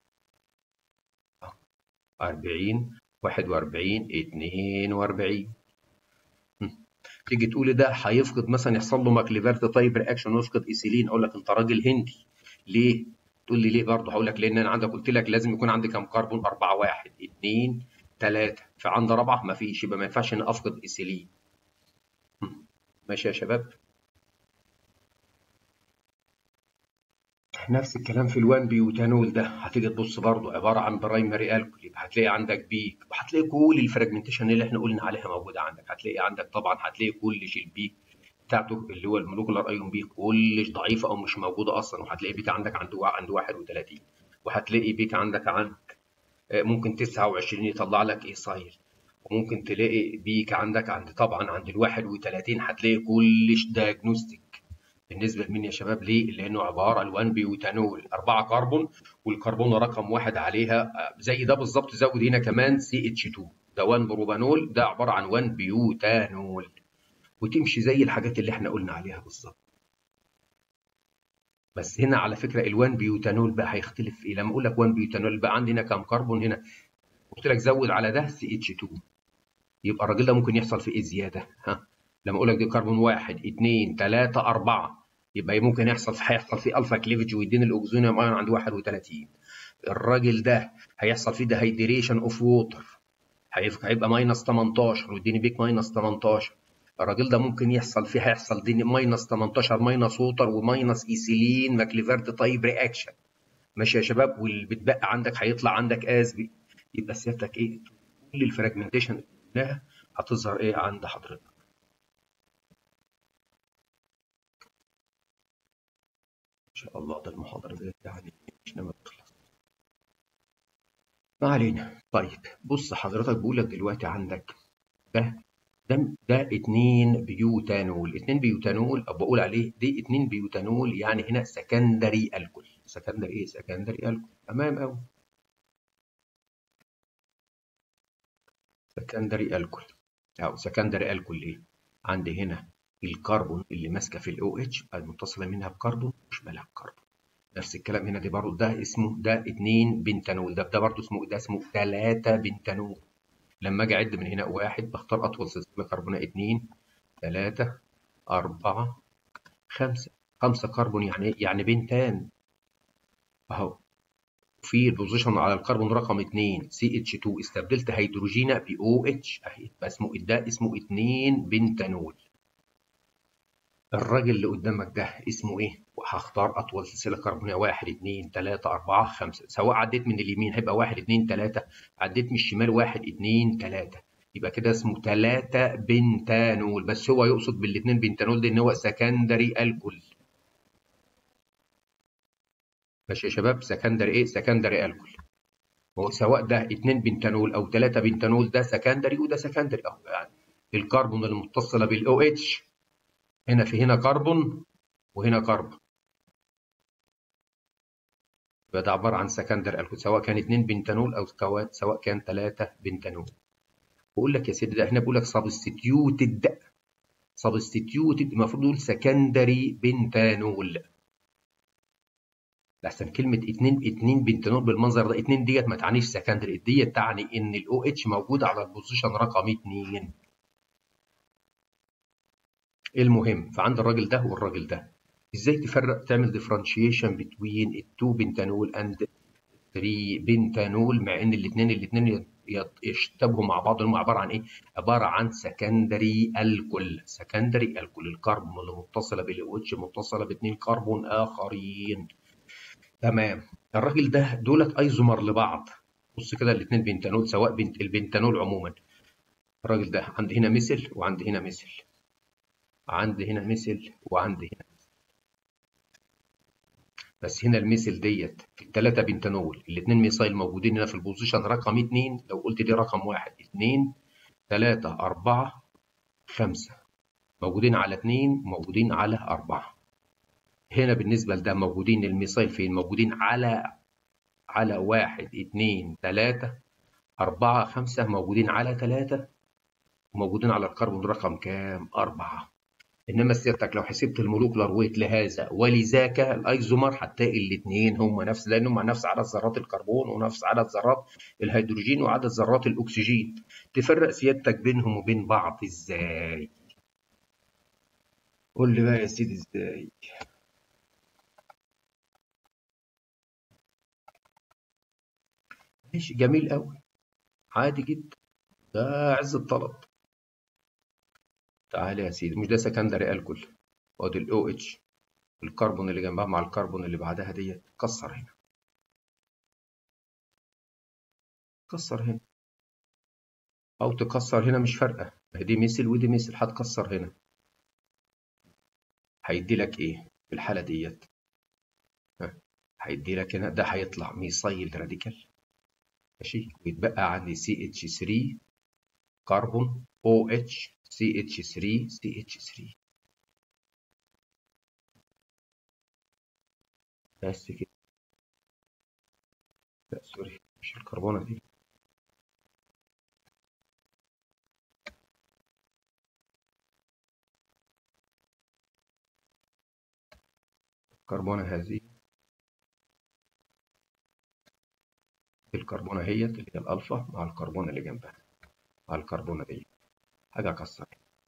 40 41 42 تيجي تقولي ده هيفقد مثلا يحصل له ماكليفرت تايب رياكشن ويفقد ايثيلين اقول لك انت راجل هندي ليه؟ تقول لي ليه برضه هقول لك لان انا عندك قلت لك لازم يكون عندي كام كربون 4 1 2 3 فعند رابعه ما فيش يبقى ما ينفعش ان افقد ايثيلين ماشي يا شباب نفس الكلام في الوان بيوتانول ده هتيجي تبص برضه عباره عن برايمري الكول يبقى هتلاقي عندك بيك وهتلاقي كل الفراجمنتيشن اللي احنا قلنا عليها موجوده عندك هتلاقي عندك طبعا هتلاقي كلش البيك بتاعته اللي هو المولوكولار ايون بيك كلش ضعيفه او مش موجوده اصلا وهتلاقي بيك عندك عند عند 31 وهتلاقي بيك عندك عند ممكن 29 يطلع لك ايصايل وممكن تلاقي بيك عندك عند طبعا عند ال 31 هتلاقي كلش دايجنوستيك بالنسبه لمين يا شباب ليه؟ لانه عباره عن 1 بيوتانول 4 كربون والكربون رقم واحد عليها زي ده بالظبط زود هنا كمان سي اتش 2 ده 1 بروبانول ده عباره عن 1 بيوتانول وتمشي زي الحاجات اللي احنا قلنا عليها بالظبط بس هنا على فكره ال1 بيوتانول بقى هيختلف في ايه؟ لما اقول لك 1 بيوتانول بقى عندنا كام كربون هنا؟ قلت لك زود على ده سي اتش 2 يبقى الراجل ده ممكن يحصل في ايه زياده؟ ها؟ لما اقول لك دي كربون 1 2 3 4 يبقى ممكن يحصل هيحصل فيه الفا كليفج ويديني الاوكسجينيوم ايون عند 31 الراجل ده هيحصل فيه دهيدريشن اوف ووتر هيبقى ماينس 18 ويديني بيك ماينس 18 الراجل ده ممكن يحصل فيه هيحصل دي ماينس 18 ماينس ووتر وماينس ايثيلين ماكليفرت تايب رياكشن ماشي يا شباب واللي بتبقى عندك هيطلع عندك ازبي يبقى سيادتك ايه كل الفراجمنتيشن اللي قلناها هتظهر ايه عند حضرتك ان شاء الله ده المحاضره دي يعني مش ناوي تخلص ما علينا طيب بص حضرتك بقول لك دلوقتي عندك ده ده ده 2 بيوتانول 2 بيوتانول او بقول عليه دي 2 بيوتانول يعني هنا سكندري الكول سكندري ايه سكندري الكول تمام قوي سكندري الكول او سكندري الكول ايه عندي هنا الكربون اللي ماسكه في الاو اتش المتصله منها بكربون مش مالها بكربون نفس الكلام هنا دي برضه ده اسمه ده 2 بنتانول ده ده برضه اسمه ده اسمه 3 بنتانول لما اجي اعد من هنا واحد بختار اطول سلسله كربونه 2 3 4 5 5 كربون يعني يعني بنتان اهو في البوزيشن على الكربون رقم 2 سي اتش 2 استبدلت هيدروجينا ب او اتش اهي اسمه ده اسمه 2 بنتانول الراجل اللي قدامك ده اسمه ايه؟ وهختار اطول سلسله كربونيه 1 2 3 4 5 سواء عديت من اليمين هيبقى 1 2 3 عديت من الشمال 1 2 3 يبقى كده اسمه 3 بنتانول بس هو يقصد بالاثنين بنتانول ده ان هو سكندري الكول ماشي يا شباب سكندري ايه؟ سكندري الكول هو سواء ده 2 بنتانول او 3 بنتانول ده سكندري وده سكندري اهو يعني الكربون المتصله بالاو اتش هنا في هنا كربون وهنا كربون يبقى ده عباره عن سكندر الكول سواء كان 2 بنتانول او سواء كان 3 بنتانول بقول لك يا سيدي ده احنا بقول لك سبستيتيوتد سبستيتيوتد المفروض نقول سكندري بنتانول لحسن كلمة اتنين اتنين بنتانول بالمنظر ده اتنين ديت ما تعنيش سكندري ديت تعني ان الاو اتش موجود على البوزيشن رقم اتنين المهم فعند الراجل ده والراجل ده ازاي تفرق تعمل ديفرنشيشن بين التو بنتانول اند 3 بنتانول مع ان الاثنين الاثنين يشتبهوا مع بعض هم عباره عن ايه؟ عباره عن سكندري الكول سكندري الكول الكربون اللي متصله بالاو اتش متصله باثنين كربون اخرين تمام الراجل ده دولت ايزومر لبعض بص كده الاثنين بنتانول سواء بنت البنتانول عموما الراجل ده عندي هنا مثل وعندي هنا مثل عندي هنا مثل وعندي هنا بس هنا المثل ديت الثلاثة بنتانول الاثنين ميثايل موجودين هنا في البوزيشن رقم اتنين لو قلت دي رقم واحد اتنين تلاتة أربعة خمسة موجودين على اتنين موجودين على أربعة هنا بالنسبة لده موجودين الميثايل فين موجودين على على واحد اتنين تلاتة أربعة خمسة موجودين على تلاتة وموجودين على الكربون رقم كام أربعة انما سيادتك لو حسبت المولوكولار ويت لهذا ولذاك الايزومر هتلاقي الاثنين هم نفس لان هم نفس عدد ذرات الكربون ونفس عدد ذرات الهيدروجين وعدد ذرات الاكسجين تفرق سيادتك بينهم وبين بعض ازاي قول لي بقى يا سيدي ازاي ماشي جميل قوي عادي جدا ده عز الطلب تعالى يا سيدي مش ده سكندري الكول وادي الاو اتش الكربون اللي جنبها مع الكربون اللي بعدها ديت كسر هنا كسر هنا او تكسر هنا مش فارقه دي مثل ودي مثل هتكسر هنا هيدي لك ايه في الحاله ديت هيدي لك هنا ده هيطلع ميثايل راديكال ماشي ويتبقى عندي سي اتش 3 كربون او اتش CH3 CH3 بس كده لا سوري مش الكربونة دي الكربونة هذه الكربونة هي اللي هي الألفا مع الكربون اللي جنبها مع الكربونة دي حاجة أكسر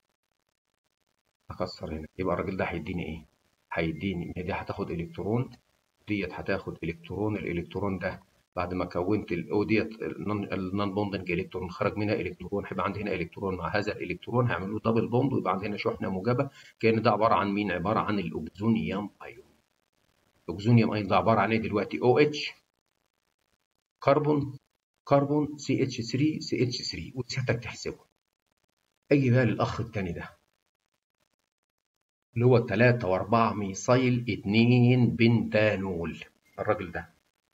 أكسر هنا يبقى الراجل ده هيديني إيه؟ هيديني دي هتاخد إلكترون ديت هتاخد إلكترون الإلكترون ده بعد ما كونت الأو ديت النون بوندنج إلكترون خرج منها إلكترون هيبقى عندي هنا إلكترون مع هذا الإلكترون هيعمل له دبل بوند ويبقى عندي هنا شحنة موجبة كأن ده عبارة عن مين؟ عبارة عن الأوكسونيوم أيون الأوكسونيوم أيون ده عبارة عن إيه دلوقتي؟ أو اتش كربون كربون سي اتش 3 سي اتش 3 وسيادتك تحسبه اجي بقى للاخ التاني ده اللي هو 3 و4 ميثايل 2 بنتانول الراجل ده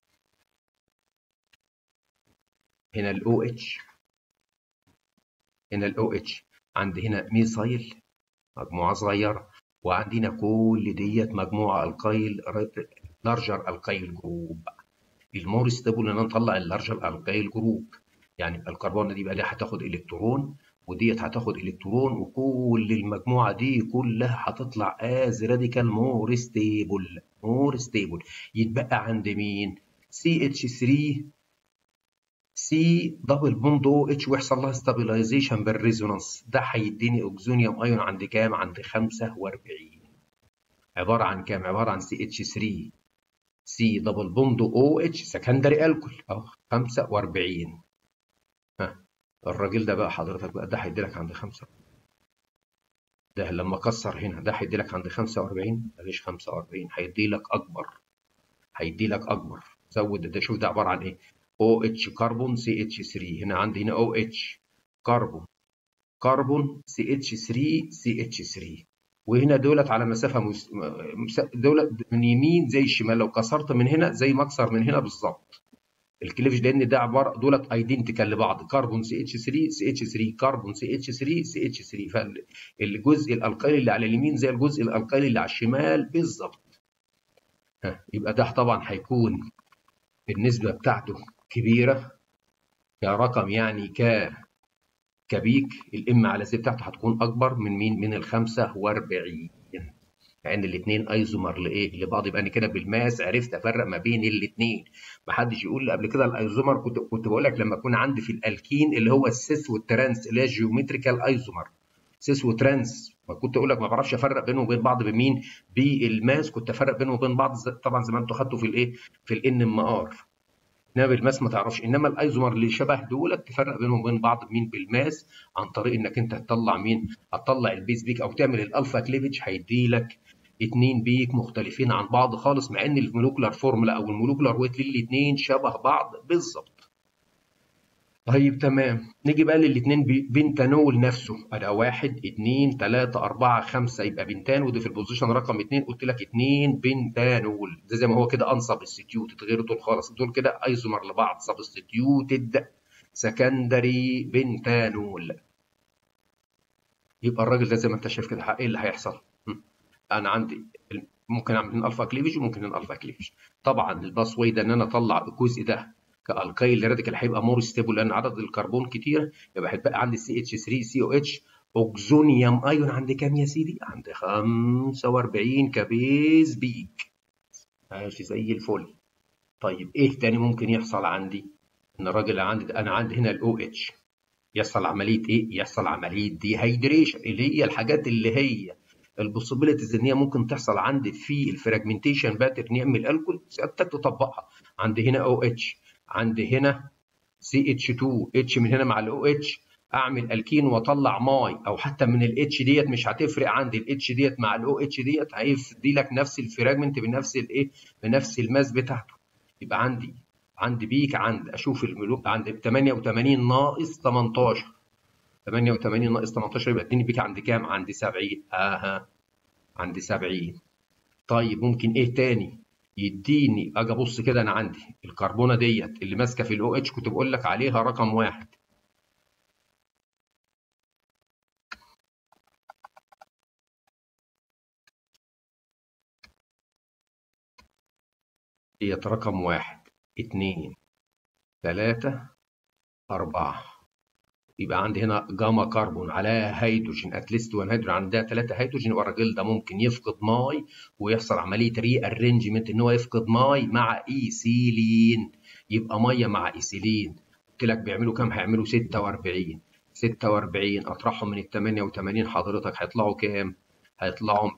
هنا الاو اتش هنا الاو اتش عندي هنا ميثايل مجموعه صغيره وعندنا كل ديت مجموعه القايل لارجر القايل جروب المور ستيبل ان انا نطلع اللارجر القايل جروب يعني الكربون دي بقى ليها هتاخد الكترون وديت هتاخد الكترون وكل المجموعه دي كلها هتطلع از راديكال مور ستيبل مور ستيبل يتبقى عند مين سي اتش 3 سي دبل بوند او اتش ويحصل لها ستابلايزيشن بالريزونانس ده هيديني اوكسونيوم ايون عند كام عند 45 عباره عن كام عباره عن سي اتش 3 سي دبل بوند او اتش سكندري الكول اهو 45 ها الراجل ده بقى حضرتك بقى ده هيدي لك عند 5 ده لما كسر هنا ده هيدي لك عند 45 مفيش 45 هيدي لك اكبر هيدي لك اكبر زود ده شوف ده عباره عن ايه او اتش كربون سي اتش 3 هنا عندي هنا او اتش كربون كربون سي اتش 3 سي اتش 3 وهنا دولت على مسافه مس... دولت من يمين زي الشمال لو كسرت من هنا زي ما اكسر من هنا بالظبط الكليفج لان ده عباره دولت ايدنتيكال لبعض كربون سي اتش 3 سي اتش 3 كربون سي اتش 3 سي اتش 3 فالجزء الالقلي اللي على اليمين زي الجزء الالقلي اللي على الشمال بالظبط يبقى ده طبعا هيكون النسبه بتاعته كبيره كرقم يعني ك كبيك الام على سي بتاعته هتكون اكبر من مين من ال 45 لان الاثنين ايزومر لايه لبعض يبقى انا كده بالماس عرفت افرق ما بين الاثنين ما حدش يقول لي قبل كده الايزومر كنت كنت بقول لك لما اكون عندي في الالكين اللي هو السيس والترانس اللي هي جيومتريكال ايزومر سيس وترانس ما كنت اقول لك ما بعرفش افرق بينهم وبين بعض بمين بالماس كنت افرق بينهم وبين بعض طبعا زي ما انتوا خدتوا في الايه في الان ام ار انما بالماس ما تعرفش انما الايزومر اللي شبه دولت تفرق بينهم وبين بعض مين بالماس عن طريق انك انت هتطلع مين هتطلع البيس بيك او تعمل الالفا كليفج هيدي لك اتنين بيك مختلفين عن بعض خالص مع ان المولوكولار فورمولا او المولوكولار ويت للاتنين شبه بعض بالظبط طيب تمام نيجي بقى للاثنين بنتانول نفسه ادي واحد اثنين ثلاثة أربعة خمسة يبقى بنتان ودي في البوزيشن رقم اثنين قلت لك اثنين بنتانول ده زي ما هو كده انسبستيوتد غير دول خالص دول كده ايزومر لبعض سبستيوتد سكندري بنتانول يبقى الراجل ده زي ما انت شايف كده ايه اللي هيحصل؟ انا عندي ممكن اعمل من الفا كليفج وممكن من الفا كليفج طبعا الباس واي ده ان انا اطلع الجزء ده كالكايل راديكال هيبقى مور ستيبل لان عدد الكربون كتير يبقى هيتبقى عندي سي اتش 3 سي او اتش اوكزونيوم ايون عند كام يا سيدي؟ عند 45 كبيز بيك ماشي زي الفل طيب ايه تاني ممكن يحصل عندي؟ ان الراجل عندي ده انا عندي هنا الاو اتش يحصل عمليه ايه؟ يحصل عمليه دي هيدريشن اللي هي الحاجات اللي هي البوسيبيليتيز ان هي ممكن تحصل عندي في الفراجمنتيشن باترن يعمل الكول سيادتك تطبقها عندي هنا او اتش عندي هنا سي اتش 2 اتش من هنا مع الاو اتش اعمل الكين واطلع ماي او حتى من الاتش ديت مش هتفرق عندي الاتش ديت مع الاو اتش ديت هيدي لك نفس الفراجمنت بنفس الايه بنفس الماس بتاعته يبقى عندي عندي بيك عند اشوف الملوك عند 88 ناقص 18 88 ناقص 18 يبقى اديني بيك عند كام؟ عند 70 اها عند 70 طيب ممكن ايه تاني؟ يديني اجي ابص كده انا عندي الكربونه ديت اللي ماسكه في الاو اتش كنت بقول لك عليها رقم واحد ديت رقم واحد اتنين تلاتة أربعة يبقى عندي هنا جاما كربون على هيدروجين اتليست 1 هيدروجين عندها 3 هيدروجين يبقى الراجل ده ممكن يفقد ماي ويحصل عمليه ري ارينجمنت ان هو يفقد ماي مع ايثيلين يبقى ميه مع ايثيلين قلت لك بيعملوا كام هيعملوا 46 46 اطرحهم من ال 88 حضرتك هيطلعوا كام هيطلعوا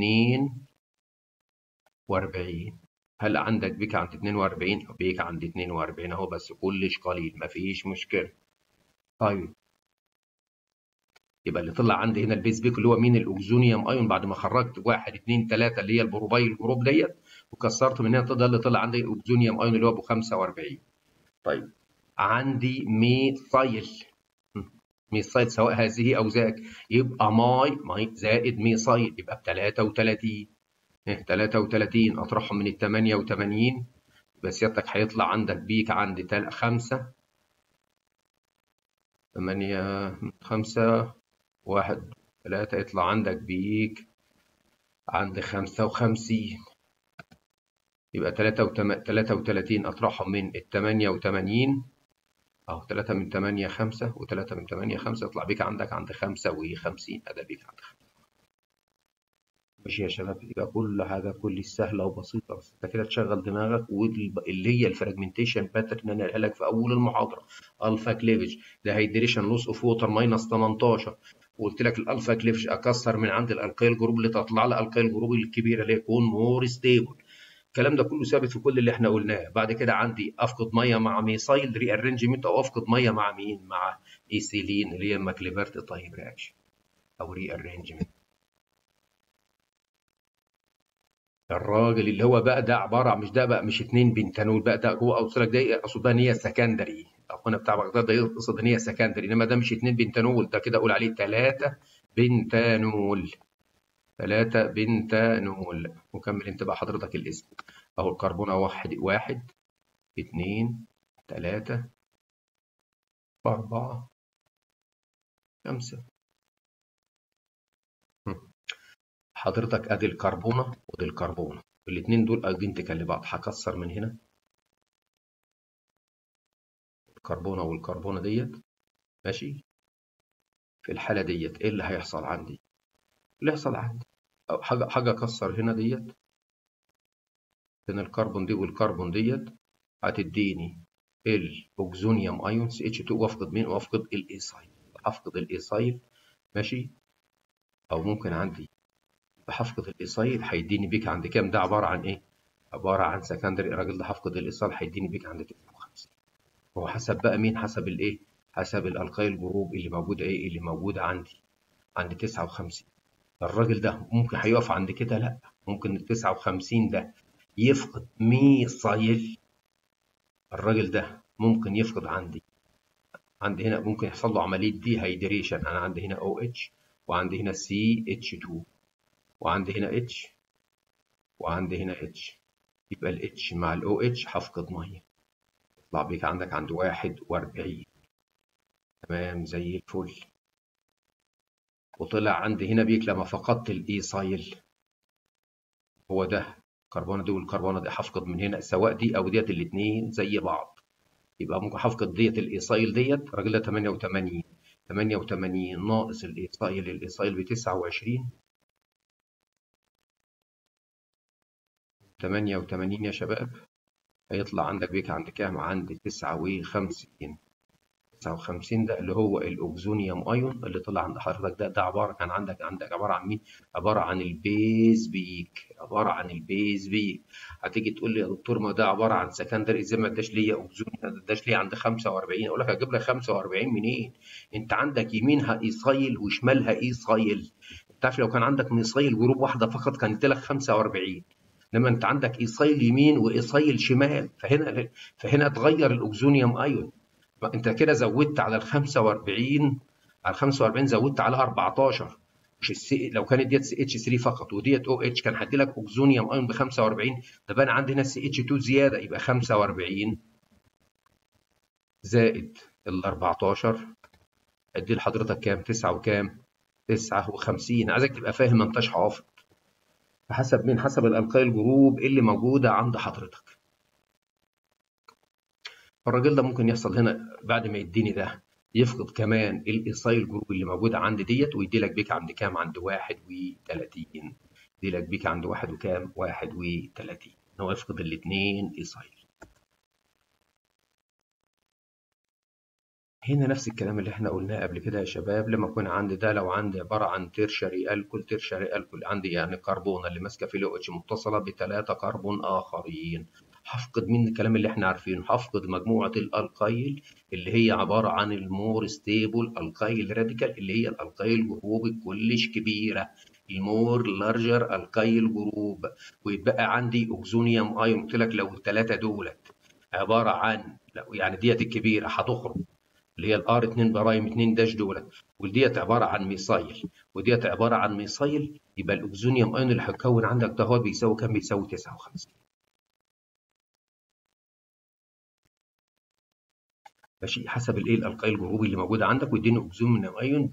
42 هل عندك بيك عند 42 بيك عند 42 اهو بس كلش قليل مفيش مشكله طيب يبقى اللي طلع عندي هنا البيس بيك اللي هو مين الاوكزونيوم ايون بعد ما خرجت واحد اثنين ثلاثه اللي هي البروبايل جروب ديت وكسرت من هنا ده اللي طلع عندي الاوكزونيوم ايون اللي هو ابو 45 طيب عندي ميثايل ميثايل سواء هذه او ذاك يبقى ماي ماي زائد ميثايل يبقى ب 33 33 اطرحهم من ال 88 بس سيادتك هيطلع عندك بيك عند 5 ثمانية خمسة واحد ثلاثة يطلع عندك بيك عند خمسة وخمسين يبقى تلاتة وتم... تلاتة وتلاتين أطرحهم من التمانية وتمانين أو تلاتة من تمانية خمسة وتلاتة من تمانية خمسة يطلع بيك عندك عند خمسة وخمسين أدا بيك عند خمسة ماشي يا شباب يبقى كل حاجه كل سهله وبسيطه بس انت كده تشغل دماغك واللي هي الفراجمنتيشن باترن انا قايلها لك في اول المحاضره الفا كليفج ده هيدريشن لوس اوف ووتر ماينس 18 وقلت لك الالفا كليفج اكسر من عند الالقيل جروب اللي تطلع لي القيل جروب الكبيره اللي يكون مور ستيبل الكلام ده كله ثابت في كل اللي احنا قلناه بعد كده عندي افقد ميه مع ميثايل ري ارينجمنت او افقد ميه مع مين مع ايثيلين اللي هي ماكليفرت طيب رياكشن او ري ارينجمنت الراجل اللي هو بقى ده عباره مش ده بقى مش اتنين بنتانول بقى ده هو اوصل لك ده اقصد ده ان هي سكندري اخونا بتاع بغداد ده يقصد ان هي سكندري انما ده مش اتنين بنتانول ده كده اقول عليه ثلاثه بنتانول ثلاثه بنتانول وكمل انت بقى حضرتك الاسم اهو الكربونه واحد واحد اثنين تلاتة أربعة خمسة هم. حضرتك ادي الكربونة ودي الكربونة الاتنين دول ايدنتيكال لبعض هكسر من هنا الكربونة والكربونة ديت ماشي في الحالة ديت ايه اللي هيحصل عندي اللي هيحصل عندي أو حاجة حاجة اكسر هنا ديت هنا الكربون دي والكربون ديت هتديني الاوكسونيوم ايون سي اتش 2 وافقد مين وافقد الايسايل هفقد الايسايل ماشي او ممكن عندي بحفقد الايسايل هيديني بيك عند كام ده عباره عن ايه عباره عن سكندري الراجل ده هفقد الايسايل هيديني بيك عند 59 هو حسب بقى مين حسب الايه حسب الالقايل جروب اللي موجوده ايه اللي موجوده عندي عند 59 الراجل ده ممكن هيقف عند كده لا ممكن ال 59 ده يفقد ميثايل الراجل ده ممكن يفقد عندي عندي هنا ممكن يحصل له عمليه دي هيدريشن انا عندي هنا او اتش وعندي هنا سي اتش 2 وعندي هنا اتش وعندي هنا اتش يبقى الاتش مع الاو اتش هفقد ميه يطلع بيك عندك عند واحد واربعين تمام زي الفل وطلع عندي هنا بيك لما فقدت الايسايل هو ده الكربونه دي والكربونه دي هفقد من هنا سواء دي او ديت الاتنين زي بعض يبقى ممكن هفقد ديت الايسايل ديت الراجل ده 88 88 ناقص الايسايل الايسايل ب 29 88 يا شباب هيطلع عندك بيك عند كام؟ عند 59 59 ده اللي هو الاوكسونيوم ايون اللي طلع عند حضرتك ده ده عباره كان عندك عندك عباره عن مين؟ عباره عن البيز بيك عباره عن البيز بيك هتيجي تقول لي يا دكتور ما ده عباره عن سكندري ازاي ما اداش ليا اوكسونيوم ما اداش ليا عند 45 اقول لك هجيب لك 45 منين؟ انت عندك يمينها ايصايل وشمالها ايصايل انت عارف لو كان عندك ميصايل جروب واحده فقط كانت لك 45 انما انت عندك ايصايل يمين وايصايل شمال فهنا فهنا اتغير الاوكسونيوم ايون انت كده زودت على ال 45 على ال 45 زودت على 14 مش السي لو كانت ديت سي اتش 3 فقط وديت او اتش كان هدي لك اوكسونيوم ايون ب 45 طب انا عندي هنا سي اتش 2 زياده يبقى 45 زائد ال 14 ادي لحضرتك كام 9 وكام 59 عايزك تبقى فاهم ما انتش حافظ فحسب مين حسب الالقايل جروب اللي موجوده عند حضرتك الراجل ده ممكن يحصل هنا بعد ما يديني ده يفقد كمان الايصايل جروب اللي موجوده عندي ديت ويدي لك بيك عند كام عند 31 يدي لك بيك عند واحد وكام 31 هو يفقد الاثنين ايصايل هنا نفس الكلام اللي احنا قلناه قبل كده يا شباب لما يكون عندي ده لو عندي عباره عن تيرشري الكول تيرشري الكول عندي يعني كربونه اللي ماسكه في الاتش متصله بثلاثه كربون اخرين هفقد من الكلام اللي احنا عارفينه هفقد مجموعه الالقايل اللي هي عباره عن المور ستيبل القايل راديكال اللي هي الالقايل جروب الكلش كبيره المور لارجر القايل جروب ويتبقى عندي اوكسونيوم ايون قلت لك لو الثلاثه دولت عباره عن لو يعني ديت الكبيره هتخرج اللي هي الار 2 برايم 2 داش دولت وديت عباره عن ميثايل وديت عباره عن ميثايل يبقى الاوكسونيوم ايون اللي هيتكون عندك ده هو بيساوي كام؟ بيساوي 59 ماشي حسب الايه الالقايل جروب اللي موجوده عندك ويديني اوكسونيوم ايون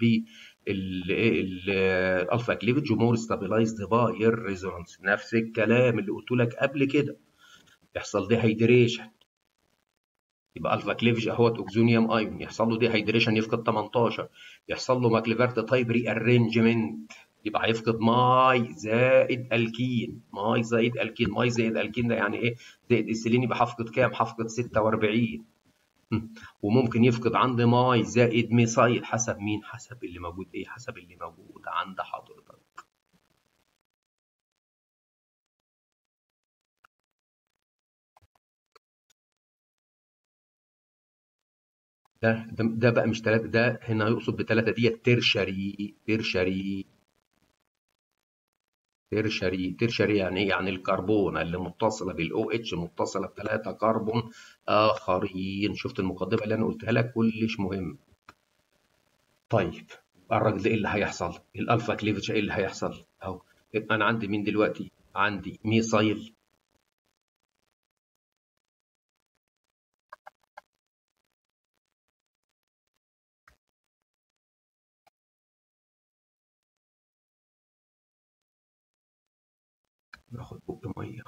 بالالفا كليفج ومور ستابلايزد باي الريزونانس نفس الكلام اللي قلت لك قبل كده يحصل دي هيدريشن يبقى الفا كليفج اهوت اوكسونيوم ايون يحصل له دي هيدريشن يفقد 18 يحصل له ماكليفرت تايب ري ارينجمنت يبقى هيفقد ماي زائد الكين ماي زائد الكين ماي زائد الكين ده يعني ايه زائد السيلين يبقى هفقد كام هفقد 46 وممكن يفقد عند ماي زائد ميثايل حسب مين حسب اللي موجود ايه حسب اللي موجود عند حضرتك ده ده, ده بقى مش ثلاثة ده هنا يقصد بثلاثة ديت ترشري ترشري ترشري ترشري يعني ايه؟ يعني الكربونة اللي متصلة بالاو اتش متصلة بثلاثة كربون آخرين شفت المقدمة اللي أنا قلتها لك كلش مهم طيب الراجل ده ايه اللي هيحصل؟ الالفا كليفج ايه اللي هيحصل؟ اهو يبقى انا عندي مين دلوقتي؟ عندي ميثايل ناخد بق ميه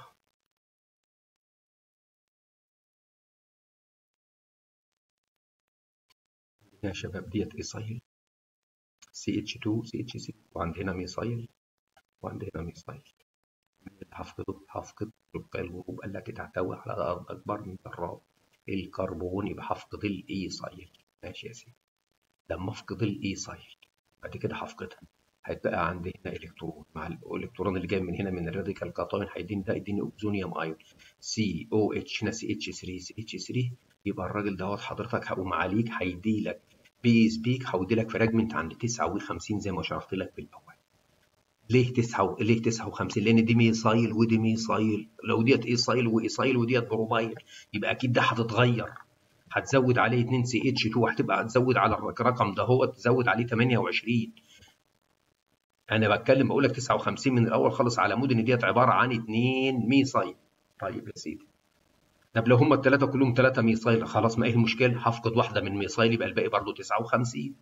يا شباب ديت ايصايل سي اتش 2 سي اتش سي وعندنا ميصايل وعندنا ميصايل هفقده هفقد الجروب قال لك تحتوي على اكبر من ذرات الكربون يبقى هفقد الايصايل ماشي يا سيدي لما افقد الايصايل بعد كده هفقدها هيتبقى عندي هنا الكترون مع الالكترون اللي جاي من هنا من الراديكال كاتاين هيديني ده يديني اوكسونيوم ايون سي او اتش هنا سي اتش 3 سي اتش 3 يبقى الراجل دوت حضرتك هقوم عليك هيدي لك بيس بيك هودي لك فراجمنت عند 59 زي ما شرحت لك في الاول ليه 9 ليه 59 لان دي ميثايل ودي ميثايل لو ديت ايثايل وايثايل وديت بروبايل يبقى اكيد ده هتتغير هتزود عليه 2 سي اتش 2 هتبقى هتزود على الرقم ده هو تزود عليه 28 انا بتكلم بقول لك 59 من الاول خالص على مود ان ديت عباره عن 2 ميثايل طيب يا سيدي طب لو هم الثلاثه كلهم ثلاثه ميثايل خلاص ما ايه المشكله هفقد واحده من ميثايل يبقى الباقي برضه 59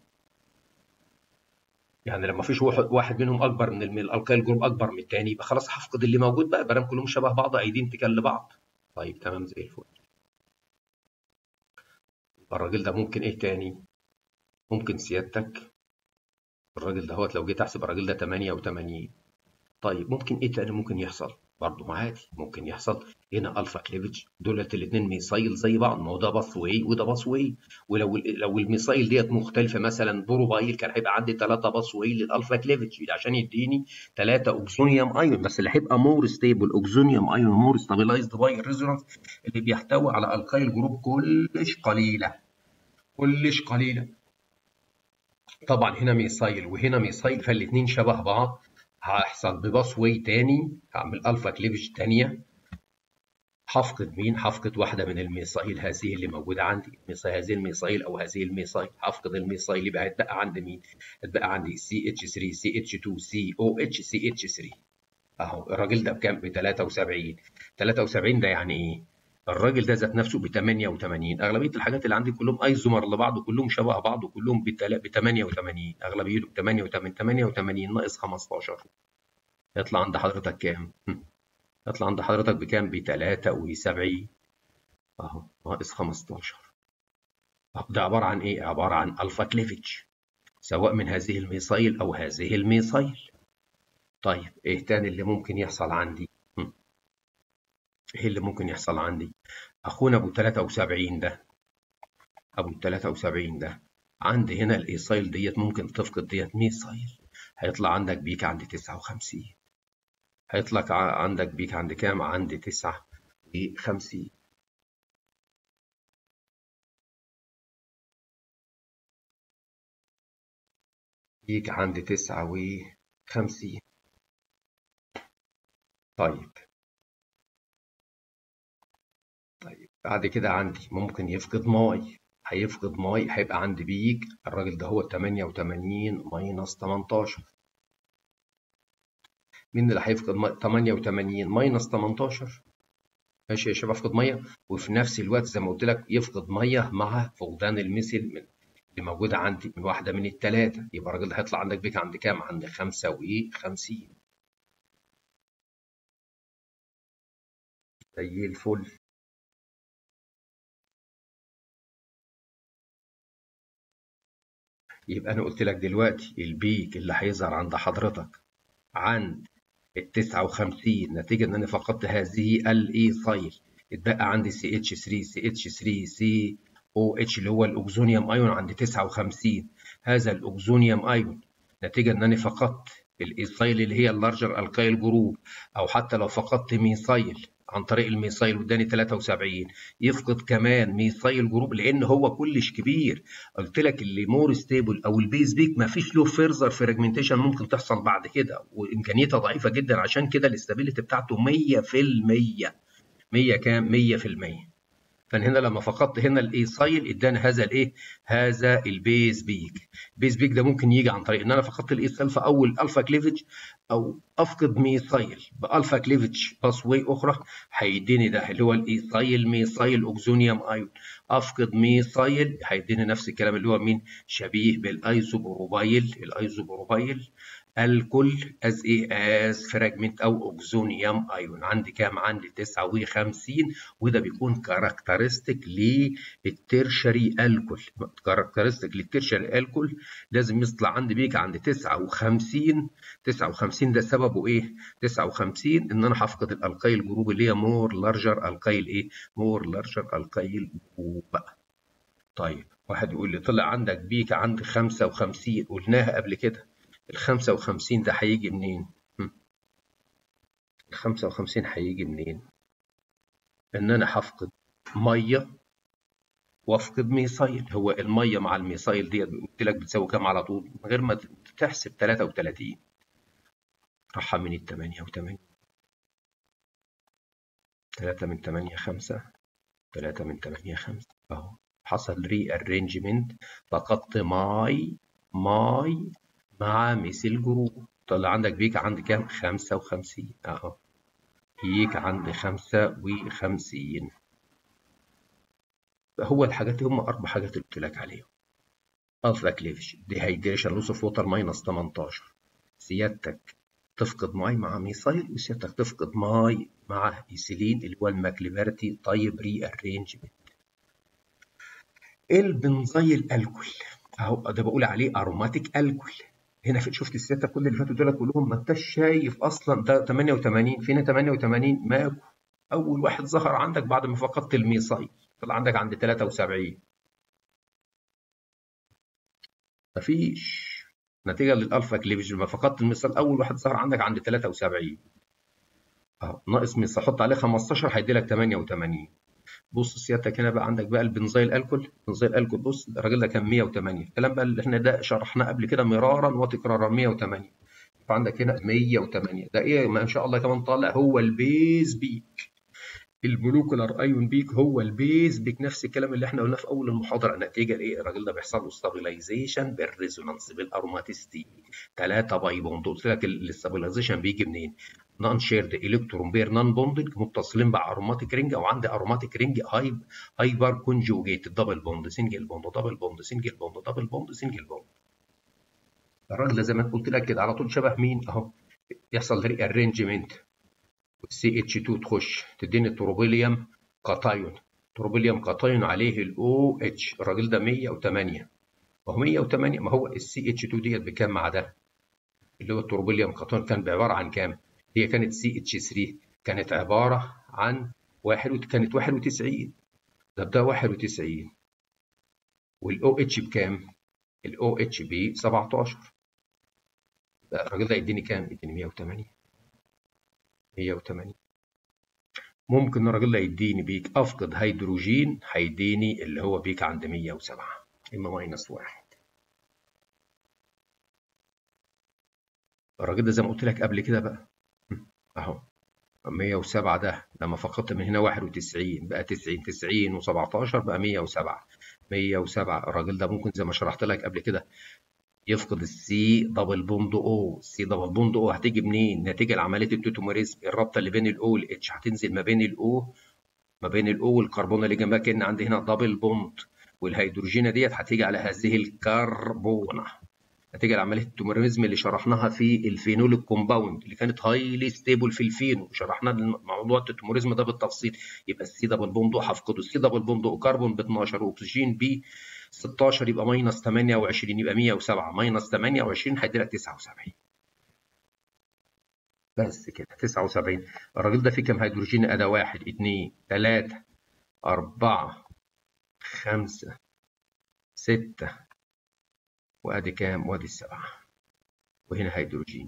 يعني لما فيش واحد منهم اكبر من الالقايل جروب اكبر من الثاني يبقى خلاص هفقد اللي موجود بقى برام كلهم شبه بعض ايدين تكل لبعض طيب تمام زي الفل الراجل ده ممكن ايه تاني ممكن سيادتك الراجل ده هوت لو جيت احسب الراجل ده 88 طيب ممكن ايه تاني ممكن يحصل برضه عادي ممكن يحصل هنا الفا كليفج دولت الاثنين ميسايل زي بعض ما هو ده باث واي وده باث واي ولو لو الميسايل ديت مختلفه مثلا بروبايل كان هيبقى عندي ثلاثه باث واي للالفا كليفج عشان يديني ثلاثه اوكسونيوم ايون بس اللي هيبقى مور ستيبل اوكسونيوم ايون مور ستابلايزد باي ريزونانس اللي بيحتوي على القايل جروب كلش قليله كلش قليله طبعا هنا ميسايل وهنا ميسايل فالاثنين شبه بعض هيحصل بباص واي تاني هعمل الفا كليفج تانية هفقد مين؟ هفقد واحدة من الميثايل هذه اللي موجودة عندي، هذه الميثايل أو هذه الميثايل، هفقد الميثايل يبقى هيتبقى عندي مين؟ هيتبقى عندي سي اتش 3 سي اتش 2 سي او اتش سي اتش 3 أهو الراجل ده بكام؟ ب 73 73 ده يعني إيه؟ الراجل ده ذات نفسه ب 88 اغلبيه الحاجات اللي عندي كلهم ايزومر لبعض وكلهم شبه بعض وكلهم ب 88 اغلبيته ب 88 88 ناقص 15 يطلع عند حضرتك كام؟ يطلع عند حضرتك بكام؟ ب 73 اهو ناقص 15 ده عباره عن ايه؟ عباره عن الفا كليفج سواء من هذه الميثايل او هذه الميثايل طيب ايه تاني اللي ممكن يحصل عندي؟ ايه اللي ممكن يحصل عندي اخونا ابو 73 ده ابو 73 ده عندي هنا الايصايل ديت ممكن تفقد ديت ميثايل هيطلع عندك بيك عند 59 هيطلع عندك بيك عند كام عند 59 بيك عند 59 طيب طيب بعد كده عندي ممكن يفقد ماي هيفقد ماي هيبقى عندي بيك الراجل ده هو 88 ماينس 18 مين اللي هيفقد 88 ماينس 18 ماشي يا شباب افقد ميه وفي نفس الوقت زي ما قلت لك يفقد ميه مع فقدان المثل من اللي موجوده عندي من واحده من الثلاثه يبقى الراجل ده هيطلع عندك بيك عند كام؟ عند 55 زي الفل يبقى أنا قلت لك دلوقتي البيك اللي هيظهر عند حضرتك عند ال 59 نتيجة إن أنا فقدت هذه الإيثايل اتبقى عندي سي اتش 3 سي اتش 3 سي او اتش اللي هو الأوكسونيوم أيون عند 59 هذا الأوكسونيوم أيون نتيجة إن أنا فقدت الإيثايل اللي هي اللارجر الكايل جروب أو حتى لو فقدت ميثايل عن طريق الميثايل واداني 73 يفقد كمان ميثايل جروب لان هو كلش كبير قلت لك اللي مور ستيبل او البيز بيك ما فيش له فيرزر فراجمنتيشن ممكن تحصل بعد كده وامكانيتها ضعيفه جدا عشان كده الاستابيليتي بتاعته 100% 100 كام 100% فانا هنا لما فقدت هنا الايصايل ادانا هذا الايه هذا البيز بيك البيز بيك ده ممكن يجي عن طريق ان انا فقدت الايصايل في اول الفا كليفج او افقد ميثايل بالفا كليفج باس واي اخرى هيديني ده اللي هو الايثايل ميثايل اوكسونيوم ايون افقد ميثايل هيديني نفس الكلام اللي هو مين شبيه بالايزوبروبايل الايزوبروبايل الكل از ايه از فراجمنت او اوكزونيوم ايون عندي كام عندي 59 وده بيكون كاركترستيك للترشري الكل كاركترستيك للترشري الكل لازم يطلع عندي بيك عند 59 59 ده سببه ايه 59 ان انا هفقد الالقايل جروب اللي هي مور لارجر القايل ايه مور لارجر القايل جروب بقى طيب واحد يقول لي طلع عندك بيك عند 55 قلناها قبل كده ال 55 ده هيجي منين؟ ال 55 هيجي منين؟ إن أنا هفقد مية وافقد ميثايل هو المية مع الميثايل ديت قلت لك بتساوي كام على طول؟ من غير ما تحسب 33 راحة من ال 88 3 من 8 5 3 من 8 5 أهو حصل ري ارينجمنت فقدت ماي ماي مع مثل جروب طلع عندك بيك عند كام؟ خمسة وخمسين أهو بيك عند خمسة وخمسين هو الحاجات هم أربع حاجات اللي قلت لك عليهم ألفا كليفش ديهايدريشن لوس اوف ووتر ماينس 18 سيادتك تفقد ماي مع ميثايل وسيادتك تفقد ماي مع ايثيلين اللي هو الماكليفيرتي طيب ري ارينجمنت البنزيل الكول اهو ده بقول عليه اروماتيك الكول هنا في شفت الستة كل اللي فاتوا دول كلهم ما انتش شايف اصلا ده 88 فين 88 ماكو اول واحد ظهر عندك بعد ما فقدت الميصاي طلع عندك عند 73 مفيش نتيجة للألفا كليفج لما فقدت الميصال أول واحد ظهر عندك عند 73 أهو ناقص ميصال حط عليه 15 هيدي لك 88 بص سيادتك هنا بقى عندك بقى البنزيل الكول بنزيل الكول بص الراجل ده كان 108 الكلام بقى اللي احنا ده شرحناه قبل كده مرارا وتكرارا 108 فعندك هنا 108 ده ايه ما شاء الله كمان طالع هو البيز بيك المولوكولار ايون بيك هو البيز بيك نفس الكلام اللي احنا قلناه في اول المحاضره نتيجه لايه الراجل ده بيحصل له ستابيلايزيشن بالريزونانس بالاروماتيستي 3 باي بوند قلت لك الاستابيلايزيشن بيجي منين نون شيرد الكترون بير نون بوندنج متصلين باروماتيك رينج او عندي اروماتيك رينج هاي هايبر كونجوجيت دبل بوند سنجل بوند دبل بوند سنجل بوند دبل بوند سنجل بوند الراجل ده زي ما قلت لك كده على طول شبه مين اهو يحصل ري ارينجمنت والسي اتش 2 تخش تديني التروبيليوم كاتايون تروبيليوم كاتايون عليه الاو اتش الراجل ده 108 ما هو 108 ما هو السي اتش 2 ديت بكام مع ده اللي هو التروبيليوم كاتايون كان بعباره عن كام هي كانت سي اتش 3 كانت عباره عن واحد كانت 91 ده ده 91 والاو اتش بكام الاو اتش ب 17 الراجل ده يديني كام يديني 108 180 ممكن الراجل ده يديني بيك افقد هيدروجين هيديني اللي هو بيك عند 107 اما ماينس واحد الراجل ده زي ما قلت لك قبل كده بقى اهو 107 ده لما فقدت من هنا 91 بقى 90 90 و17 بقى 107 107 الراجل ده ممكن زي ما شرحت لك قبل كده يفقد السي دبل بوند او السي دبل بوند او هتيجي منين نتيجه لعمليه التوتوميريزم الرابطه اللي بين الاو والاتش هتنزل ما بين الاو ما بين الاو والكربونه اللي جنبها كان عندي هنا دبل بوند والهيدروجينه ديت هتيجي على هذه الكربونه نتيجه لعمليه التوميريزم اللي شرحناها في الفينول الكومباوند اللي كانت هايلي ستيبل في الفينو شرحنا موضوع التوميريزم ده بالتفصيل يبقى السي دبل بوند هفقده السي دبل بوند كربون ب 12 واكسجين ب 16 يبقى ماينس 28 يبقى 107 ماينس 28 هيدي لك 79 بس كده 79 الراجل ده فيه كام هيدروجين اداه 1 2 3 4 5 6 وادي كام وادي السبعة وهنا هيدروجين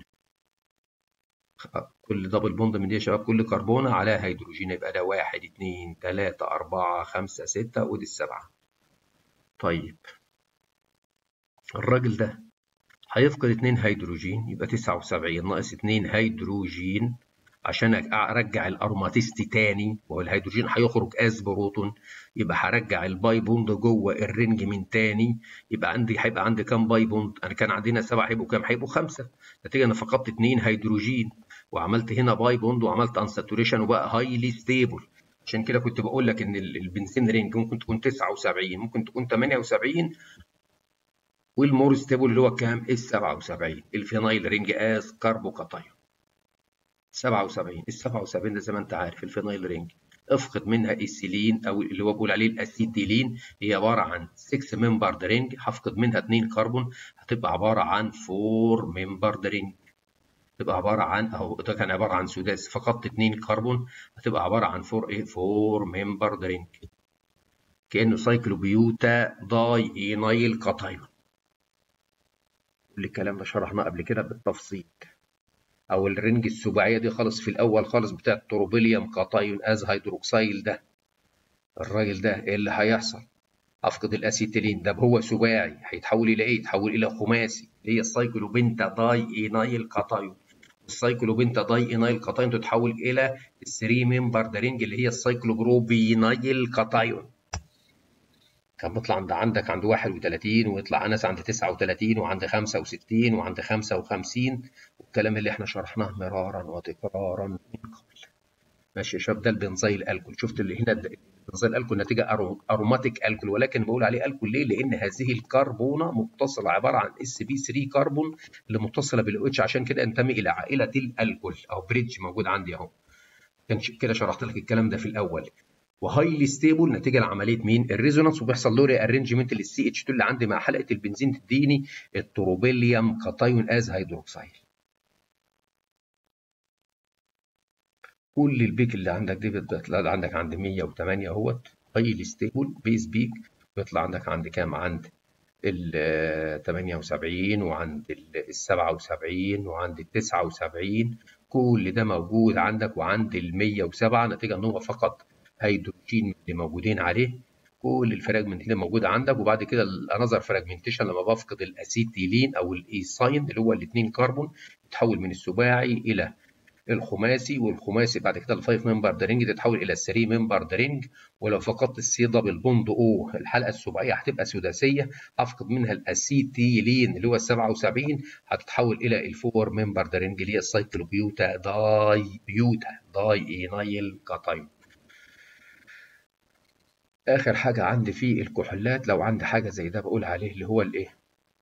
كل دبل بوند من دي يا شباب كل كربونة عليها هيدروجين يبقى ده واحد اتنين تلاتة أربعة خمسة ستة ودي السبعة طيب الراجل ده هيفقد اتنين هيدروجين يبقى تسعة وسبعين ناقص اتنين هيدروجين عشان ارجع الاروماتيست تاني وهو الهيدروجين هيخرج از بروتون يبقى هرجع الباي بوند جوه الرنج من تاني يبقى عندي هيبقى عندي كام باي بوند انا كان عندنا سبعه هيبقوا كام هيبقوا خمسه نتيجه انا فقدت اثنين هيدروجين وعملت هنا باي بوند وعملت انساتوريشن وبقى هايلي ستيبل عشان كده كنت بقول لك ان البنزين رينج ممكن تكون 79 ممكن تكون 78 والمور ستيبل اللي هو كام ال 77 الفينايل رينج از كاربوكاتايون 77 ال 77 ده زي ما انت عارف الفينايل رينج افقد منها السيلين او اللي هو بقول عليه الاسيتيلين هي عباره عن 6 ممبر رينج هفقد منها 2 كربون هتبقى عباره عن 4 ممبر رينج تبقى عباره عن اهو ده كان عباره عن سداس فقدت 2 كربون هتبقى عباره عن 4 ايه 4 ممبر رينج كانه سايكلوبيوتا داي اينايل كاتايون كل الكلام ده شرحناه قبل كده بالتفصيل او الرنج السباعيه دي خالص في الاول خالص بتاع التروبيليوم كاتايون از هيدروكسيل ده الراجل ده ايه اللي هيحصل افقد الاسيتيلين ده هو سباعي هيتحول الى ايه يتحول الى خماسي اللي هي السايكلوبنتا داي اينايل كاتايون السايكلوبنتا داي اينايل كاتايون تتحول الى الثري ممبر ده رينج اللي هي السايكلوبروبينايل كاتايون كان بيطلع عند عندك عند 31 ويطلع انس عند 39 وعند 65 وعند 55 والكلام اللي احنا شرحناه مرارا وتكرارا من قبل. ماشي يا شباب ده البنزيل الكول شفت اللي هنا البنزيل الكول نتيجه اروماتيك الكول ولكن بقول عليه الكول ليه؟ لان هذه الكربونه متصله عباره عن اس بي 3 كربون اللي متصله بالاو اتش عشان كده انتمي الى عائله الالكول او بريدج موجود عندي اهو. كان كده شرحت لك الكلام ده في الاول. وهايلي ستيبل نتيجه لعمليه مين؟ الريزونانس وبيحصل له ري ارينجمنت للسي اتش 2 اللي عندي مع حلقه البنزين تديني التروبيليوم كاتايون از هيدروكسيل. كل البيك اللي عندك دي بتطلع عندك عند 108 اهوت هايلي ستيبل بيس بيك بيطلع عندك عند كام؟ عند ال 78 وعند ال 77 وعند ال 79 كل ده موجود عندك وعند ال 107 نتيجه ان هو فقط هيدروجين اللي موجودين عليه كل الفراجمنت اللي موجوده عندك وبعد كده الانذر فراجمنتيشن لما بفقد الاسيتيلين او الايساين اللي هو الاثنين كربون يتحول من السباعي الى الخماسي والخماسي بعد كده الفايف ممبر درينج تتحول الى الثري ممبر درينج ولو فقدت السي دبل بوند او الحلقه السباعيه هتبقى سداسيه هفقد منها الاسيتيلين اللي هو ال 77 هتتحول الى الفور ممبر درينج اللي هي السايكلوبيوتا داي بيوتا داي اينايل كاتايون اخر حاجه عندي في الكحولات لو عندي حاجه زي ده بقول عليه اللي هو الايه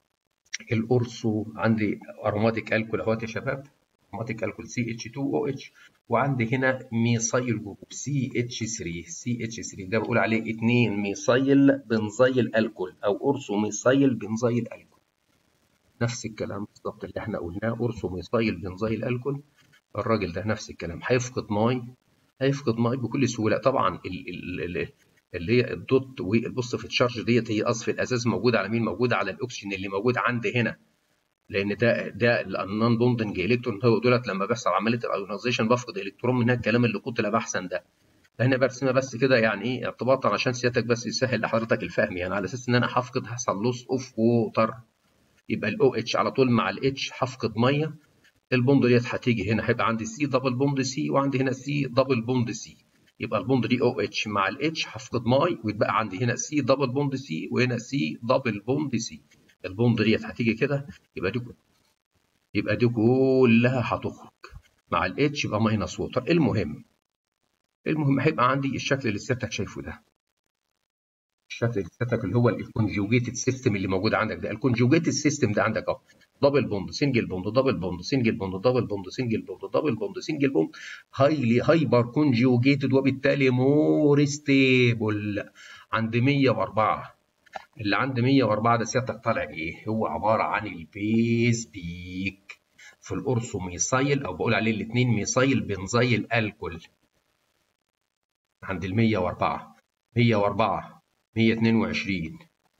الأورسو عندي أروماتيك ألكول أهوت يا شباب أروماتيك ألكول سي اتش 2 او اتش وعندي هنا ميثايل جروب سي اتش 3 سي اتش 3 ده بقول عليه 2 ميثايل بنزيل ألكول أو أورسو ميثايل بنزيل ألكول نفس الكلام بالظبط اللي احنا قلناه أورسو ميثايل بنزيل ألكول الراجل ده نفس الكلام هيفقد ماي هيفقد ماي بكل سهولة طبعا ال ال ال اللي هي الدوت والبوزيتيف تشارج ديت هي اصل في الاساس موجوده على مين؟ موجوده على الاكسجين اللي موجود عندي هنا. لان ده ده النون بوندنج الكترون هو دولت لما بيحصل عمليه الايونيزيشن بفقد الكترون من الكلام اللي قتل بحثا ده. فهنا برسمها بس كده يعني ايه ارتباطا عشان سيادتك بس يسهل لحضرتك الفهم يعني على اساس ان انا هفقد هيحصل لوس اوف ووتر يبقى الاو اتش على طول مع الاتش هفقد ميه البوند ديت هتيجي هنا هيبقى عندي سي دبل بوند سي وعندي هنا سي دبل بوند سي يبقى البوند دي او اتش مع الاتش هفقد ماي ويتبقى عندي هنا سي دبل بوند سي وهنا سي دبل بوند سي البوند ديت هتيجي كده يبقى دي يبقى دي كلها هتخرج مع الاتش يبقى ماينس ووتر المهم المهم هيبقى عندي الشكل اللي سيادتك شايفه ده الشكل اللي سيادتك اللي هو الكونجوجيتد سيستم اللي موجود عندك ده الكونجوجيتد سيستم ده عندك اهو دبل بوند سنجل بوند دبل بوند سنجل بوند دبل بوند سنجل بوند دبل بوند سنجل بوند هايلي هايبر كونجوجيتد وبالتالي مور ستيبل عند 104 اللي عند 104 ده سيادتك طالع ايه؟ هو عباره عن البيز بيك في الأورثو ميثايل او بقول عليه الاثنين ميثايل بنزيل الكول عند ال 104 104 122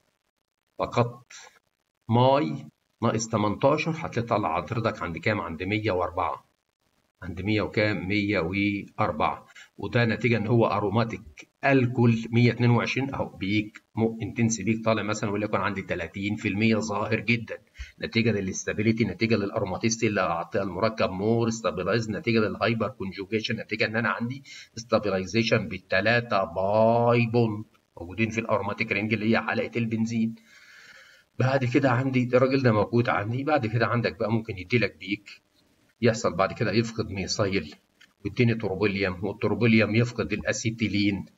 فقدت ماي ناقص 18 هتطلع حضرتك عند كام؟ عند 104 عند 100 وكام؟ 104 وده نتيجه ان هو اروماتيك الكول 122 اهو بيك انتنس بيك طالع مثلا وليكن عندي 30% ظاهر جدا نتيجه للاستابيليتي نتيجه للاروماتيستي اللي اعطيها المركب مور ستابلايز نتيجه للهايبر كونجوجيشن نتيجه ان انا عندي ستابلايزيشن بالثلاثه باي بوند موجودين في الاروماتيك رينج اللي هي حلقه البنزين بعد كده عندي الراجل ده موجود عندي بعد كده عندك بقى ممكن يديلك بيك يحصل بعد كده يفقد ميثايل ويديني تروبيليوم والتروبيليوم يفقد الاسيتيلين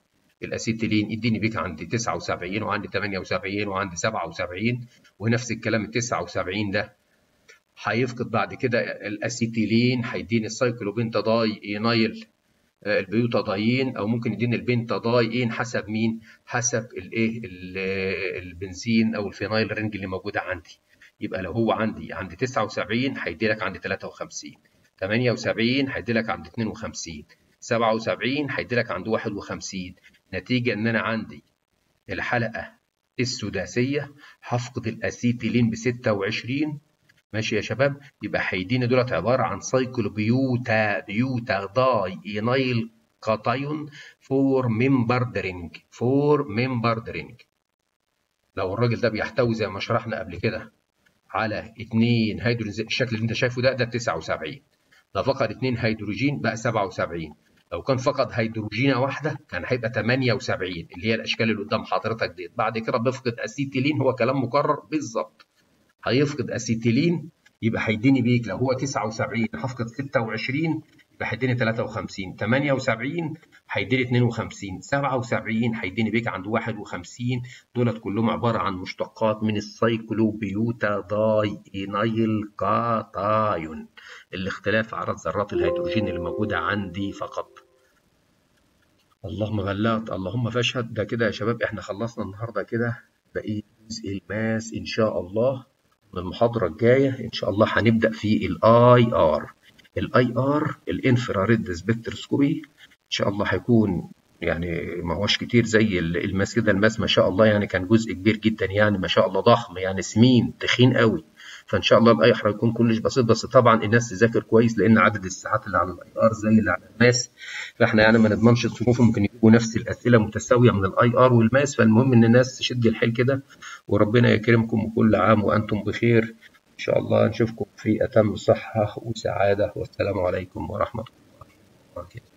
الاسيتيلين يديني بيك عندي 79 وعندي 78 وعندي 77 ونفس الكلام ال 79 ده هيفقد بعد كده الاسيتيلين هيديني السايكلوبنتاداي اينايل البيوتادايين او ممكن يديني البنتادايين حسب مين حسب الايه البنزين او الفينايل رينج اللي موجوده عندي يبقى لو هو عندي عند 79 هيدي لك عند 53 78 هيدي لك عند 52 77 هيدي لك عند 51 نتيجه ان انا عندي الحلقه السداسيه هفقد الاسيتيلين ب 26 ماشي يا شباب يبقى هيديني دولت عباره عن سايكل بيوتا بيوتا داي اينايل كاتايون فور ممبر درينج فور ممبر درينج لو الراجل ده بيحتوي زي ما شرحنا قبل كده على اثنين هيدروجين الشكل اللي انت شايفه ده ده 79 لو فقد اثنين هيدروجين بقى 77 لو كان فقد هيدروجينه واحده كان هيبقى 78 اللي هي الاشكال اللي قدام حضرتك ديت بعد كده بيفقد اسيتيلين هو كلام مكرر بالظبط هيفقد اسيتيلين يبقى هيديني بيك لو هو 79 هفقد 26 يبقى هيديني 53 78 هيديني 52 77 هيديني بيك عند 51 دولت كلهم عباره عن مشتقات من السايكلوبيوتا داي اينايل كاتايون الاختلاف عدد ذرات الهيدروجين اللي موجوده عندي فقط اللهم غلات اللهم فاشهد ده كده يا شباب احنا خلصنا النهارده كده بقيه جزء الماس ان شاء الله المحاضرة الجاية إن شاء الله هنبدأ في الاي ار الاي ار الانفراريد سبكتروسكوبي إن شاء الله هيكون يعني ما هوش كتير زي الماس كده الماس ما شاء الله يعني كان جزء كبير جدا يعني ما شاء الله ضخم يعني سمين تخين قوي فان شاء الله الاي هيكون كلش بسيط بس طبعا الناس تذاكر كويس لان عدد الساعات اللي على الاي ار زي اللي على الماس فاحنا يعني ما نضمنش الصنوف ممكن يجيبوا نفس الاسئله متساويه من الاي ار والماس فالمهم ان الناس تشد الحيل كده وربنا يكرمكم وكل عام وانتم بخير ان شاء الله نشوفكم في اتم صحه وسعاده والسلام عليكم ورحمه الله وبركاته